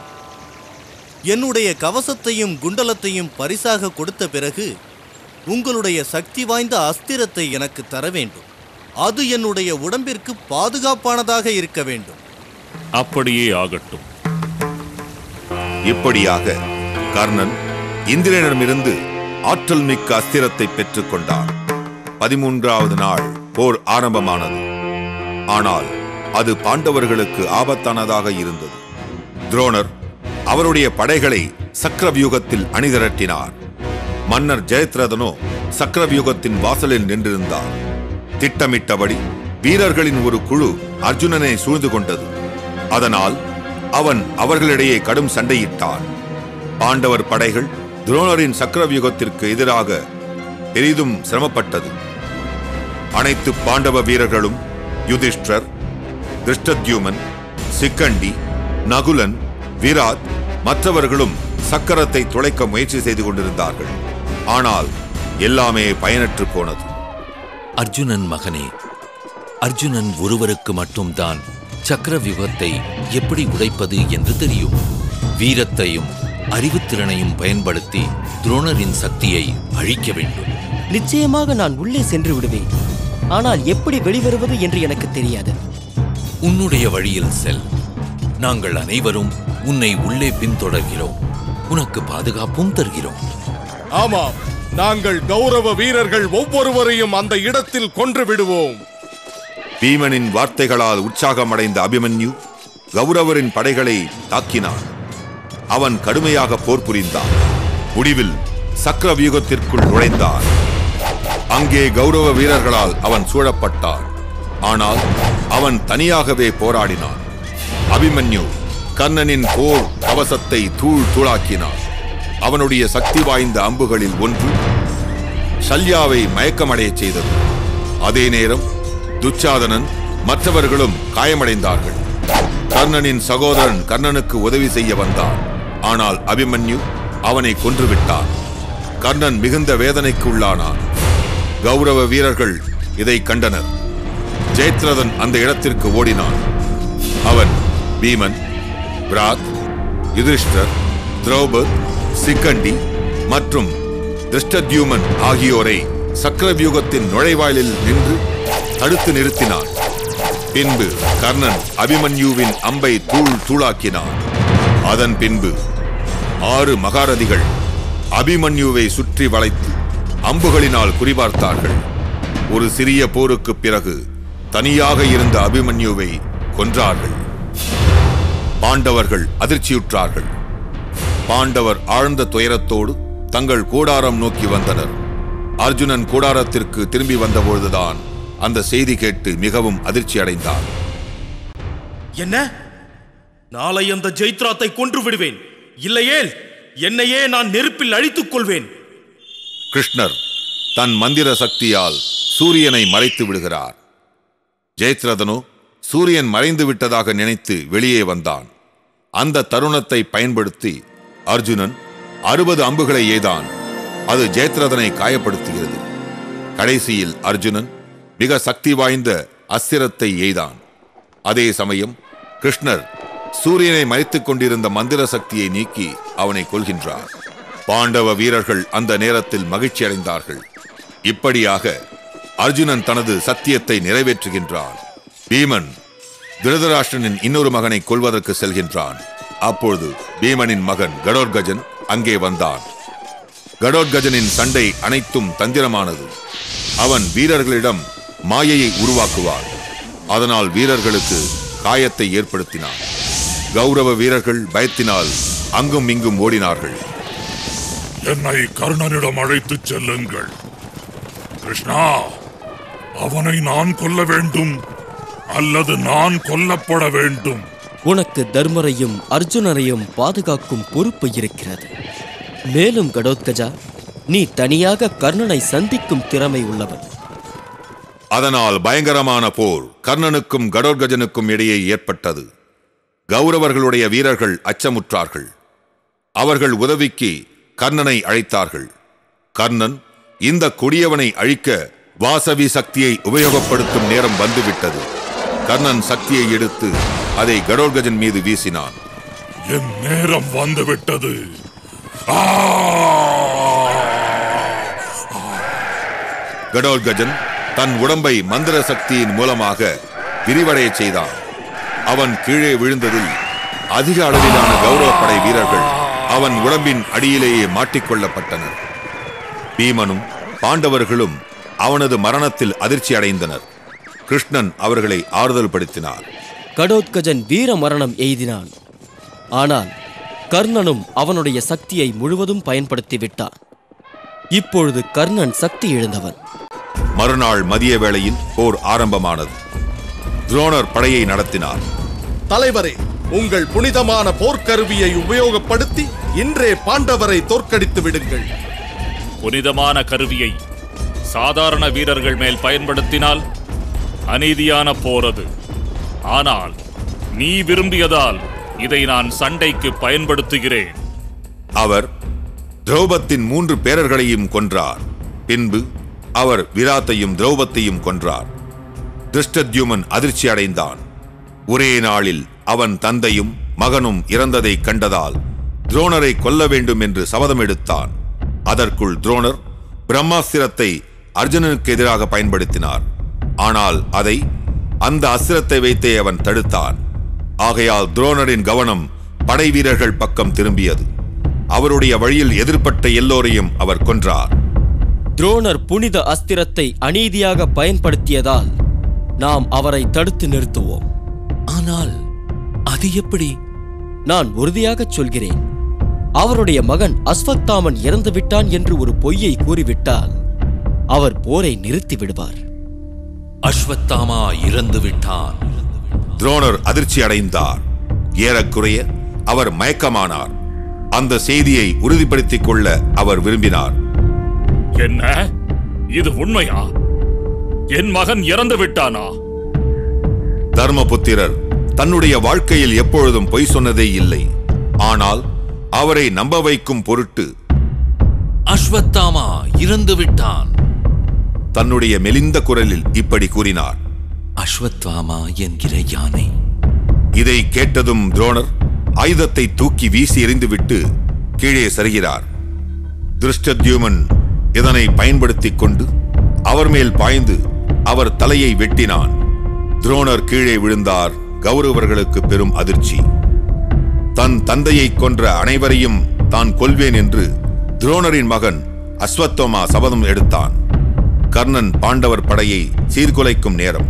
என்னுடைய கவசத்தையும் குண்டலத்தையும் பரிசாக கொடுத்த பிறகு உங்களுடைய சக்தி வாய்ந்த அஸ்திரத்தை எனக்கு தர வேண்டும் அது என்னுடைய உடம்பிற்கு பாதுகாப்பானதாக இருக்க வேண்டும் அப்படியே ஆகட்டும் இப்படியாக கர்ணன் இந்திரனிடமிருந்து ஆற்றல் மிக்க அஸ்திரத்தை பெற்றுக் கொண்டார் பதிமூன்றாவது நாள் போர் ஆரம்பமானது ஆனால் அது பாண்டவர்களுக்கு ஆபத்தானதாக இருந்தது துரோணர் அவருடைய படைகளை சக்கரவியூகத்தில் அணிதிரட்டினார் மன்னர் ஜெயத்ரதனோ சக்கரவியூகத்தின் வாசலில் நின்றிருந்தார் திட்டமிட்டபடி வீரர்களின் ஒரு குழு அர்ஜுனனை சூழ்ந்து கொண்டது அதனால் அவன் அவர்களிடையே கடும் சண்டையிட்டான் பாண்டவர் படைகள் துரோணரின் சக்கரவியூகத்திற்கு எதிராக பெரிதும் சிரமப்பட்டது அனைத்து பாண்டவ வீரர்களும் யுதிஷ்டர் திருஷ்டத்யூமன் சிக்கண்டி நகுலன் விராட் மற்றவர்களும் சக்கரத்தை துளைக்க முயற்சி செய்து கொண்டிருந்தார்கள் ஆனால் எல்லாமே பயனற்று போனது அர்ஜுனன் மகனே அர்ஜுனன் ஒருவருக்கு மட்டும்தான் சக்கரவியூகத்தை எப்படி உடைப்பது என்று தெரியும் வீரத்தையும் அறிவுத்திறனையும் பயன்படுத்தி துரோணரின் சக்தியை அழிக்க வேண்டும் நிச்சயமாக நான் உள்ளே சென்று விடுவேன் ஆனால் எப்படி வெளிவருவது என்று எனக்கு தெரியாது உன்னுடைய வழியில் செல் நாங்கள் அனைவரும் உன்னை உள்ளே பின்தொடர்கிறோம் உனக்கு பாதுகாப்பும் தருகிறோம் ஆமாம் நாங்கள் கௌரவ வீரர்கள் ஒவ்வொருவரையும் அந்த இடத்தில் கொன்று விடுவோம் பீமனின் வார்த்தைகளால் உற்சாகமடைந்த அபிமன்யு கௌரவரின் படைகளை தாக்கினான் அவன் கடுமையாக போர் புரிந்தான் முடிவில் சக்கர வியூகத்திற்குள் நுழைந்தான் அங்கே கௌரவ வீரர்களால் அவன் சூழப்பட்டான் ஆனால் அவன் தனியாகவே போராடினான் அபிமன்யு கர்ணனின் போர் கவசத்தை தூள் தூளாக்கினான் அவனுடைய சக்தி வாய்ந்த அம்புகளில் ஒன்று ஷல்யாவை மயக்கமடையச் செய்தது அதே நேரம் துச்சாதனன் மற்றவர்களும் காயமடைந்தார்கள் கர்ணனின் சகோதரன் கர்ணனுக்கு உதவி செய்ய வந்தான் ஆனால் அபிமன்யு அவனை கொன்றுவிட்டான் கர்ணன் மிகுந்த வேதனைக்கு உள்ளானான் கௌரவ வீரர்கள் இதை கண்டனர் ஜெயத்ரதன் அந்த இடத்திற்கு ஓடினான் அவன் பீமன் பிராத் யுதிஷ்டர் திரௌபத் சிக்கண்டி மற்றும் திருஷ்டத்யூமன் ஆகியோரை சக்கரவியூகத்தின் நுழைவாயிலில் நின்று தடுத்து நிறுத்தினான் பின்பு கர்ணன் அபிமன்யுவின் அம்பை தூள் தூளாக்கினான் அதன் பின்பு ஆறு மகாரதிகள் அபிமன்யுவை சுற்றி வளைத்து அம்புகளினால் குறிபார்த்தார்கள் ஒரு சிறிய போருக்குப் பிறகு தனியாக இருந்த அபிமன்யுவை கொன்றார்கள் பாண்டவர்கள் அதிர்ச்சியுற்றார்கள் பாண்டவர் ஆழ்ந்த துயரத்தோடு தங்கள் கூடாரம் நோக்கி வந்தனர் அர்ஜுனன் கூடாரத்திற்கு திரும்பி வந்தபொழுதுதான் அந்த செய்தி கேட்டு மிகவும் அதிர்ச்சி அடைந்தார் என்ன நாளை அந்த ஜெயித்ராத்தை கொன்று விடுவேன் இல்லையேல் என்னையே நான் நெருப்பில் அழித்துக் கொள்வேன் கிருஷ்ணர் தன் மந்திர சக்தியால் சூரியனை மறைத்து விடுகிறார் ஜெயத்ரதனோ சூரியன் மறைந்து விட்டதாக நினைத்து வெளியே வந்தான் அந்த தருணத்தை பயன்படுத்தி அர்ஜுனன் அறுபது அம்புகளை எய்தான் அது ஜெயத்ரதனை காயப்படுத்துகிறது கடைசியில் அர்ஜுனன் மிக சக்தி வாய்ந்த அஸ்திரத்தை எய்தான் அதே சமயம் கிருஷ்ணர் சூரியனை மறைத்துக் கொண்டிருந்த மந்திர சக்தியை நீக்கி அவனை கொல்கின்றார் பாண்டவ வீரர்கள் அந்த நேரத்தில் மகிழ்ச்சி அடைந்தார்கள் இப்படியாக அர்ஜுனன் தனது சத்தியத்தை நிறைவேற்றுகின்றான் பீமன் திருதராஷ்டிரனின் இன்னொரு மகனை கொல்வதற்கு செல்கின்றான் அப்பொழுது பீமனின் மகன் கடோர்கஜன் அங்கே வந்தான் கடோர்கஜனின் சண்டை அனைத்தும் தந்திரமானது அவன் வீரர்களிடம் மாயையை உருவாக்குவான் அதனால் வீரர்களுக்கு காயத்தை ஏற்படுத்தினான் கௌரவ வீரர்கள் பயத்தினால் அங்கும் இங்கும் ஓடினார்கள் என்னை கர்ணனிடம் அழைத்துச் செல்லுங்கள் கிருஷ்ணா அவனை நான் கொல்ல வேண்டும் அல்லது நான் கொல்லப்பட வேண்டும் உனக்கு தர்மரையும் அர்ஜுனரையும் பாதுகாக்கும் பொறுப்பு இருக்கிறது மேலும் கடோத்கஜா நீ தனியாக கர்ணனை சந்திக்கும் திறமை உள்ளவன் அதனால் பயங்கரமான போர் கர்ணனுக்கும் கடோர்கஜனுக்கும் இடையே ஏற்பட்டது கௌரவர்களுடைய வீரர்கள் அச்சமுற்றார்கள் அவர்கள் உதவிக்கு கர்ணனை அழைத்தார்கள் கர்ணன் இந்த கொடியவனை அழிக்க வாசவி சக்தியை உபயோகப்படுத்தும் நேரம் வந்துவிட்டது கர்ணன் சக்தியை எடுத்து அதை கடோர்கஜன் மீது வீசினான் என் நேரம் வந்துவிட்டது ஆ! கடோர்கஜன் தன் உடம்பை மந்திர சக்தியின் மூலமாக விரிவடையச் செய்தான் அவன் கீழே விழுந்ததில் அதிக அளவிலான கௌரவப்படை வீரர்கள் அவன் உடம்பின் அடியிலேயே மாட்டிக்கொள்ளப்பட்டனர் பீமனும் பாண்டவர்களும் அவனது மரணத்தில் அதிர்ச்சி அடைந்தனர் கிருஷ்ணன் அவர்களை ஆறுதல் படுத்தினார் கடோத்கஜன் வீர மரணம் எய்தினான் ஆனால் கர்ணனும் அவனுடைய சக்தியை முழுவதும் பயன்படுத்தி விட்டான் இப்பொழுது கர்ணன் சக்தி இழந்தவன் மறுநாள் மதிய வேளையில் போர் ஆரம்பமானது துரோணர் படையை நடத்தினார் தலைவரே உங்கள் புனிதமான போர்க்கருவியை உபயோகப்படுத்தி இன்றே பாண்டவரை தோற்கடித்து விடுங்கள் புனிதமான கருவியை சாதாரண வீரர்கள் மேல் பயன்படுத்தினால் அநீதியான போரது ஆனால் நீ விரும்பியதால் இதை நான் சண்டைக்கு பயன்படுத்துகிறேன் அவர் திரௌபத்தின் மூன்று பேரர்களையும் கொன்றார் பின்பு அவர் விராத்தையும் திரௌபத்தையும் கொன்றார் திருஷ்டத்யுமன் அதிர்ச்சி அடைந்தான் ஒரே நாளில் அவன் தந்தையும் மகனும் இறந்ததை கண்டதால் துரோணரை கொல்ல வேண்டும் என்று சபதம் எடுத்தான் அதற்குள் துரோணர் பிரம்மாஸ்திரத்தை அர்ஜுனனுக்கு எதிராக பயன்படுத்தினார் ஆனால் அதை அந்த அஸ்திரத்தை வைத்தே அவன் தடுத்தான் ஆகையால் துரோணரின் கவனம் படை வீரர்கள் பக்கம் திரும்பியது அவருடைய வழியில் எதிர்ப்பட்ட எல்லோரையும் அவர் கொன்றார் துரோணர் புனித அஸ்திரத்தை அநீதியாக பயன்படுத்தியதால் நாம் அவரை தடுத்து நிறுத்துவோம் ஆனால் அது எப்படி நான் உறுதியாகச் சொல்கிறேன் அவருடைய மகன் அஸ்வத்தாமன் இறந்து விட்டான் என்று ஒரு பொய்யை கூறிவிட்டால் அவர் போரை நிறுத்தி விடுவார் அஸ்வத்தாமா இறந்து விட்டான் துரோணர் அதிர்ச்சி அடைந்தார் ஏறக்குறைய அவர் மயக்கமானார் அந்த செய்தியை உறுதிப்படுத்திக் கொள்ள அவர் விரும்பினார் என்ன இது உண்மையா என் மகன் இறந்து விட்டானா தர்மபுத்திரர் தன்னுடைய வாழ்க்கையில் எப்பொழுதும் பொய் சொன்னதே இல்லை ஆனால் அவரை நம்ப வைக்கும் பொருட்டு அஸ்வத்தாமா இறந்து விட்டான் தன்னுடைய மெலிந்த குரலில் இப்படி கூறினார் அஸ்வத்வாமா என்கிற யானை இதை கேட்டதும் துரோணர் ஆயுதத்தை தூக்கி வீசி எறிந்துவிட்டு கீழே சரிகிறார் திருஷ்டத்யுமன் இதனை பயன்படுத்திக் கொண்டு அவர் மேல் பாய்ந்து அவர் தலையை வெட்டினான் துரோணர் கீழே விழுந்தார் கௌரவர்களுக்கு பெரும் அதிர்ச்சி தன் தந்தையை கொன்ற அனைவரையும் தான் கொல்வேன் என்று துரோணரின் மகன் அஸ்வத்தோமா சபதம் எடுத்தான் கர்ணன் பாண்டவர் படையை சீர்குலைக்கும் நேரம்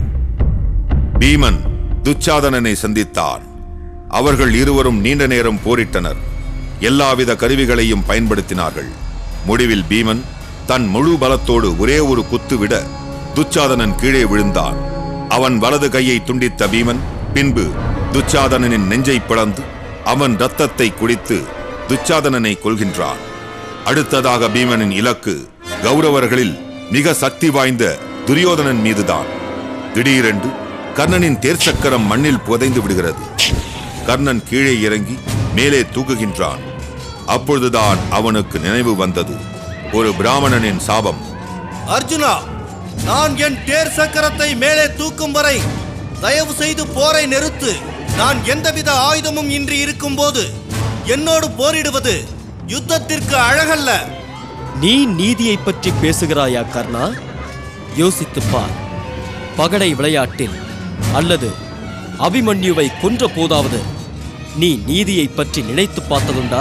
பீமன் துச்சாதனனை சந்தித்தான் அவர்கள் இருவரும் நீண்ட நேரம் போரிட்டனர் எல்லாவித கருவிகளையும் பயன்படுத்தினார்கள் முடிவில் பீமன் தன் முழு பலத்தோடு ஒரே ஒரு குத்து விட துச்சாதனன் கீழே விழுந்தான் அவன் வலது கையை துண்டித்த பீமன் பின்பு துச்சாதனனின் நெஞ்சை பிளந்து அவன் ரத்தத்தை குடித்து துச்சாதனனை கொல்கின்றான் அடுத்ததாக பீமனின் இலக்கு கௌரவர்களில் மிக சக்தி வாய்ந்த துரியோதனன் மீதுதான் திடீரென்று கர்ணனின் தேர்ச்சக்கரம் மண்ணில் புதைந்து விடுகிறது கர்ணன் கீழே இறங்கி மேலே தூக்குகின்றான் அப்பொழுதுதான் அவனுக்கு நினைவு வந்தது ஒரு பிராமணனின் சாபம் அர்ஜுனா நான் என் தேர் சக்கரத்தை மேலே தூக்கும் வரை தயவு செய்து போரை நிறுத்து நான் எந்தவித ஆயுதமும் இன்றி இருக்கும்போது என்னோடு போரிடுவது யுத்தத்திற்கு அழகல்ல நீ நீதியை பற்றி பேசுகிறாயா கர்ணா யோசித்துப் பார் பகடை விளையாட்டில் அல்லது அபிமன்யுவை கொன்ற போதாவது நீ நீதியை பற்றி நினைத்து பார்த்ததுண்டா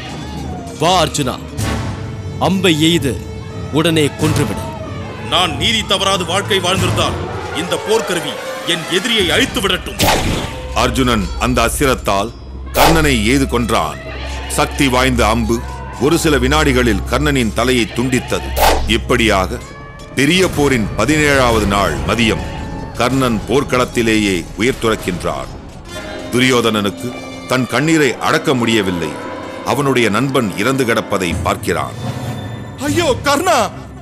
வா அர்ஜுனா அம்பை எய்து உடனே கொன்றுவிடு நான் நீதி தவறாது வாழ்க்கை வாழ்ந்திருந்தால் இந்த போர்க்கருவி என் எதிரியை அழித்து விடட்டும் அர்ஜுனன் அந்த அசிரத்தால் கர்ணனை ஏது கொன்றான் சக்தி வாய்ந்த அம்பு ஒரு சில வினாடிகளில் கர்ணனின் தலையை துண்டித்தது இப்படியாக பெரிய போரின் பதினேழாவது நாள் மதியம் கர்ணன் போர்க்களத்திலேயே உயிர் துறக்கின்றார் துரியோதனனுக்கு தன் கண்ணீரை அடக்க முடியவில்லை அவனுடைய நண்பன் இறந்து கிடப்பதை பார்க்கிறான் ஐயோ கர்ணா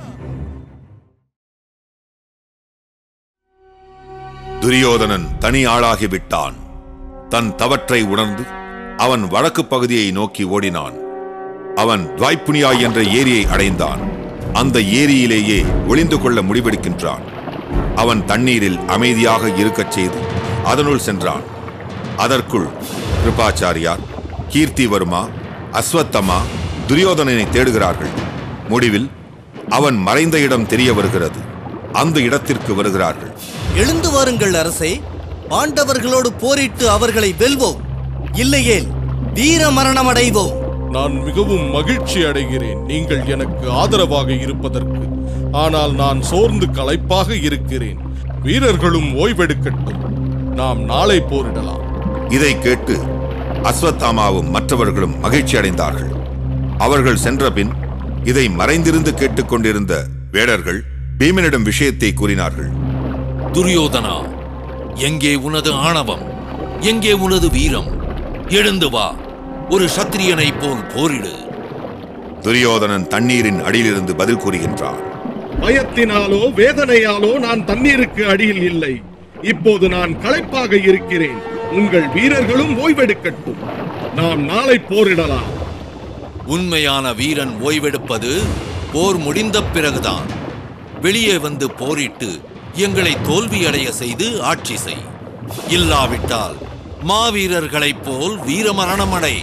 துரியோதனன் தனி ஆளாகிவிட்டான் தன் தவற்றை உணர்ந்து அவன் வடக்கு பகுதியை நோக்கி ஓடினான் அவன் துவாய்ப்புனியா என்ற ஏரியை அடைந்தான் அந்த ஏரியிலேயே ஒளிந்து கொள்ள முடிவெடுக்கின்றான் அவன் தண்ணீரில் அமைதியாக இருக்கச் செய்து அதனுள் சென்றான் அதற்குள் கிருபாச்சாரியார் கீர்த்திவர்மா அஸ்வத்தமா துரியோதனனை தேடுகிறார்கள் முடிவில் அவன் மறைந்த இடம் தெரிய வருகிறது அந்த இடத்திற்கு வருகிறார்கள் எழுந்து வாருங்கள் அரசே பாண்டவர்களோடு போரிட்டு அவர்களை வெல்வோம் இல்லையேல் வீர மரணம் அடைவோம் நான் மிகவும் மகிழ்ச்சி அடைகிறேன் நீங்கள் எனக்கு ஆதரவாக இருப்பதற்கு ஆனால் நான் சோர்ந்து களைப்பாக இருக்கிறேன் வீரர்களும் ஓய்வெடுக்கட்டும் நாம் நாளை போரிடலாம் இதை கேட்டு அஸ்வத்தாமாவும் மற்றவர்களும் மகிழ்ச்சி அடைந்தார்கள் அவர்கள் சென்றபின் இதை மறைந்திருந்து கேட்டுக்கொண்டிருந்த வேடர்கள் பீமனிடம் விஷயத்தை கூறினார்கள் துரியோதனா எங்கே உனது ஆணவம் எங்கே உனது வீரம் எழுந்து வா ஒரு சத்திரியனைப் போல் போரிடு துரியோதனன் தண்ணீரின் அடியிலிருந்து பதில் கூறுகின்றான் பயத்தினாலோ வேதனையாலோ நான் தண்ணீருக்கு அடியில் இல்லை இப்போது நான் களைப்பாக இருக்கிறேன் உங்கள் வீரர்களும் ஓய்வெடுக்கட்டும் நாம் நாளை போரிடலாம் உண்மையான வீரன் ஓய்வெடுப்பது போர் முடிந்த பிறகுதான் வெளியே வந்து போரிட்டு எங்களை தோல்வியடைய செய்து ஆட்சி செய் இல்லாவிட்டால் மாவீரர்களைப் போல் வீரமரணமடை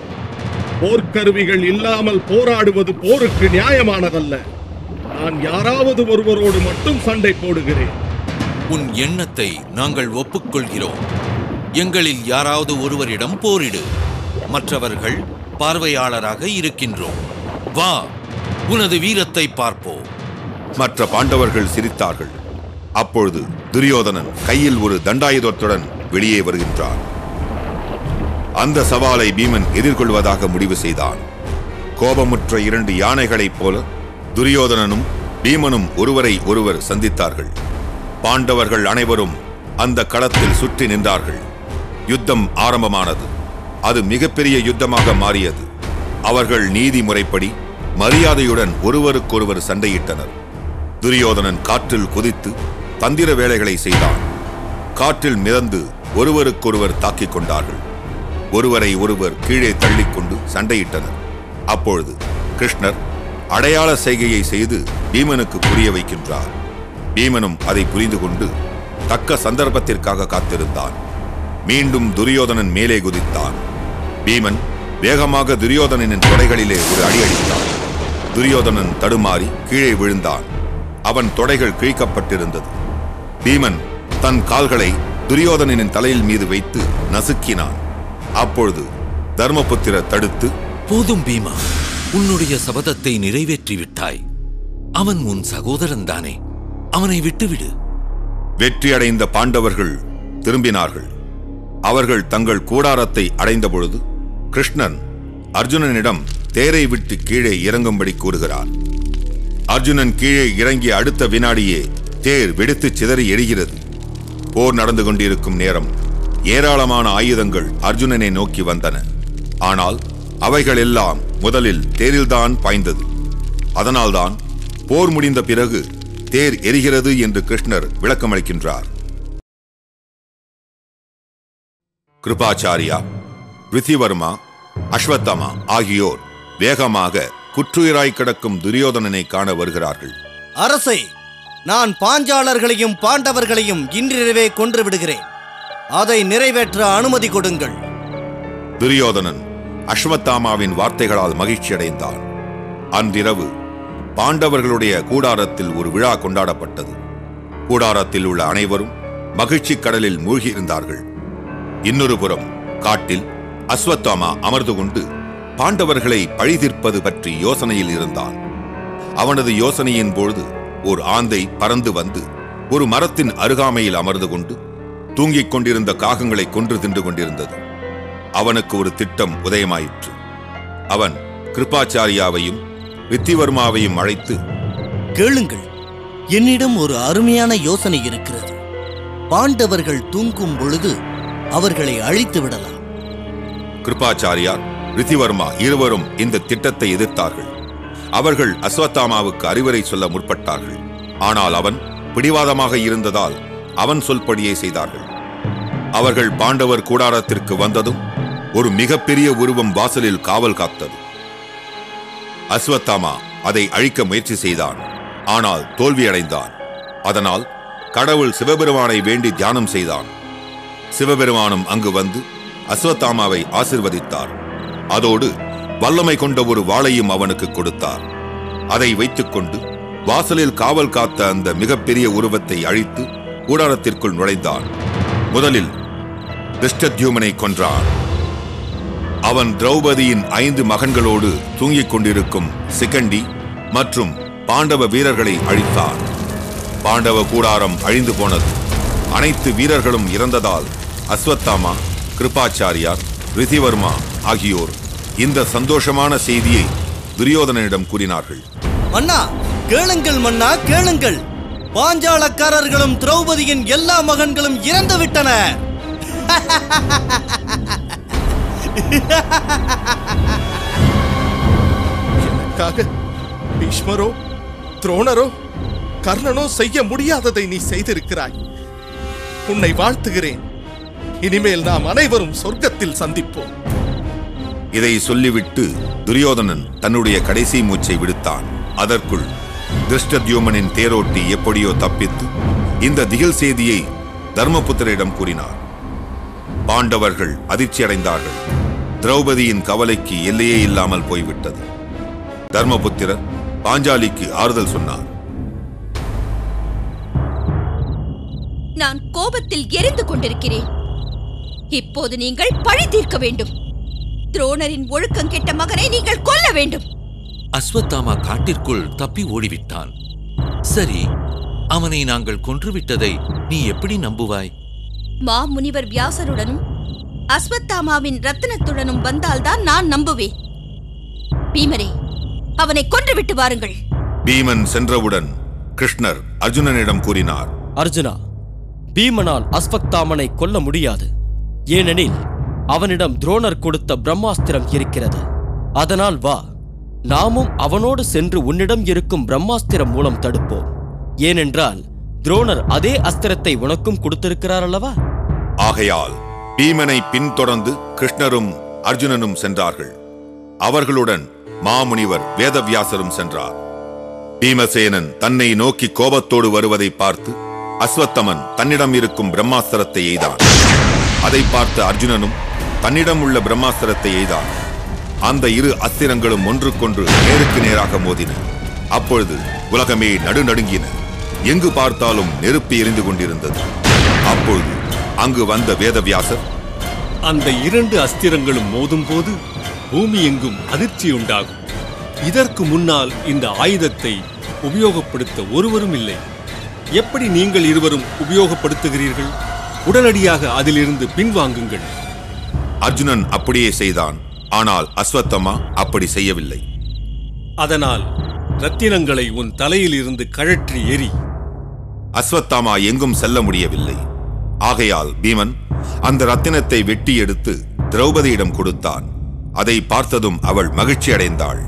போர்க்கருவிகள் இல்லாமல் போராடுவது போருக்கு நியாயமானதல்ல நான் யாராவது ஒருவரோடு மட்டும் சண்டை போடுகிறேன் உன் எண்ணத்தை நாங்கள் ஒப்புக்கொள்கிறோம் எங்களில் யாராவது ஒருவரிடம் போரிடு மற்றவர்கள் பார்வையாளராக இருக்கின்றோம் வா உனது வீரத்தை பார்ப்போம் மற்ற பாண்டவர்கள் சிரித்தார்கள் அப்பொழுது துரியோதனன் கையில் ஒரு தண்டாயுதத்துடன் வெளியே வருகின்றான் அந்த சவாலை பீமன் எதிர்கொள்வதாக முடிவு செய்தான் கோபமுற்ற இரண்டு யானைகளைப் போல துரியோதனனும் பீமனும் ஒருவரை ஒருவர் சந்தித்தார்கள் பாண்டவர்கள் அனைவரும் அந்த களத்தில் சுற்றி நின்றார்கள் யுத்தம் ஆரம்பமானது அது மிகப்பெரிய யுத்தமாக மாறியது அவர்கள் நீதி முறைப்படி மரியாதையுடன் ஒருவருக்கொருவர் சண்டையிட்டனர் துரியோதனன் காற்றில் குதித்து தந்திர வேலைகளை செய்தான் காற்றில் மிதந்து ஒருவருக்கொருவர் தாக்கிக் கொண்டார்கள் ஒருவரை ஒருவர் கீழே தள்ளிக்கொண்டு சண்டையிட்டனர் அப்பொழுது கிருஷ்ணர் அடையாள செய்கையை செய்து பீமனுக்கு புரிய வைக்கின்றார் பீமனும் அதை புரிந்து கொண்டு தக்க சந்தர்ப்பத்திற்காக காத்திருந்தான் மீண்டும் துரியோதனன் மேலே குதித்தான் பீமன் வேகமாக துரியோதனனின் தொடைகளிலே ஒரு அடி அடித்தான் துரியோதனன் தடுமாறி கீழே விழுந்தான் அவன் தொடைகள் கிழிக்கப்பட்டிருந்தது பீமன் தன் கால்களை துரியோதனனின் தலையில் மீது வைத்து நசுக்கினான் அப்பொழுது தர்மபுத்திரர் தடுத்து போதும் பீமா உன்னுடைய சபதத்தை நிறைவேற்றி விட்டாய் அவன் உன் சகோதரன் தானே அவனை விட்டுவிடு வெற்றியடைந்த பாண்டவர்கள் திரும்பினார்கள் அவர்கள் தங்கள் கூடாரத்தை அடைந்த பொழுது கிருஷ்ணன் அர்ஜுனனிடம் தேரை விட்டு கீழே இறங்கும்படி கூறுகிறார் அர்ஜுனன் கீழே இறங்கிய அடுத்த வினாடியே தேர் வெடித்து சிதறி எரிகிறது போர் நடந்து கொண்டிருக்கும் நேரம் ஏராளமான ஆயுதங்கள் அர்ஜுனனை நோக்கி வந்தன ஆனால் அவைகள் எல்லாம் முதலில் தேரில்தான் பாய்ந்தது அதனால்தான் போர் முடிந்த பிறகு தேர் எரிகிறது என்று கிருஷ்ணர் விளக்கமளிக்கின்றார் கிருபாச்சாரியா ரித்திவர்மா அஸ்வத்தமா ஆகியோர் வேகமாக குற்றுயிராய் கிடக்கும் துரியோதனனை காண வருகிறார்கள் அரசே நான் பாஞ்சாலர்களையும் பாண்டவர்களையும் இன்றிரவே கொன்று விடுகிறேன் அதை நிறைவேற்ற அனுமதி கொடுங்கள் துரியோதனன் அஸ்வத்தாமாவின் வார்த்தைகளால் மகிழ்ச்சியடைந்தான் அன்றிரவு பாண்டவர்களுடைய கூடாரத்தில் ஒரு விழா கொண்டாடப்பட்டது கூடாரத்தில் உள்ள அனைவரும் மகிழ்ச்சி கடலில் மூழ்கியிருந்தார்கள் இன்னொரு புறம் காட்டில் அஸ்வத்தாமா அமர்ந்து கொண்டு பாண்டவர்களை பழிதீர்ப்பது பற்றி யோசனையில் இருந்தான் அவனது யோசனையின் பொழுது ஒரு ஆந்தை பறந்து வந்து ஒரு மரத்தின் அருகாமையில் அமர்ந்து கொண்டு தூங்கிக் கொண்டிருந்த காகங்களை கொன்று தின்று கொண்டிருந்தது அவனுக்கு ஒரு திட்டம் உதயமாயிற்று அவன் கிருபாச்சாரியாவையும் ரித்திவர்மாவையும் அழைத்து கேளுங்கள் என்னிடம் ஒரு அருமையான யோசனை இருக்கிறது பாண்டவர்கள் தூங்கும் பொழுது அவர்களை அழித்து விடலாம் கிருபாச்சாரியார் ரித்திவர்மா இருவரும் இந்த திட்டத்தை எதிர்த்தார்கள் அவர்கள் அஸ்வத்தாமாவுக்கு அறிவுரை சொல்ல முற்பட்டார்கள் ஆனால் அவன் பிடிவாதமாக இருந்ததால் அவன் சொல்படியே செய்தார்கள் அவர்கள் பாண்டவர் கூடாரத்திற்கு வந்ததும் ஒரு மிகப்பெரிய உருவம் வாசலில் காவல் காத்தது அஸ்வத்தாமா அதை அழிக்க முயற்சி செய்தான் ஆனால் தோல்வியடைந்தான் அதனால் கடவுள் சிவபெருமானை வேண்டி தியானம் செய்தான் சிவபெருமானும் அங்கு வந்து அஸ்வத்தாமாவை ஆசிர்வதித்தார் அதோடு வல்லமை கொண்ட ஒரு வாளையும் அவனுக்கு கொடுத்தார் அதை வைத்துக்கொண்டு வாசலில் காவல் காத்த அந்த மிகப்பெரிய உருவத்தை அழித்து கூடாரத்திற்குள் நுழைந்தான் முதலில் திருஷ்டத்யூமனை கொன்றான் அவன் திரௌபதியின் ஐந்து மகன்களோடு தூங்கிக் கொண்டிருக்கும் சிகண்டி மற்றும் பாண்டவ வீரர்களை அழித்தான் பாண்டவ கூடாரம் அழிந்து போனது அனைத்து வீரர்களும் இறந்ததால் அஸ்வத்தாமா கிருபாச்சாரியார் ரிதிவர்மா ஆகியோர் இந்த சந்தோஷமான செய்தியை துரியோதனனிடம் கூறினார்கள் மன்னா கேளுங்கள் மன்னா கேளுங்கள் பாஞ்சாலக்காரர்களும் திரௌபதியின் எல்லா மகன்களும் இறந்து விட்டனர் எனக்காக பீஷ்மரோ துரோணரோ கர்ணனோ செய்ய முடியாததை நீ செய்திருக்கிறாய் உன்னை வாழ்த்துகிறேன் இனிமேல் நாம் அனைவரும் சொர்க்கத்தில் சந்திப்போம் இதை சொல்லிவிட்டு துரியோதனன் தன்னுடைய கடைசி மூச்சை விடுத்தான் அதற்குள் திருஷ்டத்யூமனின் தேரோட்டி எப்படியோ தப்பித்து இந்த திகில் செய்தியை தர்மபுத்திரிடம் கூறினார் பாண்டவர்கள் அதிர்ச்சியடைந்தார்கள் திரௌபதியின் கவலைக்கு எல்லையே இல்லாமல் போய்விட்டது தர்மபுத்திரர் பாஞ்சாலிக்கு ஆறுதல் சொன்னார் நான் கோபத்தில் எரிந்து கொண்டிருக்கிறேன் இப்போது நீங்கள் பழி தீர்க்க வேண்டும் துரோணரின் ஒழுக்கம் கெட்ட மகனை நீங்கள் கொல்ல வேண்டும் அஸ்வத்தாமா காட்டிற்குள் தப்பி ஓடிவிட்டான் சரி அவனை நாங்கள் கொன்றுவிட்டதை நீ எப்படி நம்புவாய் மாமுனிவர் வியாசருடனும் அஸ்வத்தாமாவின் ரத்தினத்துடனும் வந்தால்தான் நான் நம்புவேன் பீமரே அவனை கொன்றுவிட்டு வாருங்கள் பீமன் சென்றவுடன் கிருஷ்ணர் அர்ஜுனனிடம் கூறினார் அர்ஜுனா பீமனால் அஸ்வத்தாமனை கொல்ல முடியாது ஏனெனில் அவனிடம் துரோணர் கொடுத்த பிரம்மாஸ்திரம் இருக்கிறது அதனால் வா நாமும் அவனோடு சென்று உன்னிடம் இருக்கும் பிரம்மாஸ்திரம் மூலம் தடுப்போம் ஏனென்றால் துரோணர் அதே அஸ்திரத்தை உனக்கும் கொடுத்திருக்கிறார் அல்லவா ஆகையால் பீமனை பின்தொடர்ந்து கிருஷ்ணரும் அர்ஜுனனும் சென்றார்கள் அவர்களுடன் மாமுனிவர் வேதவியாசரும் சென்றார் பீமசேனன் தன்னை நோக்கி கோபத்தோடு வருவதை பார்த்து அஸ்வத்தமன் தன்னிடம் இருக்கும் பிரம்மாஸ்திரத்தை எய்தான் அதை பார்த்த அர்ஜுனனும் தன்னிடம் உள்ள பிரம்மாஸ்திரத்தை எய்தான் அந்த இரு அஸ்திரங்களும் ஒன்றுக்கொன்று நேருக்கு நேராக மோதின அப்பொழுது உலகமே நடுநடுங்கின எங்கு பார்த்தாலும் நெருப்பு எரிந்து கொண்டிருந்தது அப்பொழுது அங்கு வந்த வேதவியாசர் அந்த இரண்டு அஸ்திரங்களும் மோதும்போது பூமி எங்கும் அதிர்ச்சி உண்டாகும் இதற்கு முன்னால் இந்த ஆயுதத்தை உபயோகப்படுத்த ஒருவரும் இல்லை எப்படி நீங்கள் இருவரும் உபயோகப்படுத்துகிறீர்கள் உடனடியாக அதிலிருந்து பின்வாங்குங்கள் அர்ஜுனன் அப்படியே செய்தான் ஆனால் அஸ்வத்தமா அப்படி செய்யவில்லை அதனால் ரத்தினங்களை உன் தலையில் இருந்து கழற்றி எரி அஸ்வத்தாமா எங்கும் செல்ல முடியவில்லை ஆகையால் பீமன் அந்த ரத்தினத்தை வெட்டி எடுத்து திரௌபதியிடம் கொடுத்தான் அதை பார்த்ததும் அவள் மகிழ்ச்சி அடைந்தாள்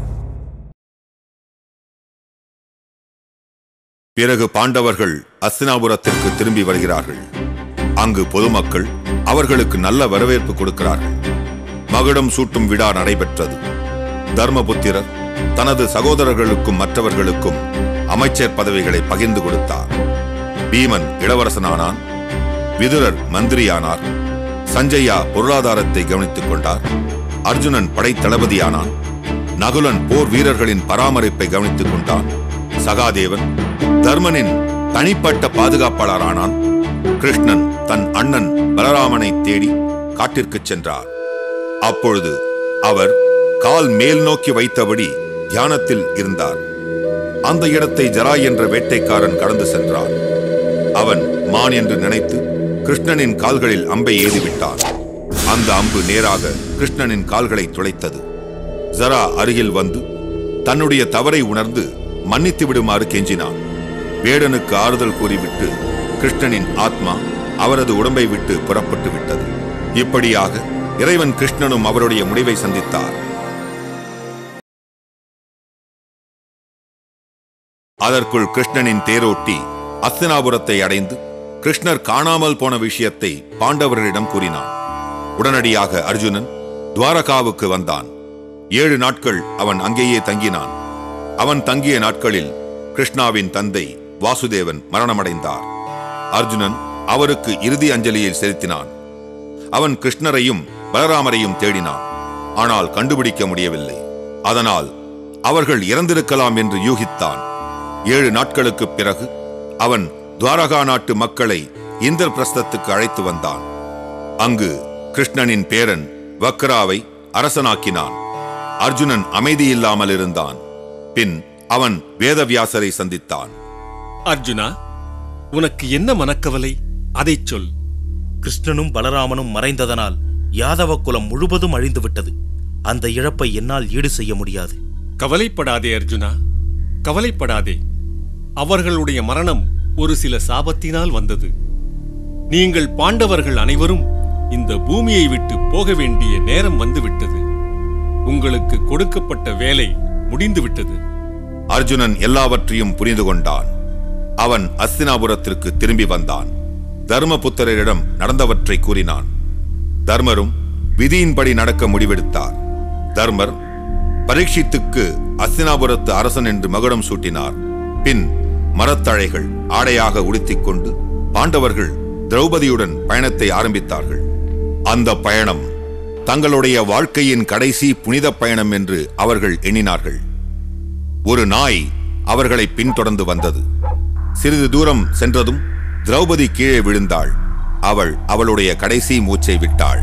பிறகு பாண்டவர்கள் அஸ்தினாபுரத்திற்கு திரும்பி வருகிறார்கள் அங்கு பொதுமக்கள் அவர்களுக்கு நல்ல வரவேற்பு கொடுக்கிறார்கள் மகுடம் சூட்டும் விழா நடைபெற்றது தர்மபுத்திரர் தனது சகோதரர்களுக்கும் மற்றவர்களுக்கும் அமைச்சர் பதவிகளை பகிர்ந்து கொடுத்தார் பீமன் இளவரசனானான் விதுரர் மந்திரியானார் சஞ்சயா பொருளாதாரத்தை கவனித்துக் கொண்டார் அர்ஜுனன் படைத்தளபதியானான் நகுலன் போர் வீரர்களின் பராமரிப்பை கவனித்துக் கொண்டான் சகாதேவன் தர்மனின் தனிப்பட்ட பாதுகாப்பாளரானான் கிருஷ்ணன் தன் அண்ணன் பலராமனை தேடி காட்டிற்குச் சென்றார் அப்பொழுது அவர் கால் மேல் நோக்கி வைத்தபடி தியானத்தில் இருந்தார் அந்த இடத்தை ஜராய் என்ற வேட்டைக்காரன் கடந்து சென்றான் அவன் மான் என்று நினைத்து கிருஷ்ணனின் கால்களில் அம்பை ஏறிவிட்டான் அந்த அம்பு நேராக கிருஷ்ணனின் கால்களை துளைத்தது ஜரா அருகில் வந்து தன்னுடைய தவறை உணர்ந்து மன்னித்து விடுமாறு கெஞ்சினான் வேடனுக்கு ஆறுதல் கூறிவிட்டு கிருஷ்ணனின் ஆத்மா அவரது உடம்பை விட்டு புறப்பட்டு விட்டது இப்படியாக இறைவன் கிருஷ்ணனும் அவருடைய முடிவை சந்தித்தார் அதற்குள் கிருஷ்ணனின் தேரோட்டி அஸ்தினாபுரத்தை அடைந்து கிருஷ்ணர் காணாமல் போன விஷயத்தை பாண்டவர்களிடம் கூறினான் உடனடியாக அர்ஜுனன் துவாரகாவுக்கு வந்தான் ஏழு நாட்கள் அவன் அங்கேயே தங்கினான் அவன் தங்கிய நாட்களில் கிருஷ்ணாவின் தந்தை வாசுதேவன் மரணமடைந்தார் அர்ஜுனன் அவருக்கு இறுதி அஞ்சலியை செலுத்தினான் அவன் கிருஷ்ணரையும் பலராமரையும் தேடினான் ஆனால் கண்டுபிடிக்க முடியவில்லை அதனால் அவர்கள் இறந்திருக்கலாம் என்று யூகித்தான் ஏழு நாட்களுக்குப் பிறகு அவன் துவாரகா நாட்டு மக்களை இந்திரபிரஸ்தத்துக்கு அழைத்து வந்தான் அங்கு கிருஷ்ணனின் பேரன் வக்ராவை அரசனாக்கினான் அர்ஜுனன் அமைதியில்லாமல் இருந்தான் பின் அவன் வேதவியாசரை சந்தித்தான் அர்ஜுனா உனக்கு என்ன மனக்கவலை அதைச் சொல் கிருஷ்ணனும் பலராமனும் மறைந்ததனால் யாதவ குலம் முழுவதும் அழிந்துவிட்டது அந்த இழப்பை என்னால் ஈடு செய்ய முடியாது கவலைப்படாதே அர்ஜுனா கவலைப்படாதே அவர்களுடைய மரணம் ஒரு சில சாபத்தினால் வந்தது நீங்கள் பாண்டவர்கள் அனைவரும் இந்த பூமியை விட்டு போக வேண்டிய நேரம் வந்துவிட்டது உங்களுக்கு கொடுக்கப்பட்ட வேலை முடிந்துவிட்டது அர்ஜுனன் எல்லாவற்றையும் புரிந்து கொண்டான் அவன் அஸ்தினாபுரத்திற்கு திரும்பி வந்தான் தர்மபுத்திரரிடம் நடந்தவற்றை கூறினான் தர்மரும் விதியின்படி நடக்க முடிவெடுத்தார் தர்மர் பரீட்சித்துக்கு அஸ்தினாபுரத்து அரசன் என்று மகுடம் சூட்டினார் பின் மரத்தழைகள் ஆடையாக உடுத்திக் கொண்டு பாண்டவர்கள் திரௌபதியுடன் பயணத்தை ஆரம்பித்தார்கள் அந்த பயணம் தங்களுடைய வாழ்க்கையின் கடைசி புனித பயணம் என்று அவர்கள் எண்ணினார்கள் ஒரு நாய் அவர்களை பின்தொடர்ந்து வந்தது சிறிது தூரம் சென்றதும் திரௌபதி கீழே விழுந்தாள் அவள் அவளுடைய கடைசி மூச்சை விட்டாள்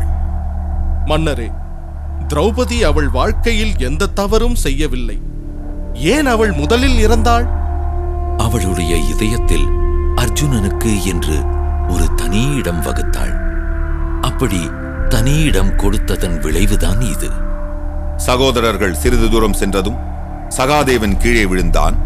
மன்னரே திரௌபதி அவள் வாழ்க்கையில் எந்த தவறும் செய்யவில்லை ஏன் அவள் முதலில் இறந்தாள் அவளுடைய இதயத்தில் அர்ஜுனனுக்கு என்று ஒரு தனி இடம் வகுத்தாள் அப்படி தனி இடம் கொடுத்ததன் விளைவுதான் இது சகோதரர்கள் சிறிது தூரம் சென்றதும் சகாதேவன் கீழே விழுந்தான்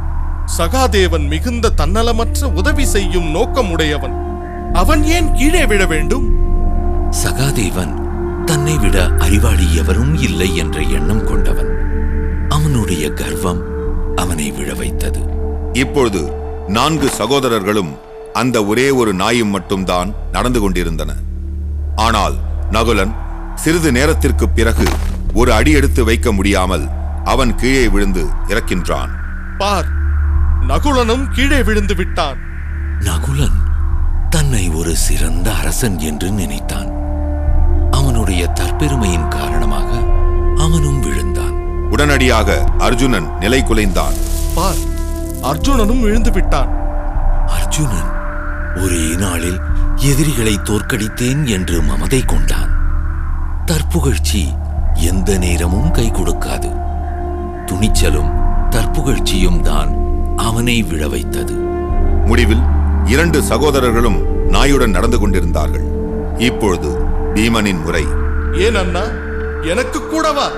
சகாதேவன் மிகுந்த தன்னலமற்ற உதவி செய்யும் நோக்கம் உடையவன் அவன் ஏன் கீழே விழ வேண்டும் சகாதேவன் தன்னை விட அறிவாளி எவரும் இல்லை என்ற எண்ணம் கொண்டவன் அவனுடைய கர்வம் அவனை விழ வைத்தது இப்பொழுது நான்கு சகோதரர்களும் அந்த ஒரே ஒரு நாயும் மட்டும்தான் நடந்து கொண்டிருந்தன ஆனால் நகுலன் சிறிது நேரத்திற்கு பிறகு ஒரு அடி எடுத்து வைக்க முடியாமல் அவன் கீழே விழுந்து இறக்கின்றான் பார் நகுலனும் கீழே விழுந்து விட்டான் நகுலன் தன்னை ஒரு சிறந்த அரசன் என்று நினைத்தான் அவனுடைய தற்பெருமையின் காரணமாக அவனும் விழுந்தான் உடனடியாக அர்ஜுனன் நிலை குலைந்தான் பார் அர்ஜுனனும் விழுந்து விட்டான் அர்ஜுனன் ஒரே நாளில் எதிரிகளை தோற்கடித்தேன் என்று மமதை கொண்டான் தற்புகழ்ச்சி எந்த நேரமும் கை கொடுக்காது துணிச்சலும் தற்புகழ்ச்சியும் தான் அவனை விழ வைத்தது முடிவில் இரண்டு சகோதரர்களும் நாயுடன் நடந்து கொண்டிருந்தார்கள் இப்பொழுது பீமனின் முறை ஏன் அண்ணா எனக்கு கூடவா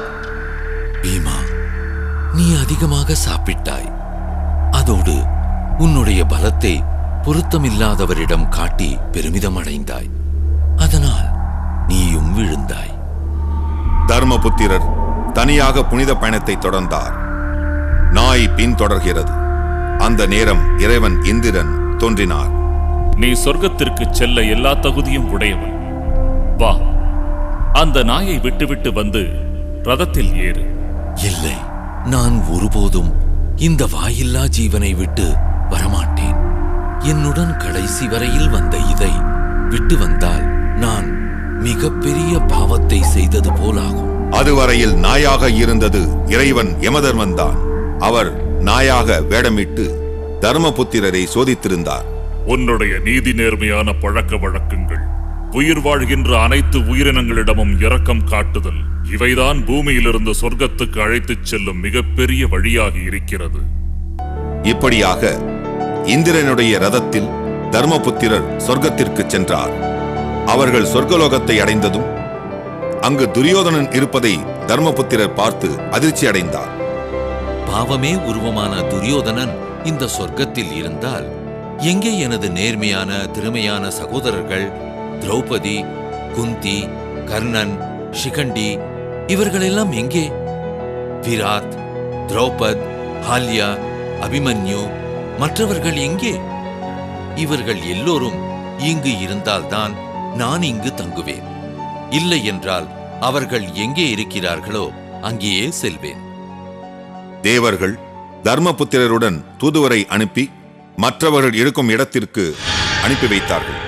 பீமா நீ அதிகமாக சாப்பிட்டாய் அதோடு உன்னுடைய பலத்தை பொருத்தமில்லாதவரிடம் காட்டி பெருமிதம் அடைந்தாய் அதனால் நீயும் விழுந்தாய் தர்மபுத்திரர் தனியாக புனித பயணத்தை தொடர்ந்தார் நாய் பின்தொடர்கிறது அந்த நேரம் இறைவன் இந்திரன் தோன்றினார் நீ சொர்க்கத்திற்கு செல்ல எல்லா தகுதியும் உடையவன் வா அந்த நாயை விட்டுவிட்டு வந்து ரதத்தில் ஏறு இல்லை நான் ஒருபோதும் இந்த வாயில்லா ஜீவனை விட்டு வரமாட்டேன் என்னுடன் கடைசி வரையில் வந்த இதை விட்டு வந்தால் நான் மிகப்பெரிய பாவத்தை செய்தது போலாகும் அதுவரையில் நாயாக இருந்தது இறைவன் யமதர்மன்தான் அவர் நாயாக வேடமிட்டு தர்மபுத்திரரை சோதித்திருந்தார் உன்னுடைய நீதி நேர்மையான பழக்க வழக்கங்கள் உயிர் வாழ்கின்ற அனைத்து உயிரினங்களிடமும் இரக்கம் காட்டுதல் இவைதான் பூமியிலிருந்து சொர்க்கத்துக்கு அழைத்துச் செல்லும் மிகப்பெரிய வழியாக இருக்கிறது இப்படியாக இந்திரனுடைய ரதத்தில் தர்மபுத்திரர் சொர்க்கத்திற்கு சென்றார் அவர்கள் சொர்க்கலோகத்தை அடைந்ததும் அங்கு துரியோதனன் இருப்பதை தர்மபுத்திரர் பார்த்து அதிர்ச்சி அடைந்தார் பாவமே உருவமான துரியோதனன் இந்த சொர்க்கத்தில் இருந்தால் எங்கே எனது நேர்மையான திறமையான சகோதரர்கள் திரௌபதி குந்தி கர்ணன் ஷிகண்டி இவர்களெல்லாம் எங்கே விராட் திரௌபத் ஹால்யா அபிமன்யு மற்றவர்கள் எங்கே இவர்கள் எல்லோரும் இங்கு இருந்தால்தான் நான் இங்கு தங்குவேன் இல்லை என்றால் அவர்கள் எங்கே இருக்கிறார்களோ அங்கேயே செல்வேன் தேவர்கள் தர்மபுத்திரருடன் தூதுவரை அனுப்பி மற்றவர்கள் இருக்கும் இடத்திற்கு அனுப்பி வைத்தார்கள்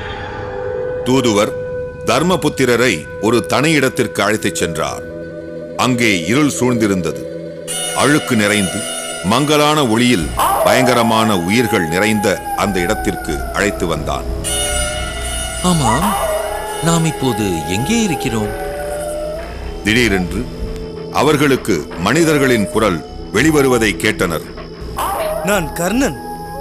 தூதுவர் தர்மபுத்திரரை ஒரு தனி இடத்திற்கு அழைத்துச் சென்றார் அங்கே இருள் சூழ்ந்திருந்தது அழுக்கு நிறைந்து மங்கலான ஒளியில் பயங்கரமான உயிர்கள் நிறைந்த அந்த இடத்திற்கு அழைத்து வந்தான் ஆமாம் நாம் இப்போது எங்கே இருக்கிறோம் திடீரென்று அவர்களுக்கு மனிதர்களின் குரல் வெளிவருவதை கேட்டனர் நான் கர்ணன்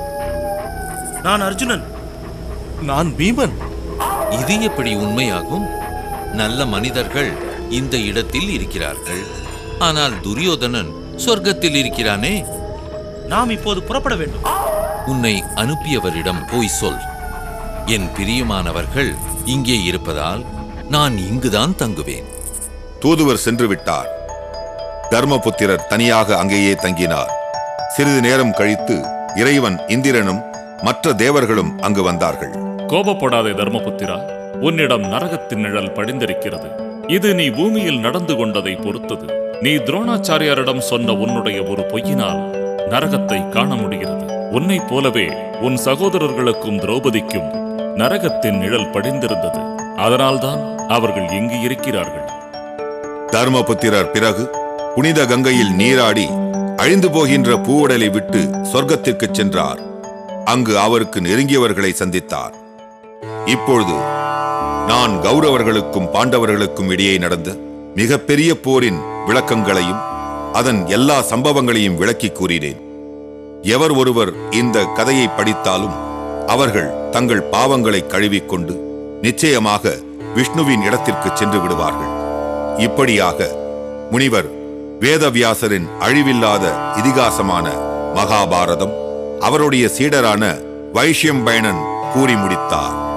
நான் அர்ஜுனன் நான் பீமன் இது எப்படி உண்மையாகும் நல்ல மனிதர்கள் இந்த இடத்தில் இருக்கிறார்கள் ஆனால் துரியோதனன் சொர்க்கத்தில் இருக்கிறானே நாம் இப்போது புறப்பட வேண்டும் உன்னை அனுப்பியவரிடம் போய் சொல் என் பிரியமானவர்கள் இங்கே இருப்பதால் நான் இங்குதான் தங்குவேன் தூதுவர் சென்று விட்டார் தர்மபுத்திரர் தனியாக அங்கேயே தங்கினார் சிறிது நேரம் கழித்து இறைவன் இந்திரனும் மற்ற தேவர்களும் அங்கு வந்தார்கள் கோபப்படாதே தர்மபுத்திரா உன்னிடம் நரகத்தின் நிழல் படிந்திருக்கிறது இது நீ பூமியில் நடந்து கொண்டதை பொறுத்தது நீ துரோணாச்சாரியாரிடம் சொன்ன உன்னுடைய ஒரு பொய்யினால் நரகத்தை காண முடிகிறது உன்னைப் போலவே உன் சகோதரர்களுக்கும் திரௌபதிக்கும் நரகத்தின் நிழல் படிந்திருந்தது அதனால்தான் அவர்கள் இங்கு இருக்கிறார்கள் தர்மபுத்திரர் பிறகு புனித கங்கையில் நீராடி அழிந்து போகின்ற பூவுடலை விட்டு சொர்க்கத்திற்கு சென்றார் அங்கு அவருக்கு நெருங்கியவர்களை சந்தித்தார் இப்பொழுது நான் கௌரவர்களுக்கும் பாண்டவர்களுக்கும் இடையே நடந்த மிகப்பெரிய போரின் விளக்கங்களையும் அதன் எல்லா சம்பவங்களையும் விளக்கி கூறினேன் எவர் ஒருவர் இந்த கதையை படித்தாலும் அவர்கள் தங்கள் பாவங்களை கழுவிக்கொண்டு நிச்சயமாக விஷ்ணுவின் இடத்திற்கு சென்று விடுவார்கள் இப்படியாக முனிவர் வேதவியாசரின் அழிவில்லாத இதிகாசமான மகாபாரதம் அவருடைய சீடரான வைஷ்யம்பயணன் கூறி முடித்தார்